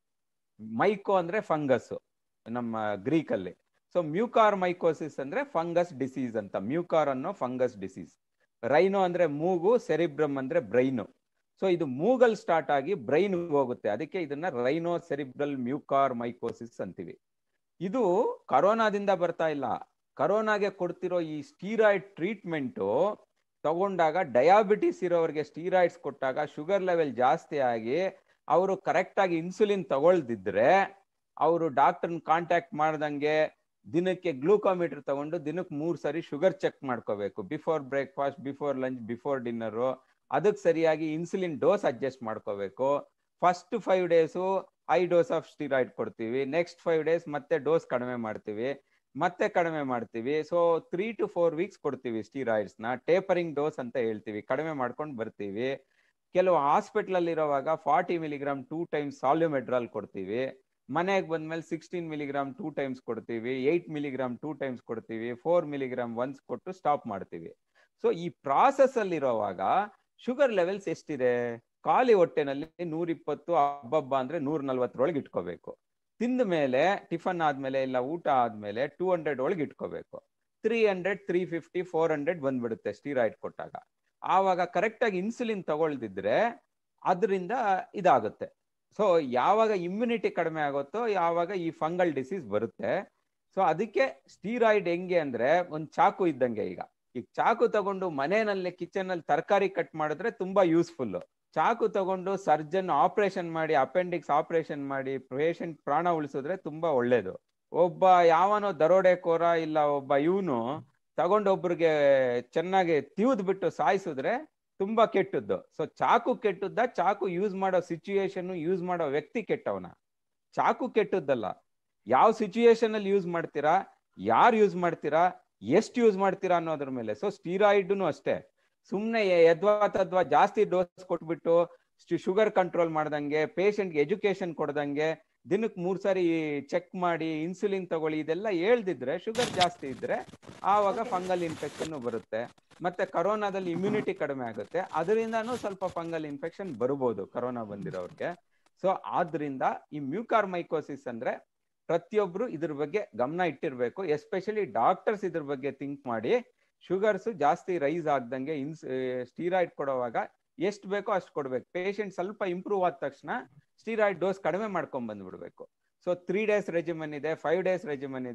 ಮೈಕೋ ಅಂದ್ರೆ ಫಂಗಸ್ ನಮ್ಮ ಗ್ರೀಕ್ ಅಲ್ಲಿ ಸೊ ಮ್ಯೂಕಾರ್ ಮೈಕೋಸಿಸ್ ಅಂದ್ರೆ ಫಂಗಸ್ ಡಿಸೀಸ್ ಅಂತ ಮ್ಯೂಕಾರ್ ಅನ್ನೋ ಫಂಗಸ್ ಡಿಸೀಸ್ ರೈನೋ ಅಂದ್ರೆ ಮೂಗು ಸೆರಿಬ್ರಮ್ ಅಂದ್ರೆ ಬ್ರೈನು ಸೊ ಇದು ಮೂಗಲ್ ಸ್ಟಾರ್ಟ್ ಆಗಿ ಬ್ರೈನ್ ಹೋಗುತ್ತೆ ಅದಕ್ಕೆ ಇದನ್ನ ರೈನೋ ಸೆರಿಬ್ರಲ್ ಮ್ಯೂಕಾರ್ ಮೈಕೋಸಿಸ್ ಅಂತೀವಿ ಇದು ಕರೋನಾದಿಂದ ಬರ್ತಾ ಇಲ್ಲ ಕರೋನಾಗೆ ಕೊಡ್ತಿರೋ ಈ ಸ್ಟೀರಾಯ್ಡ್ ಟ್ರೀಟ್ಮೆಂಟು ತಗೊಂಡಾಗ ಡಯಾಬಿಟಿಸ್ ಇರೋರಿಗೆ ಸ್ಟೀರಾಯ್ಡ್ಸ್ ಕೊಟ್ಟಾಗ ಶುಗರ್ ಲೆವೆಲ್ ಜಾಸ್ತಿ ಆಗಿ ಅವರು ಕರೆಕ್ಟಾಗಿ ಇನ್ಸುಲಿನ್ ತಗೊಳ್ದಿದ್ರೆ ಅವರು ಡಾಕ್ಟರ್ನ ಕಾಂಟ್ಯಾಕ್ಟ್ ಮಾಡ್ದಂಗೆ ದಿನಕ್ಕೆ ಗ್ಲೂಕೋಮೀಟರ್ ತಗೊಂಡು ದಿನಕ್ಕೆ ಮೂರ್ ಸರಿ ಶುಗರ್ ಚೆಕ್ ಮಾಡ್ಕೋಬೇಕು before breakfast before lunch before dinner ಅದಕ್ಕೆ ಸರಿಯಾಗಿ ಇನ್ಸುಲಿನ್ ಡೋಸ್ ಅಡ್ಜಸ್ಟ್ ಮಾಡ್ಕೋಬೇಕು first five days I dose of steroid ಕೊಡ್ತೀವಿ ನೆಕ್ಸ್ಟ್ ಫೈವ್ ಡೇಸ್ ಮತ್ತೆ ಡೋಸ್ ಕಡಿಮೆ ಮಾಡ್ತೀವಿ ಮತ್ತೆ ಕಡಿಮೆ ಮಾಡ್ತೀವಿ so three to four weeks ಕೊಡ್ತೀವಿ ಸ್ಟೀರಾಯ್ಡ್ಸ್ ನ ಟೇಪರಿಂಗ್ ಡೋಸ್ ಅಂತ ಹೇಳ್ತೀವಿ ಕಡಿಮೆ ಮಾಡ್ಕೊಂಡು ಬರ್ತೀವಿ ಕೆಲವು ಹಾಸ್ಪಿಟಲ್ ಅಲ್ಲಿ ಇರುವಾಗ forty milligram two times Solumedrol ಕೊಡ್ತೀವಿ ಮನೆಗೆ ಬಂದ್ಮೇಲೆ ಸಿಕ್ಸ್ಟೀನ್ ಮಿಲಿಗ್ರಾಮ್ ಟೂ ಟೈಮ್ಸ್ ಕೊಡ್ತೀವಿ ಏಯ್ಟ್ ಮಿಲಿಗ್ರಾಮ್ ಟೂ ಟೈಮ್ಸ್ ಕೊಡ್ತೀವಿ ಫೋರ್ ಮಿಲಿಗ್ರಾಮ್ ಒನ್ಸ್ ಕೊಟ್ಟು ಸ್ಟಾಪ್ ಮಾಡ್ತೀವಿ ಸೊ ಈ ಪ್ರಾಸೆಸ್ ಅಲ್ಲಿ ಇರೋವಾಗ ಶುಗರ್ ಲೆವೆಲ್ಸ್ ಎಷ್ಟಿದೆ ಖಾಲಿ ಹೊಟ್ಟೆನಲ್ಲಿ ನೂರಿಪ್ಪತ್ತು ಹಬ್ಬಬ್ಬ ಅಂದ್ರೆ ನೂರ ನಲ್ವತ್ತರೊಳಗೆ ಇಟ್ಕೋಬೇಕು ತಿಂದ ಮೇಲೆ ಟಿಫನ್ ಆದ್ಮೇಲೆ ಇಲ್ಲ ಊಟ ಆದ್ಮೇಲೆ ಟೂ ಹಂಡ್ರೆಡ್ ಒಳಗೆ ಇಟ್ಕೋಬೇಕು three hundred three fifty four hundred ಬಂದ್ಬಿಡುತ್ತೆ ಸ್ಟೀರಾಯ್ಡ್ ಕೊಟ್ಟಾಗ ಆವಾಗ ಕರೆಕ್ಟ್ ಆಗಿ ಇನ್ಸುಲಿನ್ ತಗೊಳ್ದಿದ್ರೆ ಅದರಿಂದ ಇದಾಗುತ್ತೆ ಸೊ ಯಾವಾಗ ಇಮ್ಯುನಿಟಿ ಕಡಿಮೆ ಆಗುತ್ತೋ ಯಾವಾಗ ಈ ಫಂಗಲ್ ಡಿಸೀಸ್ ಬರುತ್ತೆ ಸೊ ಅದಕ್ಕೆ ಸ್ಟೀರಾಯ್ಡ್ ಹೆಂಗೆ ಅಂದ್ರೆ ಒಂದ್ ಚಾಕು ಇದ್ದಂಗೆ ಈಗ ಈಗ ಚಾಕು ತಗೊಂಡು ಮನೆಯಲ್ಲಿ ಕಿಚನ್ ಅಲ್ಲಿ ತರಕಾರಿ ಕಟ್ ಮಾಡಿದ್ರೆ ತುಂಬಾ ಯೂಸ್ಫುಲ್ ಚಾಕು ತಗೊಂಡು ಸರ್ಜನ್ ಆಪರೇಷನ್ ಮಾಡಿ ಅಪೆಂಡಿಕ್ಸ್ ಆಪರೇಷನ್ ಮಾಡಿ ಪೇಷಂಟ್ ಪ್ರಾಣ ಉಳಿಸಿದ್ರೆ ತುಂಬಾ ಒಳ್ಳೇದು ಒಬ್ಬ ಯಾವನೋ ದರೋಡೆಕೋರ ಇಲ್ಲ ಒಬ್ಬ ಇವನು ತಗೊಂಡೊಬ್ರಿಗೆ ಚೆನ್ನಾಗಿ ತಿವಿದ್ ಬಿಟ್ಟು ಸಾಯಿಸಿದ್ರೆ ತುಂಬಾ ಕೆಟ್ಟದ್ದು ಸೊ ಚಾಕು ಕೆಟ್ಟದ್ದ ಚಾಕು ಯೂಸ್ ಮಾಡೋ ಸಿಚುಯೇಷನ್ ಯೂಸ್ ಮಾಡೋ ವ್ಯಕ್ತಿ ಕೆಟ್ಟವನ ಚಾಕು ಕೆಟ್ಟದ್ದಲ್ಲ ಯಾವ ಸಿಚುಯೇಷನ್ ಅಲ್ಲಿ ಯೂಸ್ ಮಾಡ್ತೀರಾ ಯಾರು ಯೂಸ್ ಮಾಡ್ತೀರಾ ಎಷ್ಟು ಯೂಸ್ ಮಾಡ್ತೀರಾ ಅನ್ನೋದ್ರ ಮೇಲೆ ಸೊ ಸ್ಟೀರಾಯ್ಡ್ನು ಅಷ್ಟೇ ಸುಮ್ಮನೆ ಯದ್ವಾ ತದ್ವಾ ಜಾಸ್ತಿ ಡೋಸ್ ಕೊಟ್ಬಿಟ್ಟು ಶುಗರ್ ಕಂಟ್ರೋಲ್ ಮಾಡ್ದಂಗೆ ಪೇಷಂಟ್ಗೆ ಎಜುಕೇಶನ್ ಕೊಡ್ದಂಗೆ ದಿನಕ್ಕೆ ಮೂರ್ ಸಾರಿ ಚೆಕ್ ಮಾಡಿ ಇನ್ಸುಲಿನ್ ತಗೊಳ್ಳಿ ಇದೆಲ್ಲ ಹೇಳ್ದಿದ್ರೆ ಶುಗರ್ ಜಾಸ್ತಿ ಇದ್ರೆ ಆವಾಗ ಫಂಗಲ್ ಇನ್ಫೆಕ್ಷನ್ ಬರುತ್ತೆ ಮತ್ತೆ ಕರೋನಾದಲ್ಲಿ ಇಮ್ಯುನಿಟಿ ಕಡಿಮೆ ಆಗುತ್ತೆ ಅದರಿಂದನೂ ಸ್ವಲ್ಪ ಫಂಗಲ್ ಇನ್ಫೆಕ್ಷನ್ ಬರ್ಬೋದು ಕರೋನಾ ಬಂದಿರೋರ್ಗೆ ಸೊ ಆದ್ರಿಂದ ಈ ಮ್ಯೂಕಾರ್ ಮೈಕೋಸಿಸ್ ಅಂದ್ರೆ ಪ್ರತಿಯೊಬ್ರು ಇದ್ರ ಬಗ್ಗೆ ಗಮನ ಇಟ್ಟಿರ್ಬೇಕು ಎಸ್ಪೆಷಲಿ ಡಾಕ್ಟರ್ಸ್ ಇದ್ರ ಬಗ್ಗೆ ಥಿಂಕ್ ಮಾಡಿ ಶುಗರ್ಸ್ ಜಾಸ್ತಿ ರೈಸ್ ಆಗ್ದಂಗೆ ಇನ್ಸ್ ಸ್ಟೀರಾಯ್ಡ್ ಕೊಡುವಾಗ ಎಷ್ಟು ಬೇಕೋ ಅಷ್ಟು ಕೊಡ್ಬೇಕು ಪೇಷಂಟ್ ಸ್ವಲ್ಪ ಇಂಪ್ರೂವ್ ಆದ ತಕ್ಷಣ ಸ್ಟೀರಾಯ್ಡ್ ಡೋಸ್ ಕಡಿಮೆ ಮಾಡ್ಕೊಂಡ್ ಬಂದ್ಬಿಡ್ಬೇಕು ಸೊ ತ್ರೀ ಡೇಸ್ ರೆಜಿಮನ್ ಇದೆ ಫೈವ್ ಡೇಸ್ ರೆಜಿಮನ್ ಇದೆ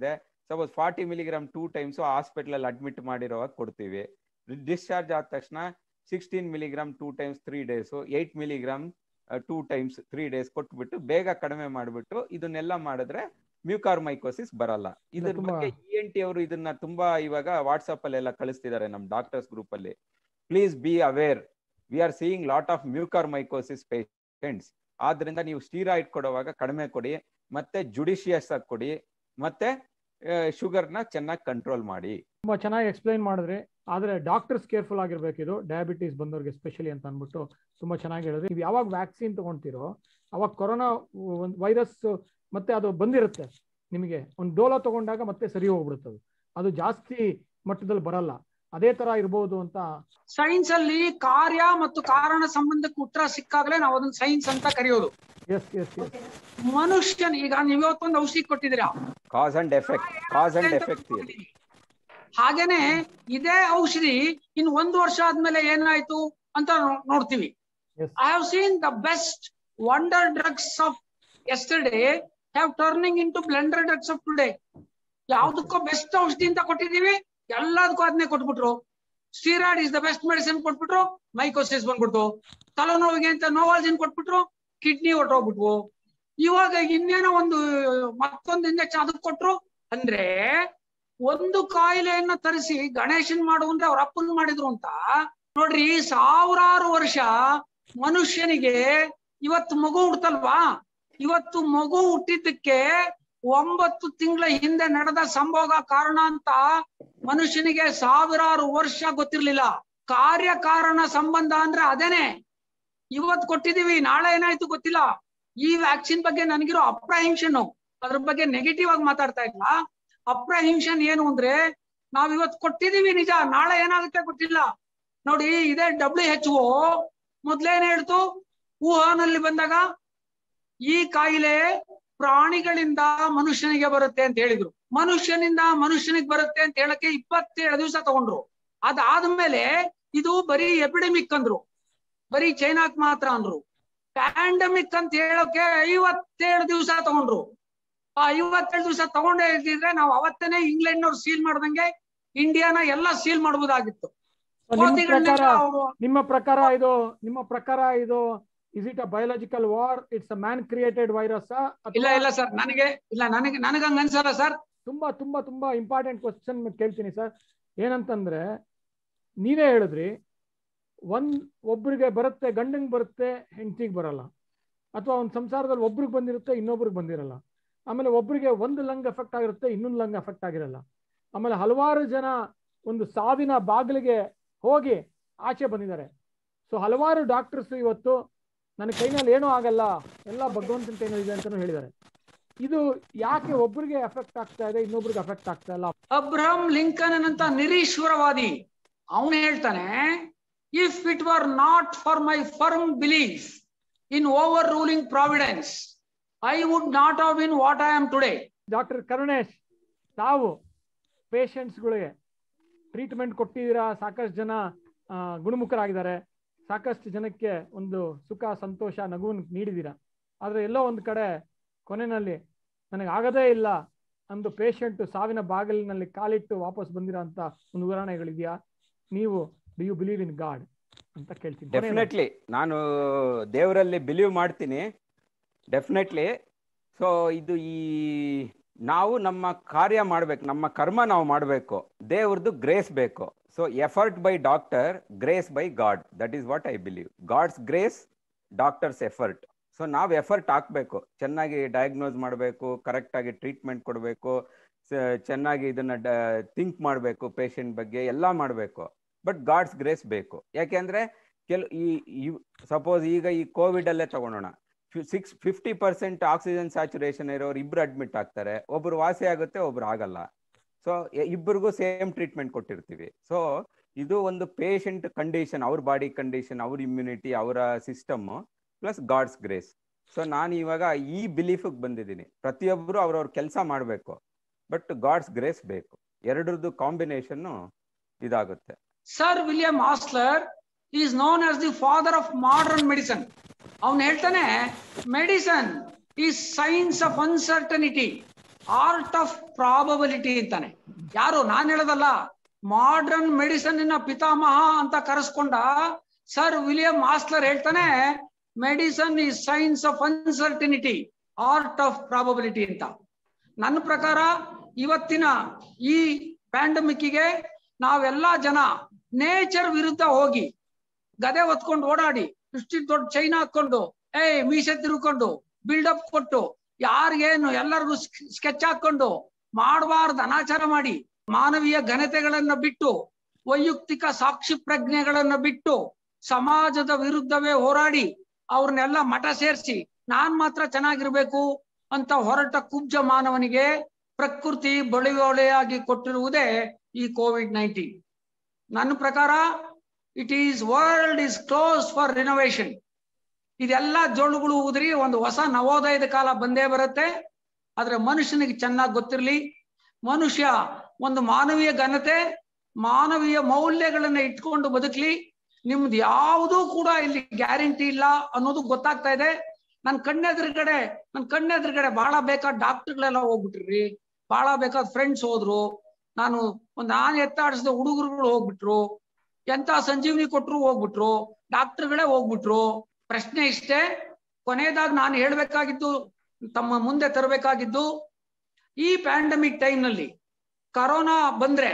suppose forty milligram two times hospital ಅಲ್ಲಿ ಅಡ್ಮಿಟ್ ಮಾಡಿರೋವಾಗ ಕೊಡ್ತೀವಿ ಡಿಸ್ಚಾರ್ಜ್ ಆದ ತಕ್ಷಣ sixteen milligram two times three days eight milligram two times three days ಕೊಟ್ಬಿಟ್ಟು ಬೇಗ ಕಡಿಮೆ ಮಾಡಿಬಿಟ್ಟು ಇದನ್ನೆಲ್ಲ ಮಾಡಿದ್ರೆ ಮ್ಯೂಕಾರ್ ಮೈಕೋಸಿಸ್ ಬರಲ್ಲ ಇದ್ರ
ತುಂಬಾ-
ಬಗ್ಗೆ ಇ ಎನ್ ಟಿ ಅವರು ಇದನ್ನ ತುಂಬಾ ಇವಾಗ ವಾಟ್ಸಪ್ ಅಲ್ಲಿ ಎಲ್ಲ ಕಳಿಸ್ತಿದ್ದಾರೆ ನಮ್ಮ ಡಾಕ್ಟರ್ಸ್ ಗ್ರೂಪ್ ಅಲ್ಲಿ please be aware we are seeing lot of mucor mycosis patients ಆದ್ರಿಂದ ನೀವು ಸ್ಟೀರಾಯ್ಡ್ ಕೊಡುವಾಗ ಕಡಿಮೆ ಕೊಡಿ ಮತ್ತೆ ಜುಡಿಷಿಯಸ್ ಆಗಿ ಕೊಡಿ ಮತ್ತೆ ಶುಗರ್ನ ಚೆನ್ನಾಗಿ ಕಂಟ್ರೋಲ್ ಮಾಡಿ
ತುಂಬಾ ಚೆನ್ನಾಗಿ ಎಕ್ಸ್ಪ್ಲೈನ್ ಮಾಡಿದ್ರಿ ಆದ್ರೆ ಡಾಕ್ಟರ್ಸ್ ಕೇರ್ಫುಲ್ ಆಗಿರ್ಬೇಕು ಇದು ಡಯಾಬಿಟೀಸ್ ಬಂದವ್ರಿಗೆ ಸ್ಪೆಷಲಿ ಅಂತ ಅಂದ್ಬಿಟ್ಟು ತುಂಬಾ ಚೆನ್ನಾಗಿ ಹೇಳಿದ್ರಿ ನೀವು ಯಾವಾಗ ವ್ಯಾಕ್ಸಿನ್ ತಗೊಂತೀರೋ ಅವಾಗ ಕೊರೋನಾ ಒಂದು ವೈರಸ್ ಮತ್ತೆ ಅದು ಬಂದಿರುತ್ತೆ ನಿಮಗೆ ಒಂದು ಡೋಲೋ ತಗೊಂಡಾಗ ಮತ್ತೆ ಸರಿ ಹೋಗ್ಬಿಡುತ್ತೆ ಅದು ಅದು ಜಾಸ್ತಿ ಮಟ್ಟದಲ್ಲಿ ಬರಲ್ಲ ಅದೇ ತರ ಇರ್ಬೋದು ಅಂತ
ಸೈನ್ಸ್ ಅಲ್ಲಿ ಕಾರ್ಯ ಮತ್ತು ಕಾರಣ ಸಂಬಂಧಕ್ಕೆ ಉತ್ತರ ಸಿಕ್ಕಾಗಲೇ ನಾವು ಅದನ್ನ ಸೈನ್ಸ್ ಅಂತ ಕರೆಯೋದು
ಎಸ್ ಎಸ್ ಎಸ್
ಮನುಷ್ಯನ್ ಈಗ ನೀವ್ ಇವತ್ತೊಂದು ಔಷಧಿ ಕೊಟ್ಟಿದ್ದೀರಾ
cause and effect cause and effect ಇದೆ
ಹಾಗೇನೆ ಇದೇ ಔಷಧಿ ಇನ್ ಒಂದು ವರ್ಷ ಆದ್ಮೇಲೆ ಏನಾಯ್ತು ಅಂತ ನೋ- ನೋಡ್ತೀವಿ
yes
I have seen the best wonder drugs of yesterday have turning into blunder drugs of today ಯಾವ್ದಕ್ಕೋ ಬೆಸ್ಟ್ ಔಷಧಿ ಅಂತ ಕೊಟ್ಟಿದೀವಿ ಎಲ್ಲದಕ್ಕೂ ಅದನ್ನೇ ಕೊಟ್ಬಿಟ್ರು steroid is the best medicine ಕೊಟ್ಬಿಟ್ರು ಮೈಕೋಸಿಸ್ ಬಂದ್ಬಿಡ್ತು ತಲೆನೋವಿಗೆ ಅಂತ ನೋವಾಲ್ಜಿನ್ ಕೊಟ್ಬಿಟ್ರು ಕಿಡ್ನಿ ಹೊಟ್ಟೋಗ್ಬಿಟ್ವು ಇವಾಗ ಇನ್ನೇನೋ ಒಂದು ಮತ್ತೊಂದು ಇಂಜೆಕ್ಷನ್ ಅದಕ್ಕೆ ಕೊಟ್ರು ಅಂದ್ರೆ ಒಂದು ಕಾಯಿಲೆಯನ್ನ ತರಿಸಿ ಗಣೇಶನ್ ಮಾಡು ಅಂದ್ರೆ ಅವ್ರ ಅಪ್ಪನ್ ಮಾಡಿದ್ರು ಅಂತ ನೋಡ್ರಿ ಸಾವಿರಾರು ವರ್ಷ ಮನುಷ್ಯನಿಗೆ ಇವತ್ತು ಮಗು ಹುಡ್ತಲ್ವಾ ಇವತ್ತು ಮಗು ಹುಟ್ಟಿದ್ದಕ್ಕೆ ಒಂಬತ್ತು ತಿಂಗಳ ಹಿಂದೆ ನಡೆದ ಸಂಭೋಗ ಕಾರಣ ಅಂತ ಮನುಷ್ಯನಿಗೆ ಸಾವಿರಾರು ವರ್ಷ ಗೊತ್ತಿರ್ಲಿಲ್ಲ ಕಾರ್ಯಕಾರಣ ಸಂಬಂಧ ಅಂದ್ರೆ ಅದೇನೆ ಇವತ್ ಕೊಟ್ಟಿದೀವಿ ನಾಳೆ ಏನಾಯ್ತು ಗೊತ್ತಿಲ್ಲ ಈ ವ್ಯಾಕ್ಸಿನ್ ಬಗ್ಗೆ ನನಗಿರೋ ಅಪ್ರಹಿಂಷನ್ ಅದ್ರ ಬಗ್ಗೆ ನೆಗೆಟಿವ್ ಆಗಿ ಮಾತಾಡ್ತಾ ಇಲ್ಲ ಅಪ್ರಹಿಂಷನ್ ಏನು ಅಂದ್ರೆ ನಾವ್ ಇವತ್ ಕೊಟ್ಟಿದೀವಿ ನಿಜ ನಾಳೆ ಏನಾಗುತ್ತೆ ಗೊತ್ತಿಲ್ಲ ನೋಡಿ ಇದೇ ಡಬ್ಲ್ಯೂ ಎಚ್ ಒ ಮೊದ್ಲೇನ್ ಹೇಳ್ತು ವುಹಾನಲ್ಲಿ ಬಂದಾಗ ಈ ಕಾಯಿಲೆ ಪ್ರಾಣಿಗಳಿಂದ ಮನುಷ್ಯನಿಗೆ ಬರುತ್ತೆ ಅಂತ ಹೇಳಿದ್ರು ಮನುಷ್ಯನಿಂದ ಮನುಷ್ಯನಿಗೆ ಬರುತ್ತೆ ಅಂತ ಹೇಳಕ್ಕೆ ಇಪ್ಪತ್ತೇಳು ದಿವಸ ತಗೊಂಡ್ರು ಅದಾದ್ಮೇಲೆ ಇದು ಬರೀ ಎಪಿಡೆಮಿಕ್ ಅಂದ್ರು ಬರೀ ಚೈನಾಕ್ ಮಾತ್ರ ಅಂದ್ರು ಪ್ಯಾಂಡಮಿಕ್ ಅಂತ ಹೇಳೋಕೆ ಐವತ್ತೇಳು ದಿವಸ ತಗೊಂಡ್ರು ಆ ಐವತ್ತೇಳು ದಿವಸ ತಗೊಂಡೇ ಇದ್ದಿದ್ರೆ ನಾವು ಅವತ್ತೇನೆ ಇಂಗ್ಲೆಂಡ್ನವ್ರು ಸೀಲ್ ಮಾಡ್ದಂಗೆ ಇಂಡಿಯಾನ ಎಲ್ಲ ಸೀಲ್ ಮಾಡ್ಬೋದಾಗಿತ್ತು
ನಿಮ್ಮ
ಕೋತಿಗಳನ್ನೆಲ್ಲ
ಪ್ರಕಾರ
ಅವ್ರು
ನಿಮ್ಮ ಪ್ರಕಾರ ಇದು ನಿಮ್ಮ ಪ್ರಕಾರ ಇದು is it a biological war it's a man created virus
ಇಲ್ಲ ಇಲ್ಲ ಸರ್ ನನಗೆ ಇಲ್ಲ ನನಗೆ ನನಗಂಗ ಅನ್ಸಲ್ಲ ಸರ್
ತುಂಬಾ ತುಂಬಾ ತುಂಬಾ ಇಂಪಾರ್ಟೆಂಟ್ ಕ್ವಶನ್ ಕೇಳ್ತೀನಿ ಸರ್ ಏನಂತಂದ್ರೆ ನೀವೇ ಹೇಳಿದ್ರಿ ಒಂದ್ ಒಬ್ರಿಗೆ ಬರುತ್ತೆ ಗಂಡಂಗ್ ಬರುತ್ತೆ ಹೆಂಡತಿಗೆ ಬರಲ್ಲ ಅಥವಾ ಒಂದು ಸಂಸಾರದಲ್ಲಿ ಒಬ್ರಿಗೆ ಬಂದಿರುತ್ತೆ ಇನ್ನೊಬ್ರಿಗೆ ಬಂದಿರಲ್ಲ ಆಮೇಲೆ ಒಬ್ರಿಗೆ ಒಂದು ಲಂಗ್ ಎಫೆಕ್ಟ್ ಆಗಿರುತ್ತೆ ಇನ್ನೊಂದು ಲಂಗ್ ಎಫೆಕ್ಟ್ ಆಗಿರಲ್ಲ ಆಮೇಲೆ ಹಲವಾರು ಜನ ಒಂದು ಸಾವಿನ ಬಾಗಿಲಿಗೆ ಹೋಗಿ ಆಚೆ ಬಂದಿದ್ದಾರೆ ಸೊ ಹಲವಾರು ಡಾಕ್ಟರ್ಸ್ ಇವತ್ತು ನನ್ನ ಕೈನಲ್ಲಿ ಏನೂ ಆಗಲ್ಲ ಎಲ್ಲ ಭಗವಂತನ ಕೈನಲ್ಲಿ ಇದೆ ಅಂತಾನು ಹೇಳಿದ್ದಾರೆ ಇದು ಯಾಕೆ ಒಬ್ರಿಗೆ ಎಫೆಕ್ಟ್ ಆಗ್ತಾ ಇದೆ ಇನ್ನೊಬ್ರಿಗೆ ಎಫೆಕ್ಟ್ ಆಗ್ತಾ ಇಲ್ಲ
ಅಬ್ರಹಂ ಲಿಂಕನ್ ಅಂತ ನಿರೀಶ್ವರವಾದಿ ಅವನು ಹೇಳ್ತಾನೆ if it were not for my firm belief in overruling providence I would not have been what I am today
doctor Karunesh ತಾವು ಪೇಷಂಟ್ಸ್ಗಳಿಗೆ ಟ್ರೀಟ್ಮೆಂಟ್ ಕೊಟ್ಟಿದ್ದೀರಾ ಸಾಕಷ್ಟು ಜನ ಆ, ಗುಣಮುಖರಾಗಿದ್ದಾರೆ ಸಾಕಷ್ಟು ಜನಕ್ಕೆ ಒಂದು ಸುಖ ಸಂತೋಷ ನಗುವನ್ನು ನೀಡಿದ್ದೀರಾ ಆದರೆ ಎಲ್ಲೋ ಒಂದು ಕಡೆ ಕೊನೆಯಲ್ಲಿ ನನಗೆ ಆಗದೇ ಇಲ್ಲ ಅಂದು ಪೇಷಂಟ್ ಸಾವಿನ ಬಾಗಿಲಿನಲ್ಲಿ ಕಾಲಿಟ್ಟು ವಾಪಸ್ ಬಂದಿರೋ ಅಂತ ಒಂದು ಉದಾಹರಣೆಗಳಿದೆಯಾ ನೀವು do you believe in God ಅಂತ ಕೇಳ್ತೀನಿ ಕೊನೆಯದಾಗಿ.
ಡೆಫಿನೆಟ್ಲಿ ನಾನು ದೇವರಲ್ಲಿ ಬಿಲೀವ್ ಮಾಡ್ತೀನಿ ಡೆಫಿನೆಟ್ಲಿ ಸೊ ಇದು ಈ ನಾವು ನಮ್ಮ ಕಾರ್ಯ ಮಾಡ್ಬೇಕು ನಮ್ಮ ಕರ್ಮ ನಾವು ಮಾಡಬೇಕು ದೇವ್ರದ್ದು ಗ್ರೇಸ್ ಬೇಕು so effort by doctor grace by God that is what I believe God's grace doctor's effort so ನಾವು ಎಫರ್ಟ್ ಹಾಕ್ಬೇಕು ಚೆನ್ನಾಗಿ ಡಯಾಗ್ನೋಸ್ ಮಾಡಬೇಕು ಕರೆಕ್ಟಾಗಿ ಟ್ರೀಟ್ಮೆಂಟ್ ಕೊಡಬೇಕು ಚೆನ್ನಾಗಿ ಇದನ್ನ ಥಿಂಕ್ ಮಾಡಬೇಕು ಪೇಷಂಟ್ ಬಗ್ಗೆ ಎಲ್ಲ ಮಾಡಬೇಕು ಬಟ್ ಗಾಡ್ಸ್ ಗ್ರೇಸ್ ಬೇಕು ಯಾಕೆಂದ್ರೆ ಕೆಲ ಈ ಸಪೋಸ್ ಈಗ ಈ ಕೋವಿಡ್ ಅಲ್ಲೇ ತಗೊಳೋಣ six fifty percent oxygen saturation ಇರೋರು ಇಬ್ರು ಅಡ್ಮಿಟ್ ಆಗ್ತಾರೆ ಒಬ್ರು ವಾಸಿ ಆಗುತ್ತೆ ಒಬ್ರು ಆಗಲ್ಲ ಸೊ ಇಬ್ಬರಿಗೂ ಸೇಮ್ ಟ್ರೀಟ್ಮೆಂಟ್ ಕೊಟ್ಟಿರ್ತೀವಿ ಸೊ ಇದು ಒಂದು ಪೇಷಂಟ್ ಕಂಡೀಷನ್ ಅವ್ರ ಬಾಡಿ ಕಂಡೀಷನ್ ಅವ್ರ ಇಮ್ಯುನಿಟಿ ಅವರ system plus God's grace so ನಾನು ಇವಾಗ ಈ ಬಿಲೀಫಿಗೆ ಬಂದಿದ್ದೀನಿ ಪ್ರತಿಯೊಬ್ಬರು ಅವ್ರವ್ರ ಕೆಲಸ ಮಾಡಬೇಕು ಬಟ್ ಗಾಡ್ಸ್ ಗ್ರೇಸ್ ಬೇಕು ಎರಡರದ್ದು ಕಾಂಬಿನೇಷನ್ ಇದಾಗುತ್ತೆ
sir William Osler is known as the father of modern medicine ಅವನು ಹೇಳ್ತಾನೆ medicine is science of uncertainty art of probability ಅಂತಾನೆ ಯಾರು ನಾನ್ ಹೇಳೋದಲ್ಲ ಮಾಡರ್ನ್ ಮೆಡಿಸನ್ ಪಿತಾಮಹ ಅಂತ ಕರೆಸ್ಕೊಂಡ ಸರ್ ವಿಲಿಯಂ ಆಸ್ಲರ್ ಹೇಳ್ತಾನೆ medicine is science of uncertainty art of probability ಅಂತ ನನ್ನ ಪ್ರಕಾರ ಇವತ್ತಿನ ಈ ಪ್ಯಾಂಡಮಿಕ್ಗೆ ನಾವೆಲ್ಲಾ ಜನ ನೇಚರ್ ವಿರುದ್ಧ ಹೋಗಿ ಗದೆ ಹೊತ್ಕೊಂಡು ಓಡಾಡಿ ಇಷ್ಟು ದೊಡ್ಡ ಚೈನ್ ಹಾಕೊಂಡು ಏಯ್ ಮೀಸೆ ತಿರುಕೊಂಡು ಬಿಲ್ಡಪ್ ಕೊಟ್ಟು ಯಾರಿಗೇನು ಎಲ್ಲರಿಗೂ ಸ್ಕೆಚ್ ಹಾಕೊಂಡು ಮಾಡಬಾರ್ದು ಅನಾಚಾರ ಮಾಡಿ ಮಾನವೀಯ ಘನತೆಗಳನ್ನ ಬಿಟ್ಟು ವೈಯಕ್ತಿಕ ಸಾಕ್ಷಿ ಪ್ರಜ್ಞೆಗಳನ್ನ ಬಿಟ್ಟು ಸಮಾಜದ ವಿರುದ್ಧವೇ ಹೋರಾಡಿ ಅವ್ರನ್ನೆಲ್ಲ ಮಠ ಸೇರಿಸಿ ನಾನ್ ಮಾತ್ರ ಚೆನ್ನಾಗಿರ್ಬೇಕು ಅಂತ ಹೊರಟ ಕುಬ್ಜ ಮಾನವನಿಗೆ ಪ್ರಕೃತಿ ಬಳಿವೊಳೆಯಾಗಿ ಕೊಟ್ಟಿರುವುದೇ ಈ ಕೋವಿಡ್ ನೈನ್ಟೀನ್ ನನ್ನ ಪ್ರಕಾರ it is world is close for renovation ಇದೆಲ್ಲ ಜೋಳುಗಳು ಉದುರಿ ಒಂದು ಹೊಸ ನವೋದಯದ ಕಾಲ ಬಂದೇ ಬರುತ್ತೆ ಆದ್ರೆ ಮನುಷ್ಯನಿಗೆ ಚೆನ್ನಾಗಿ ಗೊತ್ತಿರಲಿ ಮನುಷ್ಯ ಒಂದು ಮಾನವೀಯ ಘನತೆ ಮಾನವೀಯ ಮೌಲ್ಯಗಳನ್ನ ಇಟ್ಕೊಂಡು ಬದುಕಲಿ ನಿಮ್ದು ಯಾವುದೂ ಕೂಡ ಇಲ್ಲಿ ಗ್ಯಾರಂಟಿ ಇಲ್ಲ ಅನ್ನೋದು ಗೊತ್ತಾಗ್ತಾ ಇದೆ ನನ್ ಕಣ್ಣೆದುರುಗಡೆ ನನ್ ಕಣ್ಣೆದುರುಗಡೆ ಬಹಳ ಬೇಕಾದ ಡಾಕ್ಟರ್ಗಳೆಲ್ಲ ಹೋಗ್ಬಿಟ್ರಿ ಬಹಳ ಬೇಕಾದ ಫ್ರೆಂಡ್ಸ್ ಹೋದ್ರು ನಾನು ಒಂದ್ ನಾನು ಎತ್ತಾಡಿಸಿದ ಹುಡುಗರುಗಳು ಹೋಗ್ಬಿಟ್ರು ಎಂತ ಸಂಜೀವನಿ ಕೊಟ್ರು ಹೋಗ್ಬಿಟ್ರು ಡಾಕ್ಟರ್ಗಳೇ ಹೋಗ್ಬಿಟ್ರು ಪ್ರಶ್ನೆ ಇಷ್ಟೇ ಕೊನೆಯದಾಗಿ ನಾನು ಹೇಳ್ಬೇಕಾಗಿದ್ದು ತಮ್ಮ ಮುಂದೆ ತರಬೇಕಾಗಿದ್ದು ಈ ಪ್ಯಾಂಡಮಿಕ್ ಟೈಮ್ ನಲ್ಲಿ ಕರೋನಾ ಬಂದ್ರೆ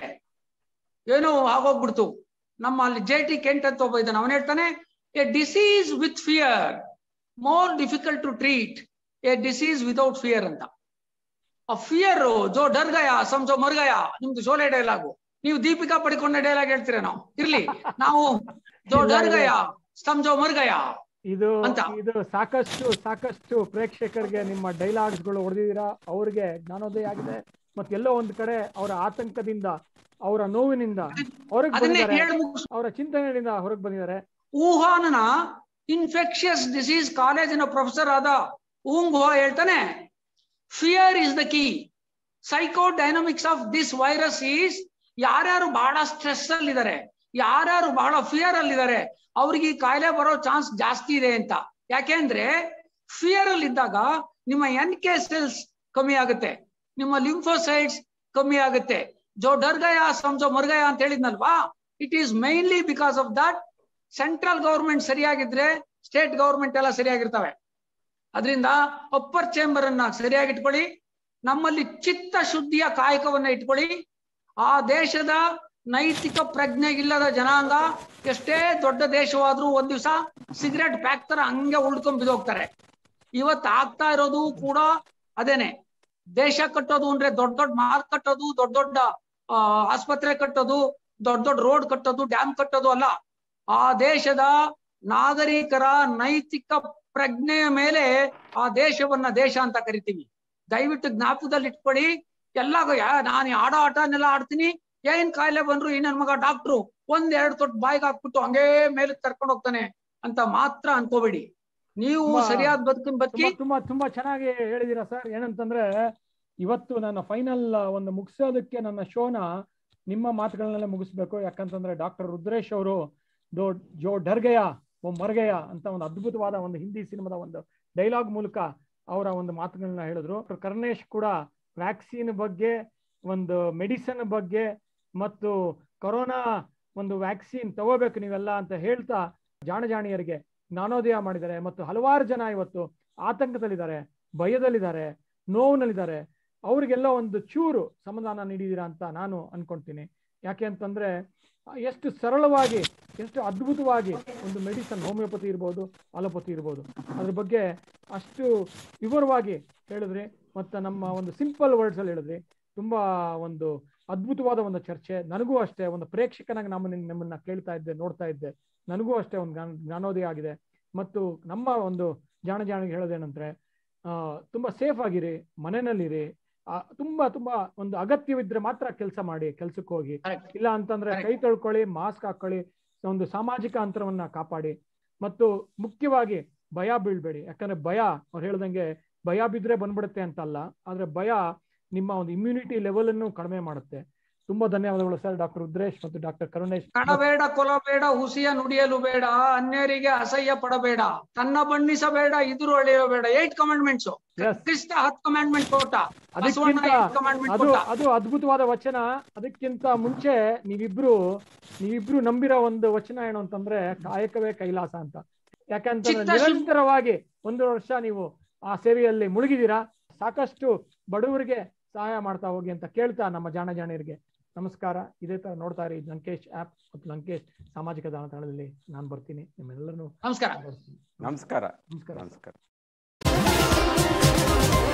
ಏನೋ ಆಗೋಗ್ಬಿಡ್ತು ನಮ್ಮ ಅಲ್ಲಿ ಜೆ ಟಿ ಕೆಂಟ್ ಅಂತ ಒಬ್ಬ ಇದ್ದಾನೆ ಅವನು ಹೇಳ್ತಾನೆ a disease with fear more difficult to treat a disease without fear ಅಂತ ಆ ಫಿಯರ್ ಜೋ ಡರ್ ಗಯ ಸಂಜೋ ಮರ್ ಗಯ ನಿಮ್ದು ಶೋಲೆ ಡೈಲಾಗು ನೀವು ದೀಪಿಕಾ ಪಡಿಕೊಂಡ ಡೈಲಾಗ್ ಹೇಳ್ತೀರೇನೋ ಇರ್ಲಿ ನಾವು ಜೋ ಡರ್ ಗಯ ಸಂಜೋ ಮರ್ ಗಯ
ಇದು
ಅಂತ.
ಇದು ಸಾಕಷ್ಟು ಸಾಕಷ್ಟು ಪ್ರೇಕ್ಷಕರಿಗೆ ನಿಮ್ಮ ಡೈಲಾಗ್ಸ್ ಗಳು ಹೊಡೆದಿದ್ದೀರಾ ಅವ್ರಿಗೆ ಜ್ಞಾನೋದಯ ಆಗಿದೆ ಮತ್ತೆ ಎಲ್ಲೋ ಒಂದ್ ಕಡೆ ಅವರ ಆತಂಕದಿಂದ ಅವರ ನೋವಿನಿಂದ ಹೊರಗೆ
ಅದನ್ನೇ
ಬಂದಿದ್ದಾರೆ
ಹೇಳಿ ಮುಗಿಸ್
ಅವರ ಚಿಂತನೆಯಿಂದ ಹೊರಗೆ ಬಂದಿದ್ದಾರೆ
ವುಹಾನ್ನ ಇನ್ಫೆಕ್ಷಿಯಸ್ ಡಿಸೀಸ್ ಕಾಲೇಜಿನ ಪ್ರೊಫೆಸರ್ ಆದ ಊಂಗ್ ಹೋ ಹೇಳ್ತಾನೆ fear is the key psycho dynamics of this virus is ಯಾರ್ಯಾರು ಬಹಳ ಸ್ಟ್ರೆಸ್ ಅಲ್ಲಿ ಇದ್ದಾರೆ ಯಾರ್ಯಾರು ಬಹಳ ಫಿಯರ್ ಅಲ್ಲಿ ಇದ್ದಾರೆ ಅವ್ರಿಗೆ ಈ ಕಾಯಿಲೆ ಬರೋ ಚಾನ್ಸ್ ಜಾಸ್ತಿ ಇದೆ ಅಂತ ಯಾಕೆಂದ್ರೆ ಫಿಯರ್ ಅಲ್ಲಿ ಇದ್ದಾಗ ನಿಮ್ಮ ಎನ್ ಕೆ ಸೆಲ್ಸ್ ಕಮ್ಮಿ ಆಗುತ್ತೆ ನಿಮ್ಮ ಲಿಂಫೋಸೈಡ್ಸ್ ಕಮ್ಮಿ ಆಗುತ್ತೆ ಜೋ ಡರ್ಗಯ ಸಂಜೋ ಮರ್ಗಯ ಅಂತ ಹೇಳಿದ್ನಲ್ವಾ it is mainly because of that central government ಸರಿಯಾಗಿದ್ರೆ ಸ್ಟೇಟ್ ಗೌರ್ಮೆಂಟ್ ಎಲ್ಲ ಸರಿಯಾಗಿರ್ತವೆ ಅದರಿಂದ ಅಪ್ಪರ್ ಚೇಂಬರ್ ಅನ್ನ ಸರಿಯಾಗಿ ಇಟ್ಕೊಳ್ಳಿ ನಮ್ಮಲ್ಲಿ ಚಿತ್ತ ಶುದ್ಧಿಯ ಕಾಯಕವನ್ನ ಇಟ್ಕೊಳ್ಳಿ ಆ ದೇಶದ ನೈತಿಕ ಪ್ರಜ್ಞೆ ಇಲ್ಲದ ಜನಾಂಗ ಎಷ್ಟೇ ದೊಡ್ಡ ದೇಶವಾದ್ರೂ ಒಂದ್ ದಿವಸ ಸಿಗರೆಟ್ ಪ್ಯಾಕ್ ತರ ಹಂಗೆ ಉಳ್ಕೊಂಡ್ ಬಿದ್ದೋಗ್ತಾರೆ ಇವತ್ತು ಆಗ್ತಾ ಇರೋದು ಕೂಡ ಅದೇನೆ ದೇಶ ಕಟ್ಟೋದು ಅಂದ್ರೆ ದೊಡ್ಡ ದೊಡ್ಡ ಮಾರ್ಕ್ ಕಟ್ಟೋದು ದೊಡ್ಡ ದೊಡ್ಡ ಆ, ಆಸ್ಪತ್ರೆ ಕಟ್ಟೋದು ದೊಡ್ಡ ದೊಡ್ಡ ರೋಡ್ ಕಟ್ಟೋದು ಡ್ಯಾಮ್ ಕಟ್ಟೋದು ಅಲ್ಲ ಆ ದೇಶದ ನಾಗರಿಕರ ನೈತಿಕ ಪ್ರಜ್ಞೆಯ ಮೇಲೆ ಆ ದೇಶವನ್ನ ದೇಶ ಅಂತ ಕರಿತೀವಿ ದಯವಿಟ್ಟು ಜ್ಞಾಪಕದಲ್ಲಿ ಇಟ್ಕೊಳ್ಳಿ ಎಲ್ಲ ನಾನು ಈ ಆಡೋ ಆಟನೆಲ್ಲ ಆಡ್ತೀನಿ ಏನ್ ಕಾಯಿಲೆ ಬಂದ್ರು ಈ ನನ್ ಮಗ ಡಾಕ್ಟ್ರು ಒಂದ್ ಎರಡ್ ತೊಟ್ಟು ಬಾಯಿಗೆ ಹಾಕ್ಬಿಟ್ಟು ಹಂಗೇ ಮೇಲೆ ಕರ್ಕೊಂಡು ಹೋಗ್ತಾನೆ ಅಂತ ಮಾತ್ರ ಅನ್ಕೋಬೇಡಿ ನೀವು
ತುಂಬಾ-
ಸರಿಯಾದ ಬದುಕನ್ ಬದುಕಿ
ತುಂಬಾ ತುಂಬಾ ತುಂಬಾ ಚೆನ್ನಾಗಿ ಹೇಳಿದೀರಾ ಸರ್ ಏನಂತಂದ್ರೆ ಇವತ್ತು ನನ್ನ ಫೈನಲ್ ಒಂದು ಮುಗಿಸೋದಕ್ಕೆ ನನ್ನ ಶೋನ ನಿಮ್ಮ ಮಾತುಗಳನ್ನೆಲ್ಲ ಮುಗಿಸ್ಬೇಕು ಯಾಕಂತಂದ್ರೆ ಡಾಕ್ಟರ್ ರುದ್ರೇಶ್ ಅವರು ದೋ ಜೋ ಡರ್ಗಯ ಓ ಮರ್ಗಯ ಅಂತ ಒಂದು ಅದ್ಭುತವಾದ ಒಂದು ಹಿಂದಿ ಸಿನಿಮಾದ ಒಂದು ಡೈಲಾಗ್ ಮೂಲಕ ಅವರ ಒಂದು ಮಾತುಗಳನ್ನ ಹೇಳಿದ್ರು ಡಾಕ್ಟರ್ ಕರ್ಣೇಶ್ ಕೂಡ ವ್ಯಾಕ್ಸಿನ್ ಬಗ್ಗೆ ಒಂದು ಮೆಡಿಸಿನ್ ಬಗ್ಗೆ ಮತ್ತು ಕೊರೋನಾ ಒಂದು ವ್ಯಾಕ್ಸಿನ್ ತಗೋಬೇಕು ನೀವೆಲ್ಲ ಅಂತ ಹೇಳ್ತಾ ಜಾಣಜಾಣಿಯರಿಗೆ ಜ್ಞಾನೋದಯ ಮಾಡಿದ್ದಾರೆ ಮತ್ತು ಹಲವಾರು ಜನ ಇವತ್ತು ಆತಂಕದಲ್ಲಿದ್ದಾರೆ ಭಯದಲ್ಲಿದ್ದಾರೆ ನೋವಿನಲ್ಲಿದ್ದಾರೆ ಅವ್ರಿಗೆಲ್ಲ ಒಂದು ಚೂರು ಸಮಾಧಾನ ನೀಡಿದ್ದೀರಾ ಅಂತ ನಾನು ಅನ್ಕೊಂತೀನಿ ಯಾಕೆ ಅಂತಂದ್ರೆ ಆ, ಎಷ್ಟು ಸರಳವಾಗಿ ಎಷ್ಟು ಅದ್ಭುತವಾಗಿ ಒಂದು ಮೆಡಿಸನ್ ಹೋಮಿಯೋಪತಿ ಇರ್ಬೋದು ಅಲೋಪತಿ ಇರ್ಬೋದು ಅದ್ರ ಬಗ್ಗೆ ಅಷ್ಟು ವಿವರವಾಗಿ ಹೇಳಿದ್ರಿ ಮತ್ತು ನಮ್ಮ ಒಂದು ಸಿಂಪಲ್ ವರ್ಡ್ಸ್ ಅಲ್ಲಿ ಹೇಳಿದ್ರಿ ತುಂಬಾ ಒಂದು ಅದ್ಭುತವಾದ ಒಂದು ಚರ್ಚೆ ನನಗೂ ಅಷ್ಟೇ ಒಂದು ಪ್ರೇಕ್ಷಕನಾಗಿ ನಮ್ಮ ನಿಮ್ಮನ್ನ ಕೇಳ್ತಾ ಇದ್ದೆ ನೋಡ್ತಾ ಇದ್ದೆ ನನಗೂ ಅಷ್ಟೇ ಒಂದು ಜ್ಞಾನ ಜ್ಞಾನೋದಯ ಆಗಿದೆ ಮತ್ತು ನಮ್ಮ ಒಂದು ಜಾಣ ಜಾಣಿಗೆ ಹೇಳೋದೇನಂದ್ರೆ ಆ ತುಂಬಾ ಸೇಫ್ ಆಗಿರಿ ಮನೆಯಲ್ಲಿರಿ ಆ, ತುಂಬಾ ತುಂಬಾ ಒಂದು ಅಗತ್ಯವಿದ್ರೆ ಮಾತ್ರ ಕೆಲಸ ಮಾಡಿ ಕೆಲ್ಸಕ್ಕೆ ಹೋಗಿ
Correct.
ಇಲ್ಲ ಅಂತಂದ್ರೆ ಕೈ ತೊಳ್ಕೊಳ್ಳಿ ಮಾಸ್ಕ್ ಹಾಕೊಳ್ಳಿ ಒಂದು ಸಾಮಾಜಿಕ ಅಂತರವನ್ನ ಕಾಪಾಡಿ ಮತ್ತು ಮುಖ್ಯವಾಗಿ ಭಯ ಬೀಳ್ಬೇಡಿ ಯಾಕಂದ್ರೆ ಭಯ ಅವ್ರು ಹೇಳ್ದಂಗೆ ಭಯ ಬಿದ್ರೆ ಬಂದ್ಬಿಡುತ್ತೆ ಅಂತಲ್ಲ ಆದ್ರೆ ಭಯ ನಿಮ್ಮ ಒಂದು ಇಮ್ಯುನಿಟಿ ಲೆವೆಲ್ ಅನ್ನು ಕಡಿಮೆ ಮಾಡುತ್ತೆ ತುಂಬಾ ಧನ್ಯವಾದಗಳು ಸರ್ ಡಾಕ್ಟರ್ ರುದ್ರೇಶ್ ಮತ್ತು ಡಾಕ್ಟರ್ ಕರುಣೇಶ್
ಕಡಬೇಡ ಕೊಲಬೇಡ ಹುಸಿಯ ನುಡಿಯಲು ಬೇಡ ಅನ್ಯರಿಗೆ ಅಸಹ್ಯ ಪಡಬೇಡ ತನ್ನ ಬಣ್ಣಿಸಬೇಡ ಇದುರು ಅಳೆಯಬೇಡ ಏಟ್ ಕಮಾಂಡ್ಮೆಂಟ್ಸ್
Yes.
ಕ್ರಿಸ್ತ ಹತ್ ಕಮಾಂಡ್ಮೆಂಟ್ ಕೊಟ್ಟ ಬಸವಣ್ಣ
ಅದಕ್ಕಿಂತ
eight commandment
ಅದು
ಕೊಟ್ಟ
ಅದು ಅದ್ಭುತವಾದ ವಚನ ಅದಕ್ಕಿಂತ ಮುಂಚೆ ನೀವಿಬ್ರು ನೀವಿಬ್ರು ನಂಬಿರೋ ಒಂದು ವಚನ ಏನು ಅಂತಂದ್ರೆ ಕಾಯಕವೇ ಕೈಲಾಸ ಅಂತ ಯಾಕಂತಂದ್ರೆ
ಚಿತ್ತ ಶುದ್ಧ-
ನಿರಂತರವಾಗಿ ಒಂದು ವರ್ಷ ನೀವು ಆ ಸೇವೆಯಲ್ಲಿ ಮುಳುಗಿದ್ದೀರಾ ಸಾಕಷ್ಟು ಬಡವರಿಗೆ ಸಹಾಯ ಮಾಡ್ತಾ ಹೋಗಿ ಅಂತ ಕೇಳ್ತಾ ನಮ್ಮ ಜಾಣ ಜಾಣಿಯರಿಗೆ ನಮಸ್ಕಾರ ಇದೇ ತರ ನೋಡ್ತಾ ಇರಿ ಲಂಕೇಶ್ ಆಪ್ ಮತ್ತು ಲಂಕೇಶ್ ಸಾಮಾಜಿಕ ಜಾಲತಾಣದಲ್ಲಿ ನಾನು ಬರ್ತೀನಿ ನಿಮ್ಮೆಲ್ಲರನ್ನು
ನಮಸ್ಕಾರ
ನಮಸ್ಕಾರ
ನಮಸ್ಕಾರ
ನಮಸ್ಕಾರ